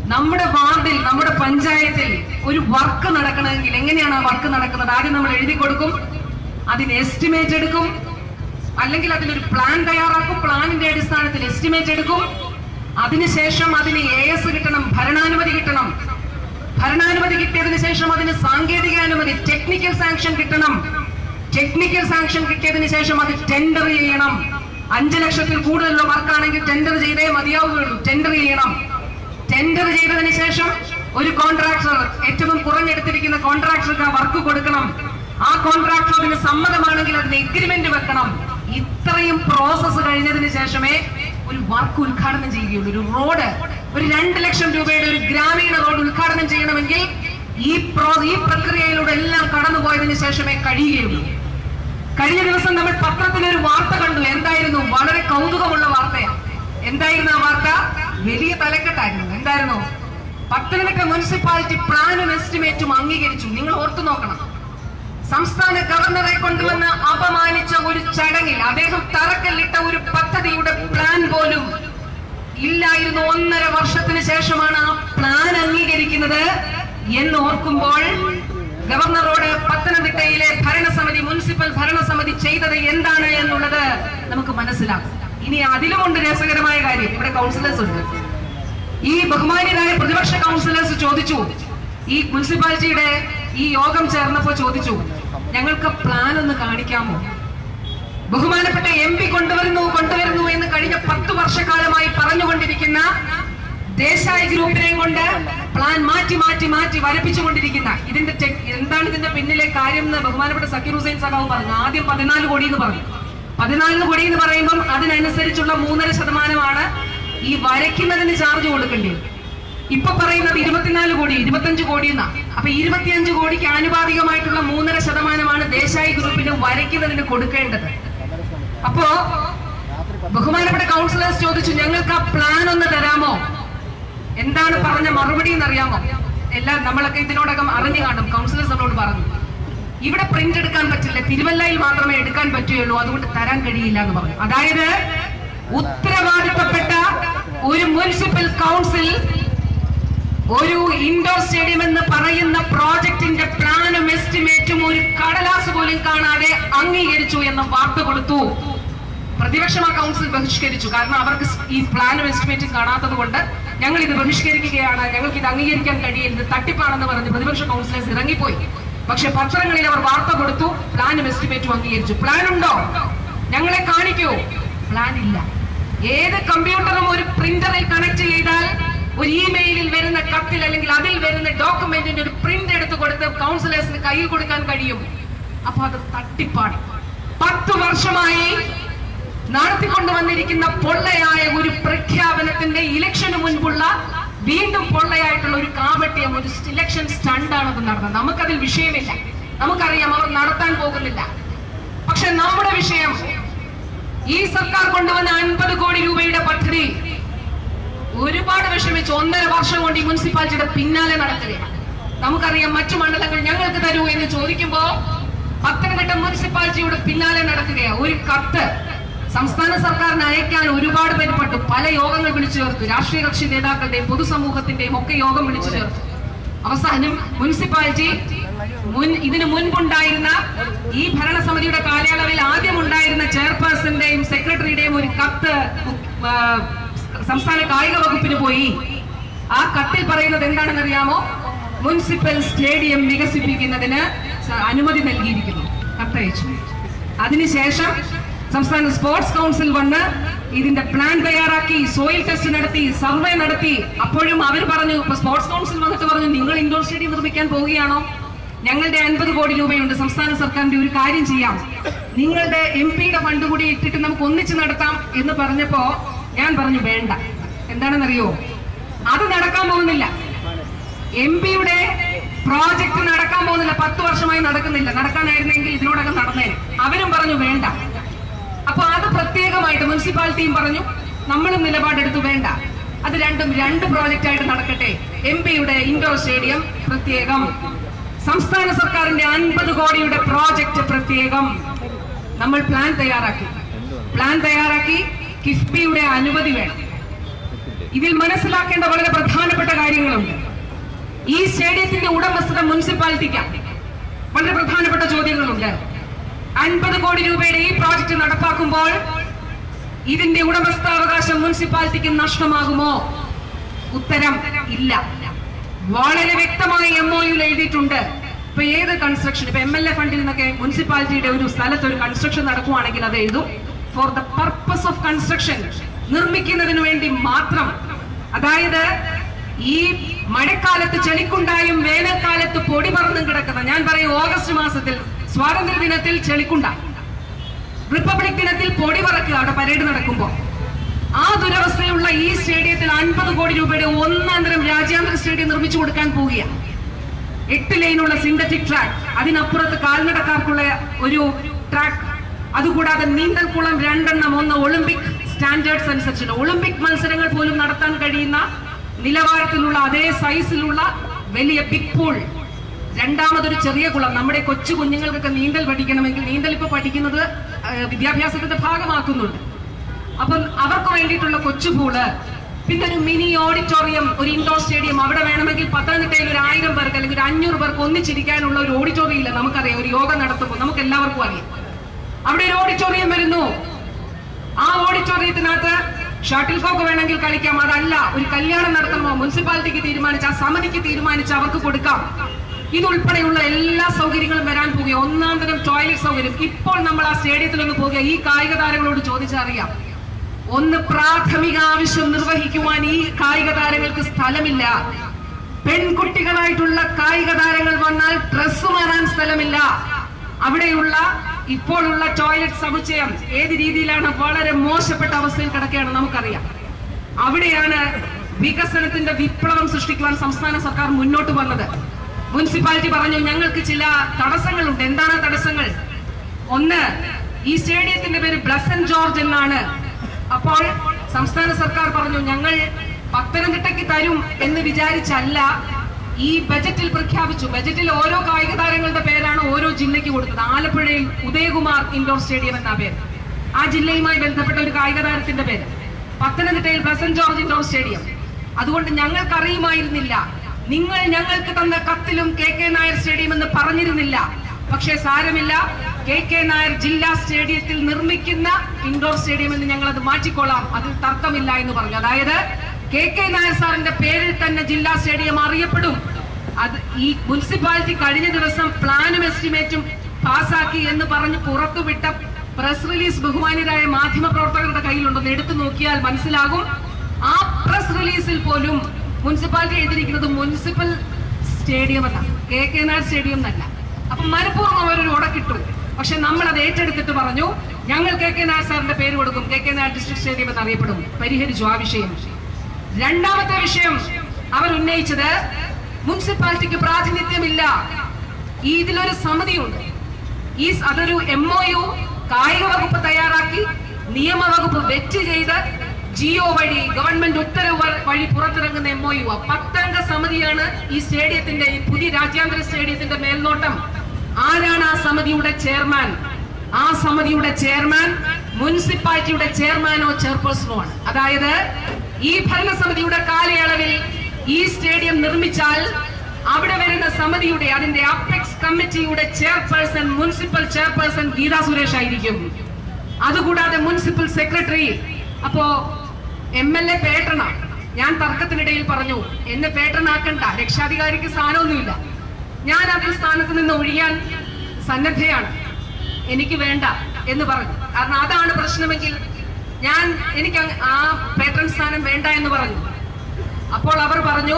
നമ്മുടെ വാർഡിൽ നമ്മുടെ പഞ്ചായത്തിൽ ഒരു വർക്ക് നടക്കണമെങ്കിൽ എങ്ങനെയാണ് ആ വർക്ക് നടക്കുന്നത് ആദ്യം നമ്മൾ എഴുതി കൊടുക്കും അതിന് എസ്റ്റിമേറ്റ് എടുക്കും അല്ലെങ്കിൽ അതിനൊരു പ്ലാൻ തയ്യാറാക്കും പ്ലാനിന്റെ അടിസ്ഥാനത്തിൽ എസ്റ്റിമേറ്റ് എടുക്കും അതിനുശേഷം അതിന് എ എസ് കിട്ടണം ഭരണാനുമതി കിട്ടണം ഭരണാനുമതി കിട്ടിയതിനു ശേഷം അതിന് സാങ്കേതിക അനുമതി ടെക്നിക്കൽ സാങ്ഷൻ കിട്ടണം ടെക്നിക്കൽ സാങ്ഷൻ കിട്ടിയതിനു ശേഷം അത് ടെൻഡർ ചെയ്യണം അഞ്ചു ലക്ഷത്തിൽ കൂടുതലുള്ള വർക്കാണെങ്കിൽ ടെൻഡർ ചെയ്തേ മതിയാവുകയുള്ളൂ ടെൻഡർ ചെയ്യണം ടെൻഡർ ചെയ്തതിന് ശേഷം ഒരു കോൺട്രാക്ടർ ഏറ്റവും കുറഞ്ഞെടുത്തിരിക്കുന്ന കോൺട്രാക്ടർക്ക് ആ വർക്ക് കൊടുക്കണം ആ കോൺട്രാക്ടർ അതിന് സമ്മതമാണെങ്കിൽ അതിന് എഗ്രിമെന്റ് വെക്കണം ഇത്രയും പ്രോസസ്സ് കഴിഞ്ഞതിന് ശേഷമേ ഒരു വർക്ക് ഉദ്ഘാടനം ചെയ്യുകയുള്ളൂ ഒരു റോഡ് ഒരു രണ്ട് ലക്ഷം രൂപയുടെ ഒരു ഗ്രാമീണ റോഡ് ഉദ്ഘാടനം ചെയ്യണമെങ്കിൽ ഈ പ്രോ ഈ പ്രക്രിയയിലൂടെ എല്ലാം കടന്നുപോയതിനു ശേഷമേ കഴിയുകയുള്ളൂ കഴിഞ്ഞ ദിവസം നമ്മൾ പത്രത്തിൽ ഒരു വാർത്ത കണ്ടു എന്തായിരുന്നു വളരെ കൗതുകമുള്ള വാർത്തയാണ് എന്തായിരുന്നു ആ വാർത്ത വലിയ തലക്കെട്ടായിരുന്നു എന്തായിരുന്നു പത്തനംതിട്ട മുനിസിപ്പാലിറ്റി പ്ലാനും എസ്റ്റിമേറ്റും അംഗീകരിച്ചു നിങ്ങൾ ഓർത്തു നോക്കണം സംസ്ഥാന ഗവർണറെ കൊണ്ടുവന്ന് അപമാനിച്ച ഒരു ചടങ്ങിൽ അദ്ദേഹം തറക്കല്ലിട്ട ഒരു പദ്ധതിയുടെ പ്ലാൻ പോലും ഇല്ലായിരുന്നു ഒന്നര വർഷത്തിന് ശേഷമാണ് ആ പ്ലാൻ അംഗീകരിക്കുന്നത് എന്ന് ഓർക്കുമ്പോൾ ഗവർണറോട് പത്തനംതിട്ടയിലെ ഭരണസമിതി മുനിസിപ്പൽ ഭരണസമിതി ചെയ്തത് എന്താണ് എന്നുള്ളത് നമുക്ക് മനസ്സിലാക്കും ഇനി അതിലുമുണ്ട് രസകരമായ കാര്യം ഇവിടെ കൗൺസിലേഴ്സ് ഉണ്ട് ഈ ബഹുമാന്യരായ പ്രതിപക്ഷ കൗൺസിലേഴ്സ് ചോദിച്ചു ഈ മുനിസിപ്പാലിറ്റിയുടെ ഈ യോഗം ചേർന്നപ്പോ ചോദിച്ചു ഞങ്ങൾക്ക് പ്ലാൻ ഒന്ന് കാണിക്കാമോ ബഹുമാനപ്പെട്ട എം പി കൊണ്ടുവരുന്നു കൊണ്ടുവരുന്നു എന്ന് കഴിഞ്ഞ പത്ത് വർഷക്കാലമായി പറഞ്ഞുകൊണ്ടിരിക്കുന്ന ദേശായി ഗ്രൂപ്പിനെയും കൊണ്ട് പ്ലാൻ മാറ്റി മാറ്റി മാറ്റി വരപ്പിച്ചുകൊണ്ടിരിക്കുന്ന ഇതിന്റെ ടെക്- എന്താണ് ഇതിന്റെ പിന്നിലെ കാര്യം എന്ന് ബഹുമാനപ്പെട്ട സക്കീർ ഹുസൈൻ സഖാവ് പറഞ്ഞു ആദ്യം പതിനാല് കോടി എന്ന് പറഞ്ഞു പതിനാല് കോടി എന്ന് പറയുമ്പം അതിനനുസരിച്ചുള്ള മൂന്നര ശതമാനമാണ് ഈ വരയ്ക്കുന്നതിന് ചാർജ് കൊടുക്കേണ്ടത് ഇപ്പൊ പറയുന്നത് ഇരുപത്തിനാല് കോടി ഇരുപത്തഞ്ച് കോടി എന്നാ അപ്പൊ ഇരുപത്തിയഞ്ച് കോടിക്ക് ആനുപാതികമായിട്ടുള്ള മൂന്നര ശതമാനമാണ് ദേശായി ഗ്രൂപ്പിന് വരയ്ക്കുന്നതിന് കൊടുക്കേണ്ടത് അപ്പോ ബഹുമാനപ്പെട്ട കൗൺസിലേഴ്സ് ചോദിച്ചു ഞങ്ങൾക്ക് ആ പ്ലാൻ ഒന്ന് തരാമോ എന്താണ് പറഞ്ഞ മറുപടി എന്നറിയാമോ എല്ലാം നമ്മളൊക്കെ ഇതിനോടകം അറിഞ്ഞു കാണും കൗൺസിലേഴ്സ് നമ്മളോട് പറഞ്ഞു ഇവിടെ പ്രിന്റ് എടുക്കാൻ പറ്റില്ല തിരുവല്ലയിൽ മാത്രമേ എടുക്കാൻ പറ്റുകയുള്ളൂ അതുകൊണ്ട് തരാൻ കഴിയില്ല എന്ന് പറഞ്ഞു അതായത് ഉത്തരവാദിത്തപ്പെട്ട ഒരു മുനിസിപ്പൽ കൗൺസിൽ ഒരു ഇൻഡോർ സ്റ്റേഡിയം എന്ന് പറയുന്ന പ്രോജക്റ്റിന്റെ പ്ലാനും എസ്റ്റിമേറ്റും ഒരു കടലാസ് പോലും കാണാതെ അംഗീകരിച്ചു എന്ന വാർത്ത കൊടുത്തു പ്രതിപക്ഷം ആ കൗൺസിൽ ബഹിഷ്കരിച്ചു കാരണം അവർക്ക് ഈ പ്ലാനും എസ്റ്റിമേറ്റും കാണാത്തത് കൊണ്ട് ഞങ്ങൾ ഇത് ബഹിഷ്കരിക്കുകയാണ് ഞങ്ങൾക്ക് ഇത് അംഗീകരിക്കാൻ കഴിയില്ല തട്ടിപ്പാണെന്ന് പറഞ്ഞ് പ്രതിപക്ഷ കൗൺസിലേഴ്സ് ഇറങ്ങിപ്പോയി പക്ഷെ പത്രങ്ങളിൽ അവർ വാർത്ത കൊടുത്തു പ്ലാനും എസ്റ്റിമേറ്റും അംഗീകരിച്ചു പ്ലാൻ ഉണ്ടോ ഞങ്ങളെ കാണിക്കൂ പ്ലാൻ ഇല്ല ഏത് കമ്പ്യൂട്ടറും ഒരു പ്രിന്ററിൽ കണക്ട് ചെയ്താൽ ഒരു ഇമെയിലിൽ വരുന്ന കത്തിൽ അല്ലെങ്കിൽ അതിൽ വരുന്ന ഡോക്യുമെന്റിന്റെ ഒരു പ്രിന്റ് എടുത്ത് കൊടുത്ത് കൗൺസിലേഴ്സിന് കയ്യിൽ കൊടുക്കാൻ കഴിയും അപ്പൊ അത് തട്ടിപ്പാണ് പത്ത് വർഷമായി നടത്തിക്കൊണ്ടുവന്നിരിക്കുന്ന പൊള്ളയായ ഒരു പ്രഖ്യാപനത്തിന്റെ ഇലക്ഷന് മുൻപുള്ള വീണ്ടും പൊള്ളയായിട്ടുള്ള ഒരു കാപട്യം ഒരു ഇലക്ഷൻ സ്റ്റണ്ടാണ് അത് നടന്നത് നമുക്കതിൽ വിഷയമില്ല നമുക്കറിയാം അവർ നടത്താൻ പോകുന്നില്ല പക്ഷെ നമ്മുടെ വിഷയം ഈ സർക്കാർ കൊണ്ടുവന്ന അൻപത് കോടി രൂപയുടെ പദ്ധതി ഒരുപാട് വിഷമിച്ച് ഒന്നര വർഷം കൊണ്ട് ഈ മുനിസിപ്പാലിറ്റിയുടെ പിന്നാലെ നടക്കുകയാണ് നമുക്കറിയാം മറ്റു മണ്ഡലങ്ങൾ ഞങ്ങൾക്ക് തരൂ എന്ന് ചോദിക്കുമ്പോ പത്തനംതിട്ട മുനിസിപ്പാലിറ്റിയുടെ പിന്നാലെ നടക്കുകയാണ് ഒരു കത്ത് സംസ്ഥാന സർക്കാരിന് അയക്കാൻ ഒരുപാട് പേരുപ്പെട്ടു പല യോഗങ്ങൾ വിളിച്ചു ചേർത്തു രാഷ്ട്രീയ കക്ഷി നേതാക്കളുടെയും പൊതുസമൂഹത്തിന്റെയും ഒക്കെ യോഗം വിളിച്ചു ചേർത്തു അവസാനം മുനിസിപ്പാലിറ്റി മുൻ ഇതിനു മുൻപുണ്ടായിരുന്ന ഈ ഭരണസമിതിയുടെ കാലയളവിൽ ആദ്യം ഉണ്ടായിരുന്ന ചെയർപേഴ്സന്റെയും സെക്രട്ടറിയുടെയും ഒരു കത്ത് ആ, സംസ്ഥാന കായിക വകുപ്പിന് പോയി ആ കത്തിൽ പറയുന്നത് എന്താണെന്ന് അറിയാമോ മുനിസിപ്പൽ സ്റ്റേഡിയം വികസിപ്പിക്കുന്നതിന് സ- അനുമതി നൽകിയിരിക്കുന്നു കത്തയച്ചു അതിനുശേഷം സംസ്ഥാന സ്പോർട്സ് കൗൺസിൽ വന്ന് ഇതിന്റെ പ്ലാൻ തയ്യാറാക്കി സോയിൽ ടെസ്റ്റ് നടത്തി സർവേ നടത്തി അപ്പോഴും അവർ പറഞ്ഞു ഇപ്പൊ സ്പോർട്സ് കൗൺസിൽ വന്നിട്ട് പറഞ്ഞു നിങ്ങൾ ഇൻഡോർ സ്റ്റേഡിയം നിർമ്മിക്കാൻ പോവുകയാണോ ഞങ്ങളുടെ അൻപത് കോടി രൂപയുണ്ട് സംസ്ഥാന സർക്കാരിന്റെ ഒരു കാര്യം ചെയ്യാം നിങ്ങളുടെ എം പിയുടെ ഫണ്ട് കൂടി ഇട്ടിട്ട് നമുക്ക് ഒന്നിച്ച് നടത്താം എന്ന് പറഞ്ഞപ്പോ ഞാൻ പറഞ്ഞു വേണ്ട എന്താണെന്നറിയോ അത് നടക്കാൻ പോകുന്നില്ല എം പിയുടെ പ്രോജക്ട് നടക്കാൻ പോകുന്നില്ല പത്ത് വർഷമായി നടക്കുന്നില്ല നടക്കാനായിരുന്നെങ്കിൽ ഇതിനോടകം നടന്നേനെ അവരും പറഞ്ഞു വേണ്ട അപ്പൊ അത് പ്രത്യേകമായിട്ട് മുനിസിപ്പാലിറ്റിയും പറഞ്ഞു നമ്മളും നിലപാടെടുത്തു വേണ്ട അത് രണ്ടും രണ്ട് പ്രോജക്റ്റ് ആയിട്ട് നടക്കട്ടെ എം പിയുടെ ഇൻഡോർ സ്റ്റേഡിയം പ്രത്യേകം സംസ്ഥാന സർക്കാരിന്റെ അൻപത് കോടിയുടെ പ്രോജക്റ്റ് പ്രത്യേകം നമ്മൾ പ്ലാൻ തയ്യാറാക്കി പ്ലാൻ തയ്യാറാക്കി കിഫ്ബിയുടെ അനുമതി വേണം ഇതിൽ മനസ്സിലാക്കേണ്ട വളരെ പ്രധാനപ്പെട്ട കാര്യങ്ങളുണ്ട് ഈ സ്റ്റേഡിയത്തിന്റെ ഉടമസ്ഥത മുനിസിപ്പാലിറ്റിക്കാണ് വളരെ പ്രധാനപ്പെട്ട ചോദ്യങ്ങളുണ്ട് അൻപത് കോടി രൂപയുടെ ഈ പ്രോജക്റ്റ് നടപ്പാക്കുമ്പോൾ ഇതിന്റെ ഉടമസ്ഥാവകാശം മുനിസിപ്പാലിറ്റിക്ക് നഷ്ടമാകുമോ ഉത്തരം ഇല്ല വളരെ വ്യക്തമായി എം ഒ യുൽ എഴുതിയിട്ടുണ്ട് ഇപ്പൊ ഏത് കൺസ്ട്രക്ഷൻ ഇപ്പൊ എം എൽ എ ഫണ്ടിൽ നിന്നൊക്കെ മുനിസിപ്പാലിറ്റിയുടെ ഒരു സ്ഥലത്ത് ഒരു കൺസ്ട്രക്ഷൻ നടക്കുവാണെങ്കിൽ അത് എഴുതും for the purpose of construction നിർമ്മിക്കുന്നതിന് വേണ്ടി മാത്രം അതായത് ഈ മഴക്കാലത്ത് ചെളിക്കുണ്ടായും വേനൽക്കാലത്ത് പൊടി പറന്നും കിടക്കുന്ന ഞാൻ പറയും ഓഗസ്റ്റ് മാസത്തിൽ സ്വാതന്ത്ര്യ ദിനത്തിൽ ചെളിക്കുണ്ട റിപ്പബ്ലിക് ദിനത്തിൽ പൊടി പറക്കുക അവിടെ പരേഡ് നടക്കുമ്പോൾ ആ ദുരവസ്ഥയുള്ള ഈ സ്റ്റേഡിയത്തിൽ അൻപത് കോടി രൂപയുടെ ഒന്നാം തരം രാജ്യാന്തര സ്റ്റേഡിയം നിർമ്മിച്ചു കൊടുക്കാൻ പോവുകയാണ് എട്ട് ലൈനുള്ള സിന്തറ്റിക് ട്രാക്ക് അതിനപ്പുറത്ത് കാൽനടക്കാർക്കുള്ള ഒരു ട്രാക്ക് അതുകൂടാതെ നീന്തൽക്കുളം രണ്ടെണ്ണം ഒന്ന് ഒളിമ്പിക് സ്റ്റാൻഡേർഡ്സ് അനുസരിച്ചുള്ള ഒളിമ്പിക് മത്സരങ്ങൾ പോലും നടത്താൻ കഴിയുന്ന നിലവാരത്തിലുള്ള അതേ സൈസിലുള്ള വലിയ ബിഗ് പൂൾ രണ്ടാമതൊരു ചെറിയ കുളം നമ്മുടെ കൊച്ചു കുഞ്ഞുങ്ങൾക്കൊക്കെ നീന്തൽ പഠിക്കണമെങ്കിൽ നീന്തൽ ഇപ്പൊ പഠിക്കുന്നത് ആ, വിദ്യാഭ്യാസത്തിന്റെ ഭാഗമാക്കുന്നുണ്ട് അപ്പം അവർക്ക് വേണ്ടിയിട്ടുള്ള കൊച്ചു പൂള് പിന്നെ ഒരു മിനി ഓഡിറ്റോറിയം ഒരു ഇൻഡോർ സ്റ്റേഡിയം അവിടെ വേണമെങ്കിൽ പത്തനംതിട്ടയിൽ ഒരു ആയിരം പേർക്ക് അല്ലെങ്കിൽ ഒരു അഞ്ഞൂറ് പേർക്ക് ഒന്നിച്ചിരിക്കാനുള്ള ഒരു ഓഡിറ്റോറിയം ഇല്ല നമുക്കറിയാം ഒരു യോഗ നടത്തുമ്പോൾ നമുക്ക് എല്ലാവർക്കും അറിയാം അവിടെ ഒരു ഓഡിറ്റോറിയം വരുന്നു ആ ഓഡിറ്റോറിയത്തിനകത്ത് ഷട്ടിൽ കോക്ക് വേണമെങ്കിൽ കളിക്കാം അതല്ല ഒരു കല്യാണം നടത്തുമ്പോൾ മുനിസിപ്പാലിറ്റിക്ക് തീരുമാനിച്ച് ആ സമിതിക്ക് തീരുമാനിച്ച് അവർക്ക് കൊടുക്കാം ഇതുൾപ്പെടെയുള്ള എല്ലാ സൗകര്യങ്ങളും വരാൻ പോകുക ഒന്നാം തരം ടോയ്ലറ്റ് സൗകര്യം ഇപ്പോൾ നമ്മൾ ആ സ്റ്റേഡിയത്തിൽ ഒന്ന് പോകുക ഈ കായിക താരങ്ങളോട് ചോദിച്ചറിയാം ഒന്ന് പ്രാഥമിക ആവശ്യം നിർവഹിക്കുവാൻ ഈ കായിക താരങ്ങൾക്ക് സ്ഥലമില്ല പെൺകുട്ടികളായിട്ടുള്ള കായിക താരങ്ങൾ വന്നാൽ ഡ്രസ് മാറാൻ സ്ഥലമില്ല അവിടെയുള്ള ഇപ്പോഴുള്ള ടോയ്ലറ്റ് സമുച്ചയം ഏത് രീതിയിലാണ് വളരെ മോശപ്പെട്ട അവസ്ഥയിൽ കിടക്കുകയാണ് നമുക്കറിയാം അവിടെയാണ് വികസനത്തിന്റെ വിപ്ലവം സൃഷ്ടിക്കുവാൻ സംസ്ഥാന സർക്കാർ മുന്നോട്ട് വന്നത് മുനിസിപ്പാലിറ്റി പറഞ്ഞു ഞങ്ങൾക്ക് ചില തടസ്സങ്ങളുണ്ട് എന്താണ് ആ തടസ്സങ്ങൾ ഒന്ന് ഈ സ്റ്റേഡിയത്തിന്റെ പേര് ബ്ലസൻ ജോർജ് എന്നാണ് അപ്പോൾ സംസ്ഥാന സർക്കാർ പറഞ്ഞു ഞങ്ങൾ പത്തനംതിട്ടയ്ക്ക് തരും എന്ന് വിചാരിച്ചല്ല ഈ ബജറ്റിൽ പ്രഖ്യാപിച്ചു ബജറ്റിൽ ഓരോ കായിക താരങ്ങളുടെ പേരാണ് ഓരോ ജില്ലയ്ക്ക് കൊടുത്തത് ആലപ്പുഴയിൽ ഉദയകുമാർ ഇൻഡോർ സ്റ്റേഡിയം എന്ന പേര് ആ ജില്ലയുമായി ബന്ധപ്പെട്ട ഒരു കായിക താരത്തിന്റെ പേര് പത്തനംതിട്ടയിൽ ബ്ലസൻ ജോർജ് ഇൻഡോർ സ്റ്റേഡിയം അതുകൊണ്ട് ഞങ്ങൾക്കറിയുമായിരുന്നില്ല നിങ്ങൾ ഞങ്ങൾക്ക് തന്ന കത്തിലും കെ കെ നായർ സ്റ്റേഡിയം എന്ന് പറഞ്ഞിരുന്നില്ല പക്ഷേ സാരമില്ല കെ കെ നായർ ജില്ലാ സ്റ്റേഡിയത്തിൽ നിർമ്മിക്കുന്ന ഇൻഡോർ സ്റ്റേഡിയം എന്ന് ഞങ്ങൾ അത് മാറ്റിക്കൊള്ളാം അതിൽ തർക്കമില്ല എന്ന് പറഞ്ഞു അതായത് കെ കെ നായർ സാറിന്റെ പേരിൽ തന്നെ ജില്ലാ സ്റ്റേഡിയം അറിയപ്പെടും അത് ഈ മുനിസിപ്പാലിറ്റി കഴിഞ്ഞ ദിവസം പ്ലാനും എസ്റ്റിമേറ്റും പാസാക്കി എന്ന് പറഞ്ഞ് പുറത്തുവിട്ട പ്രസ് റിലീസ് ബഹുമാന്യരായ മാധ്യമ പ്രവർത്തകരുടെ കയ്യിലുണ്ടെന്ന് എടുത്തു നോക്കിയാൽ മനസ്സിലാകും ആ പ്രസ് റിലീസിൽ പോലും മുനിസിപ്പാലിറ്റി എഴുതിയിരിക്കുന്നത് മുനിസിപ്പൽ സ്റ്റേഡിയം അല്ല കെ കെ നായർ സ്റ്റേഡിയം എന്നല്ല അപ്പൊ മനഃപൂർവ്വം അവരൊരു ഉടക്കിട്ടു പക്ഷെ നമ്മൾ അത് ഏറ്റെടുത്തിട്ട് പറഞ്ഞു ഞങ്ങൾ കെ കെ നായർ സാറിന്റെ പേര് കൊടുക്കും K K Nair district stadium എന്ന് അറിയപ്പെടും പരിഹരിച്ചു ആ വിഷയം രണ്ടാമത്തെ വിഷയം അവർ ഉന്നയിച്ചത് മുനിസിപ്പാലിറ്റിക്ക് പ്രാതിനിധ്യമില്ല ഈ ഇതിലൊരു സമിതിയുണ്ട് ഈ സ- അതൊരു എം ഒ യു കായിക വകുപ്പ് തയ്യാറാക്കി നിയമവകുപ്പ് വെറ്റ് ചെയ്ത് ജിയോ വഴി ഗവൺമെന്റ് ഉത്തരവ് വ- വഴി പുറത്തിറങ്ങുന്ന എം ഒ യു പത്തംഗ സമിതിയാണ് ഈ സ്റ്റേഡിയത്തിന്റെ ഈ പുതിയ രാജ്യാന്തര സ്റ്റേഡിയത്തിന്റെ മേൽനോട്ടം ആരാണ് ആ സമിതിയുടെ ചെയർമാൻ ആ സമിതിയുടെ ചെയർമാൻ മുനിസിപ്പാലിറ്റിയുടെ ചെയർമാനോ ചെയർപേഴ്സണോ ആണ് അതായത് ഈ ഭരണസമിതിയുടെ കാലയളവിൽ ഈ സ്റ്റേഡിയം നിർമ്മിച്ചാൽ അവിടെ വരുന്ന സമിതിയുടെ അതിന്റെ അപ്പെക്സ് കമ്മിറ്റിയുടെ chairperson municipal chairperson Geetha Suresh ആയിരിക്കും അതുകൂടാതെ മുനിസിപ്പൽ സെക്രട്ടറി അപ്പോ എം എൽ എ പേട്ടണ ഞാൻ തർക്കത്തിനിടയിൽ പറഞ്ഞു എന്നെ പേട്ടനാക്കണ്ട രക്ഷാധികാരിക്ക് സ്ഥാനമൊന്നുമില്ല ഞാൻ അതിൽ സ്ഥാനത്ത് നിന്ന് ഒഴിയാൻ സന്നദ്ധയാണ് എനിക്ക് വേണ്ട എന്ന് പറഞ്ഞു കാരണം അതാണ് പ്രശ്നമെങ്കിൽ ഞാൻ എനിക്ക് അങ്ങ് ആ പേട്ടൺ സ്ഥാനം വേണ്ട എന്ന് പറഞ്ഞു അപ്പോൾ അവർ പറഞ്ഞു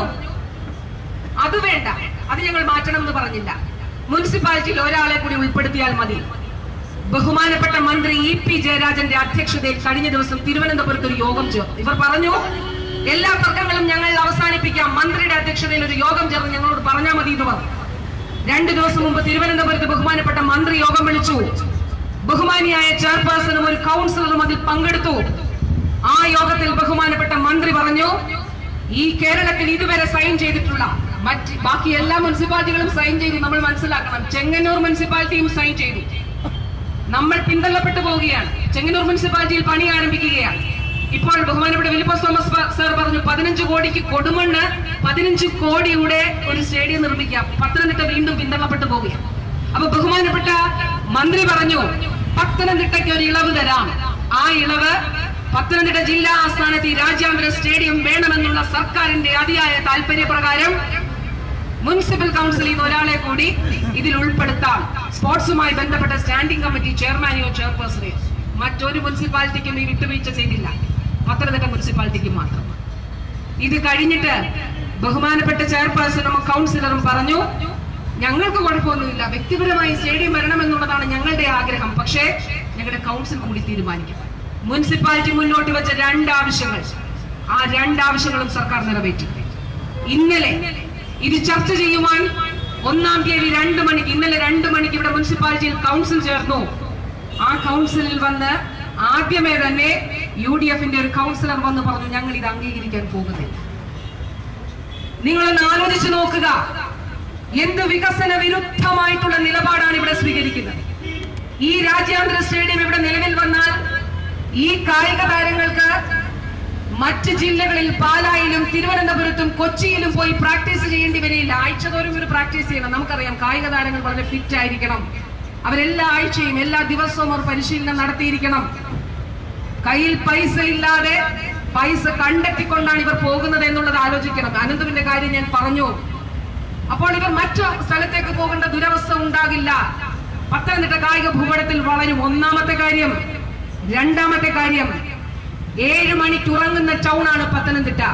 അത് വേണ്ട അത് ഞങ്ങൾ മാറ്റണം എന്ന് പറഞ്ഞില്ല മുനിസിപ്പാലിറ്റിയിൽ ഒരാളെ കൂടി ഉൾപ്പെടുത്തിയാൽ മതി ബഹുമാനപ്പെട്ട മന്ത്രി ഇ പി ജയരാജന്റെ അധ്യക്ഷതയിൽ കഴിഞ്ഞ ദിവസം തിരുവനന്തപുരത്ത് ഒരു യോഗം ചേർന്നു ഇവർ പറഞ്ഞു എല്ലാ തർക്കങ്ങളും ഞങ്ങൾ അവസാനിപ്പിക്കാം മന്ത്രിയുടെ അധ്യക്ഷതയിൽ ഒരു യോഗം ചേർന്ന് ഞങ്ങളോട് പറഞ്ഞാൽ മതി എന്ന് പറഞ്ഞു രണ്ടു ദിവസം മുമ്പ് തിരുവനന്തപുരത്ത് ബഹുമാനപ്പെട്ട മന്ത്രി യോഗം വിളിച്ചു ബഹുമാനിയായ ചെയർപേഴ്സണും ഒരു കൗൺസിലറും അതിൽ പങ്കെടുത്തു ആ യോഗത്തിൽ ബഹുമാനപ്പെട്ട മന്ത്രി പറഞ്ഞു ഈ കേരളത്തിൽ ഇതുവരെ സൈൻ ചെയ്തിട്ടുള്ള മറ്റ് ബാക്കി എല്ലാ മുനിസിപ്പാലിറ്റികളും സൈൻ ചെയ്തു നമ്മൾ മനസ്സിലാക്കണം ചെങ്ങന്നൂർ മുനിസിപ്പാലിറ്റിയും സൈൻ ചെയ്തു നമ്മൾ പിന്തള്ളപ്പെട്ടു പോവുകയാണ് ചെങ്ങന്നൂർ മുനിസിപ്പാലിറ്റിയിൽ പണി ആരംഭിക്കുകയാണ് ഇപ്പോൾ ബഹുമാനപ്പെട്ട വിലിപ്പോസ് തോമസ് പ- സാർ പറഞ്ഞു പതിനഞ്ച് കോടിക്ക് കൊടുമണ്ണ് പതിനഞ്ച് കോടിയുടെ ഒരു സ്റ്റേഡിയം നിർമ്മിക്കാം പത്തനംതിട്ട വീണ്ടും പിന്തള്ളപ്പെട്ടു പോവുകയാണ് അപ്പൊ ബഹുമാനപ്പെട്ട മന്ത്രി പറഞ്ഞു പത്തനംതിട്ടയ്ക്ക് ഒരു ഇളവ് തരാം ആ ഇളവ് പത്തനംതിട്ട ജില്ലാ ആസ്ഥാനത്ത് ഈ രാജ്യാന്തര സ്റ്റേഡിയം വേണമെന്നുള്ള സർക്കാരിന്റെ അതിയായ താല്പര്യപ്രകാരം മുനിസിപ്പൽ കൗൺസിലിൽ നിന്ന് ഒരാളെ കൂടി ഇതിൽ ഉൾപ്പെടുത്താം സ്പോർട്സുമായി ബന്ധപ്പെട്ട സ്റ്റാൻഡിംഗ് കമ്മിറ്റി ചെയർമാനെയോ ചെയർപേഴ്സണെയോ മറ്റൊരു മുനിസിപ്പാലിറ്റിക്കും ഈ വിട്ടുവീഴ്ച ചെയ്തില്ല പത്തനംതിട്ട മുനിസിപ്പാലിറ്റിക്ക് മാത്രം ഇത് കഴിഞ്ഞിട്ട് ബഹുമാനപ്പെട്ട ചെയർപേഴ്സണും കൗൺസിലറും പറഞ്ഞു ഞങ്ങൾക്ക് കുഴപ്പമൊന്നുമില്ല വ്യക്തിപരമായി സ്റ്റേഡിയം വരണമെന്നുള്ളതാണ് ഞങ്ങളുടെ ആഗ്രഹം പക്ഷേ ഞങ്ങളുടെ കൗൺസിൽ കൂടി തീരുമാനിക്കും മുനിസിപ്പാലിറ്റി മുന്നോട്ട് വെച്ച രണ്ട് ആവശ്യങ്ങൾ ആ രണ്ട് ആവശ്യങ്ങളും സർക്കാർ നിറവേറ്റി ഇന്നലെ ഇത് ചർച്ച ചെയ്യുവാൻ ഒന്നാം തീയതി രണ്ട് മണിക്ക് ഇന്നലെ രണ്ട് മണിക്ക് ഇവിടെ മുനിസിപ്പാലിറ്റിയിൽ കൗൺസിൽ ചേർന്നു ആ കൗൺസിലിൽ വന്ന് ആദ്യമേ തന്നെ യു ഡി എഫിന്റെ ഒരു കൗൺസിലർ വന്ന് പറഞ്ഞു ഞങ്ങൾ ഇത് അംഗീകരിക്കാൻ പോകുന്നില്ല നിങ്ങളൊന്ന് ആലോചിച്ച് നോക്കുക എന്ത് വികസന വിരുദ്ധമായിട്ടുള്ള നിലപാടാണ് ഇവിടെ സ്വീകരിക്കുന്നത് ഈ രാജ്യാന്തര സ്റ്റേഡിയം ഇവിടെ നിലവിൽ വന്നാൽ ഈ കായിക താരങ്ങൾക്ക് മറ്റ് ജില്ലകളിൽ പാലായിലും തിരുവനന്തപുരത്തും കൊച്ചിയിലും പോയി പ്രാക്ടീസ് ചെയ്യേണ്ടി വരില്ല ആഴ്ചതോറും ഒരു പ്രാക്ടീസ് ചെയ്യണം നമുക്കറിയാം കായിക താരങ്ങൾ വളരെ ഫിറ്റ് ആയിരിക്കണം അവരെല്ലാ ആഴ്ചയും എല്ലാ ദിവസവും അവർ പരിശീലനം നടത്തിയിരിക്കണം കയ്യിൽ പൈസ ഇല്ലാതെ പൈസ കണ്ടെത്തിക്കൊണ്ടാണ് ഇവർ പോകുന്നത് എന്നുള്ളത് ആലോചിക്കണം അനന്തുവിന്റെ കാര്യം ഞാൻ പറഞ്ഞു അപ്പോൾ ഇവർ മറ്റു സ്ഥലത്തേക്ക് പോകേണ്ട ദുരവസ്ഥ ഉണ്ടാകില്ല പത്തനംതിട്ട കായിക ഭൂപടത്തിൽ വളരും ഒന്നാമത്തെ കാര്യം രണ്ടാമത്തെ കാര്യം ഏഴ് മണിക്ക് ഉറങ്ങുന്ന ടൗണാണ് പത്തനംതിട്ട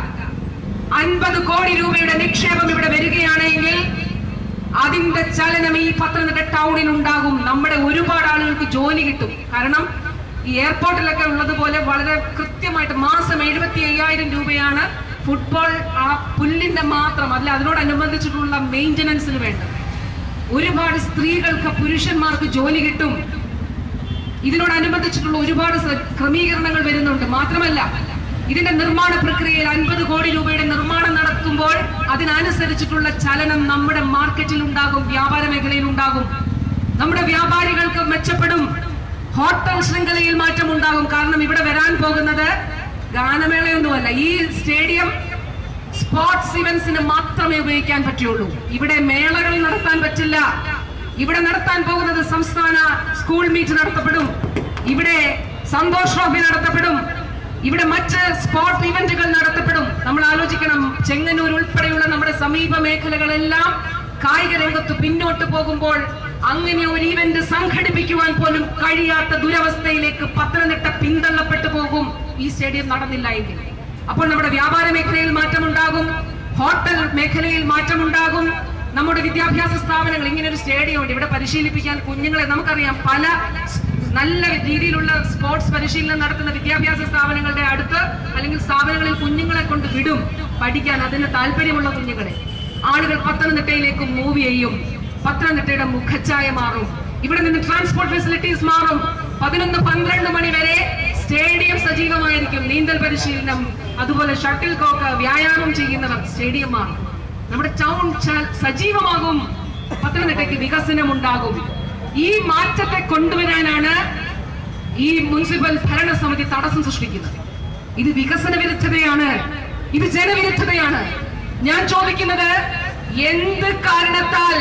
അൻപത് കോടി രൂപയുടെ നിക്ഷേപം ഇവിടെ വരികയാണെങ്കിൽ അതിന്റെ ചലനം ഈ പത്തനംതിട്ട ടൗണിൽ ഉണ്ടാകും നമ്മുടെ ഒരുപാട് ആളുകൾക്ക് ജോലി കിട്ടും കാരണം ഈ എയർപോർട്ടിലൊക്കെ ഉള്ളതുപോലെ വളരെ കൃത്യമായിട്ട് മാസം എഴുപത്തി അയ്യായിരം രൂപയാണ് ഫുട്ബോൾ ആ പുല്ലിന്റെ മാത്രം അല്ല അതിനോടനുബന്ധിച്ചിട്ടുള്ള മെയിൻ്റനൻസിന് വേണ്ടത് ഒരുപാട് സ്ത്രീകൾക്ക് പുരുഷന്മാർക്ക് ജോലി കിട്ടും ഇതിനോടനുബന്ധിച്ചിട്ടുള്ള ഒരുപാട് സ- ക്രമീകരണങ്ങൾ വരുന്നുണ്ട് മാത്രമല്ല ഇതിന്റെ നിർമ്മാണ പ്രക്രിയയിൽ അൻപത് കോടി രൂപയുടെ നിർമ്മാണം നടത്തുമ്പോൾ അതിനനുസരിച്ചിട്ടുള്ള ചലനം നമ്മുടെ മാർക്കറ്റിൽ ഉണ്ടാകും വ്യാപാര മേഖലയിൽ ഉണ്ടാകും നമ്മുടെ വ്യാപാരികൾക്ക് മെച്ചപ്പെടും ഹോട്ടൽ ശൃംഖലയിൽ മാറ്റം ഉണ്ടാകും കാരണം ഇവിടെ വരാൻ പോകുന്നത് ഗാനമേളയൊന്നുമല്ല ഈ സ്റ്റേഡിയം സ്പോർട്സ് ഇവന്റ്സിന് മാത്രമേ ഉപയോഗിക്കാൻ പറ്റുള്ളൂ ഇവിടെ മേളകൾ നടത്താൻ പറ്റില്ല ഇവിടെ നടത്താൻ പോകുന്നത് സംസ്ഥാന സ്കൂൾ മീറ്റ് നടത്തപ്പെടും ഇവിടെ സന്തോഷ് ട്രോഫി നടത്തപ്പെടും ഇവിടെ മറ്റ് സ്പോർട്സ് ഇവന്റുകൾ നടത്തപ്പെടും നമ്മൾ ആലോചിക്കണം ചെങ്ങന്നൂർ ഉൾപ്പെടെയുള്ള നമ്മുടെ സമീപ മേഖലകളെല്ലാം കായിക രംഗത്ത് പിന്നോട്ട് പോകുമ്പോൾ അങ്ങനെ ഒരു ഇവന്റ് സംഘടിപ്പിക്കുവാൻ പോലും കഴിയാത്ത ദുരവസ്ഥയിലേക്ക് പത്തനംതിട്ട പിന്തള്ളപ്പെട്ടു പോകും ഈ സ്റ്റേഡിയം നടന്നില്ല എങ്കിൽ അപ്പോൾ നമ്മുടെ വ്യാപാര മേഖലയിൽ മാറ്റമുണ്ടാകും ഹോട്ടൽ മേഖലയിൽ മാറ്റമുണ്ടാകും നമ്മുടെ വിദ്യാഭ്യാസ സ്ഥാപനങ്ങൾ ഇങ്ങനെ ഒരു സ്റ്റേഡിയം ഉണ്ട് ഇവിടെ പരിശീലിപ്പിക്കാൻ കുഞ്ഞുങ്ങളെ നമുക്കറിയാം പല സ് നല്ല രീതിയിലുള്ള സ്പോർട്സ് പരിശീലനം നടത്തുന്ന വിദ്യാഭ്യാസ സ്ഥാപനങ്ങളുടെ അടുത്ത് അല്ലെങ്കിൽ സ്ഥാപനങ്ങളിൽ കുഞ്ഞുങ്ങളെ കൊണ്ട് വിടും പഠിക്കാൻ അതിന് താല്പര്യമുള്ള കുഞ്ഞുങ്ങളെ ആളുകൾ പത്തനംതിട്ടയിലേക്ക് മൂവ് ചെയ്യും പത്തനംതിട്ടയുടെ മുഖച്ഛായ മാറും ഇവിടെ നിന്ന് ട്രാൻസ്പോർട്ട് ഫെസിലിറ്റീസ് മാറും പതിനൊന്ന് പന്ത്രണ്ട് മണി വരെ സ്റ്റേഡിയം സജീവമായിരിക്കും നീന്തൽ പരിശീലനം അതുപോലെ ഷട്ടിൽ കോക്ക് വ്യായാമം ചെയ്യുന്നവർ സ്റ്റേഡിയം മാറും നമ്മുടെ ടൗൺ ച- സജീവമാകും പത്തനംതിട്ടയ്ക്ക് വികസനം ഉണ്ടാകും ഈ മാറ്റത്തെ കൊണ്ടുവരാനാണ് ഈ മുനിസിപ്പൽ ഭരണസമിതി തടസ്സം സൃഷ്ടിക്കുന്നത് ഇത് വികസന വിരുദ്ധതയാണ് ഇത് ജനവിരുദ്ധതയാണ് ഞാൻ ചോദിക്കുന്നത് എന്ത് കാരണത്താൽ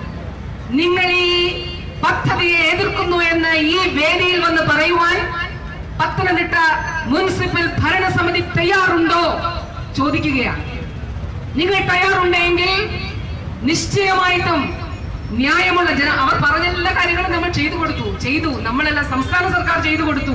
നിങ്ങൾ ഈ പദ്ധതിയെ എതിർക്കുന്നു എന്ന് ഈ വേദിയിൽ വന്ന് പറയുവാൻ പത്തനംതിട്ട മുനിസിപ്പൽ ഭരണസമിതി തയ്യാറുണ്ടോ ചോദിക്കുകയാണ് നിങ്ങൾ തയ്യാറുണ്ടെങ്കിൽ നിശ്ചയമായിട്ടും ന്യായമുള്ള ജന അവർ പറഞ്ഞ എല്ലാ കാര്യങ്ങളും നമ്മൾ ചെയ്തു കൊടുത്തു ചെയ്തു നമ്മളെല്ലാം സംസ്ഥാന സർക്കാർ ചെയ്തു കൊടുത്തു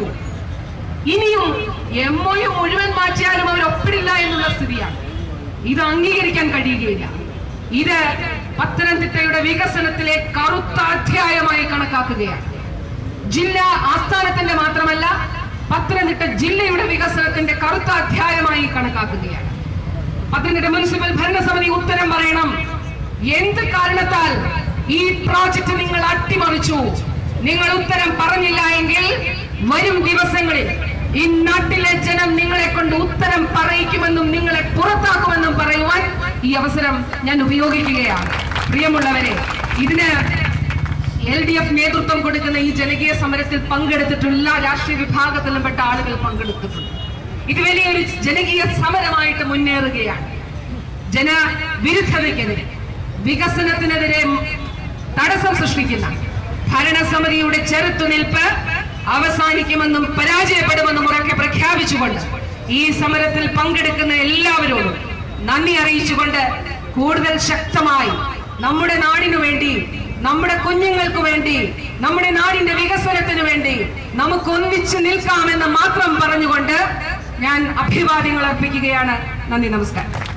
ഇനിയും എം ഒ യു മുഴുവൻ മാറ്റിയാലും അവർ ഒപ്പിടില്ല എന്നുള്ള സ്ഥിതിയാണ് ഇത് അംഗീകരിക്കാൻ കഴിയുകയില്ല ഇത് പത്തനംതിട്ടയുടെ വികസനത്തിലെ കറുത്ത അധ്യായമായി കണക്കാക്കുകയാണ് ജില്ലാ ആസ്ഥാനത്തിന്റെ മാത്രമല്ല പത്തനംതിട്ട ജില്ലയുടെ വികസനത്തിന്റെ കറുത്ത അധ്യായമായി കണക്കാക്കുകയാണ് പത്തനംതിട്ട മുനിസിപ്പൽ ഭരണസമിതി ഉത്തരം പറയണം എന്ത് കാരണത്താൽ ഈ പ്രോജക്റ്റ് നിങ്ങൾ അട്ടിമറിച്ചു നിങ്ങൾ ഉത്തരം പറഞ്ഞില്ല എങ്കിൽ വരും ദിവസങ്ങളിൽ ഈ നാട്ടിലെ ജനം നിങ്ങളെ കൊണ്ട് ഉത്തരം പറയിക്കുമെന്നും നിങ്ങളെ പുറത്താക്കുമെന്നും പറയുവാൻ ഈ അവസരം ഞാൻ ഉപയോഗിക്കുകയാണ് പ്രിയമുള്ളവരെ ഇതിന് എൽ ഡി എഫ് നേതൃത്വം കൊടുക്കുന്ന ഈ ജനകീയ സമരത്തിൽ പങ്കെടുത്തിട്ടുള്ള എല്ലാ രാഷ്ട്രീയ വിഭാഗത്തിലും പെട്ട ആളുകൾ പങ്കെടുത്തിട്ടുണ്ട് ഇത് വലിയൊരു ജനകീയ സമരമായിട്ട് മുന്നേറുകയാണ് ജനവിരുദ്ധതയ്ക്കെതിരെ വികസനത്തിനെതിരെ തടസ്സം സൃഷ്ടിക്കുന്ന ഭരണസമിതിയുടെ ചെറുത്തുനിൽപ്പ് അവസാനിക്കുമെന്നും പരാജയപ്പെടുമെന്നും ഉറക്കെ പ്രഖ്യാപിച്ചുകൊണ്ട് ഈ സമരത്തിൽ പങ്കെടുക്കുന്ന എല്ലാവരോടും നന്ദി അറിയിച്ചുകൊണ്ട് കൂടുതൽ ശക്തമായി നമ്മുടെ നാടിനു വേണ്ടി നമ്മുടെ കുഞ്ഞുങ്ങൾക്ക് വേണ്ടി നമ്മുടെ നാടിന്റെ വികസനത്തിന് വേണ്ടി നമുക്ക് ഒന്നിച്ചു നിൽക്കാമെന്ന് മാത്രം പറഞ്ഞുകൊണ്ട് ഞാൻ അഭിവാദ്യങ്ങൾ അർപ്പിക്കുകയാണ് നന്ദി നമസ്കാരം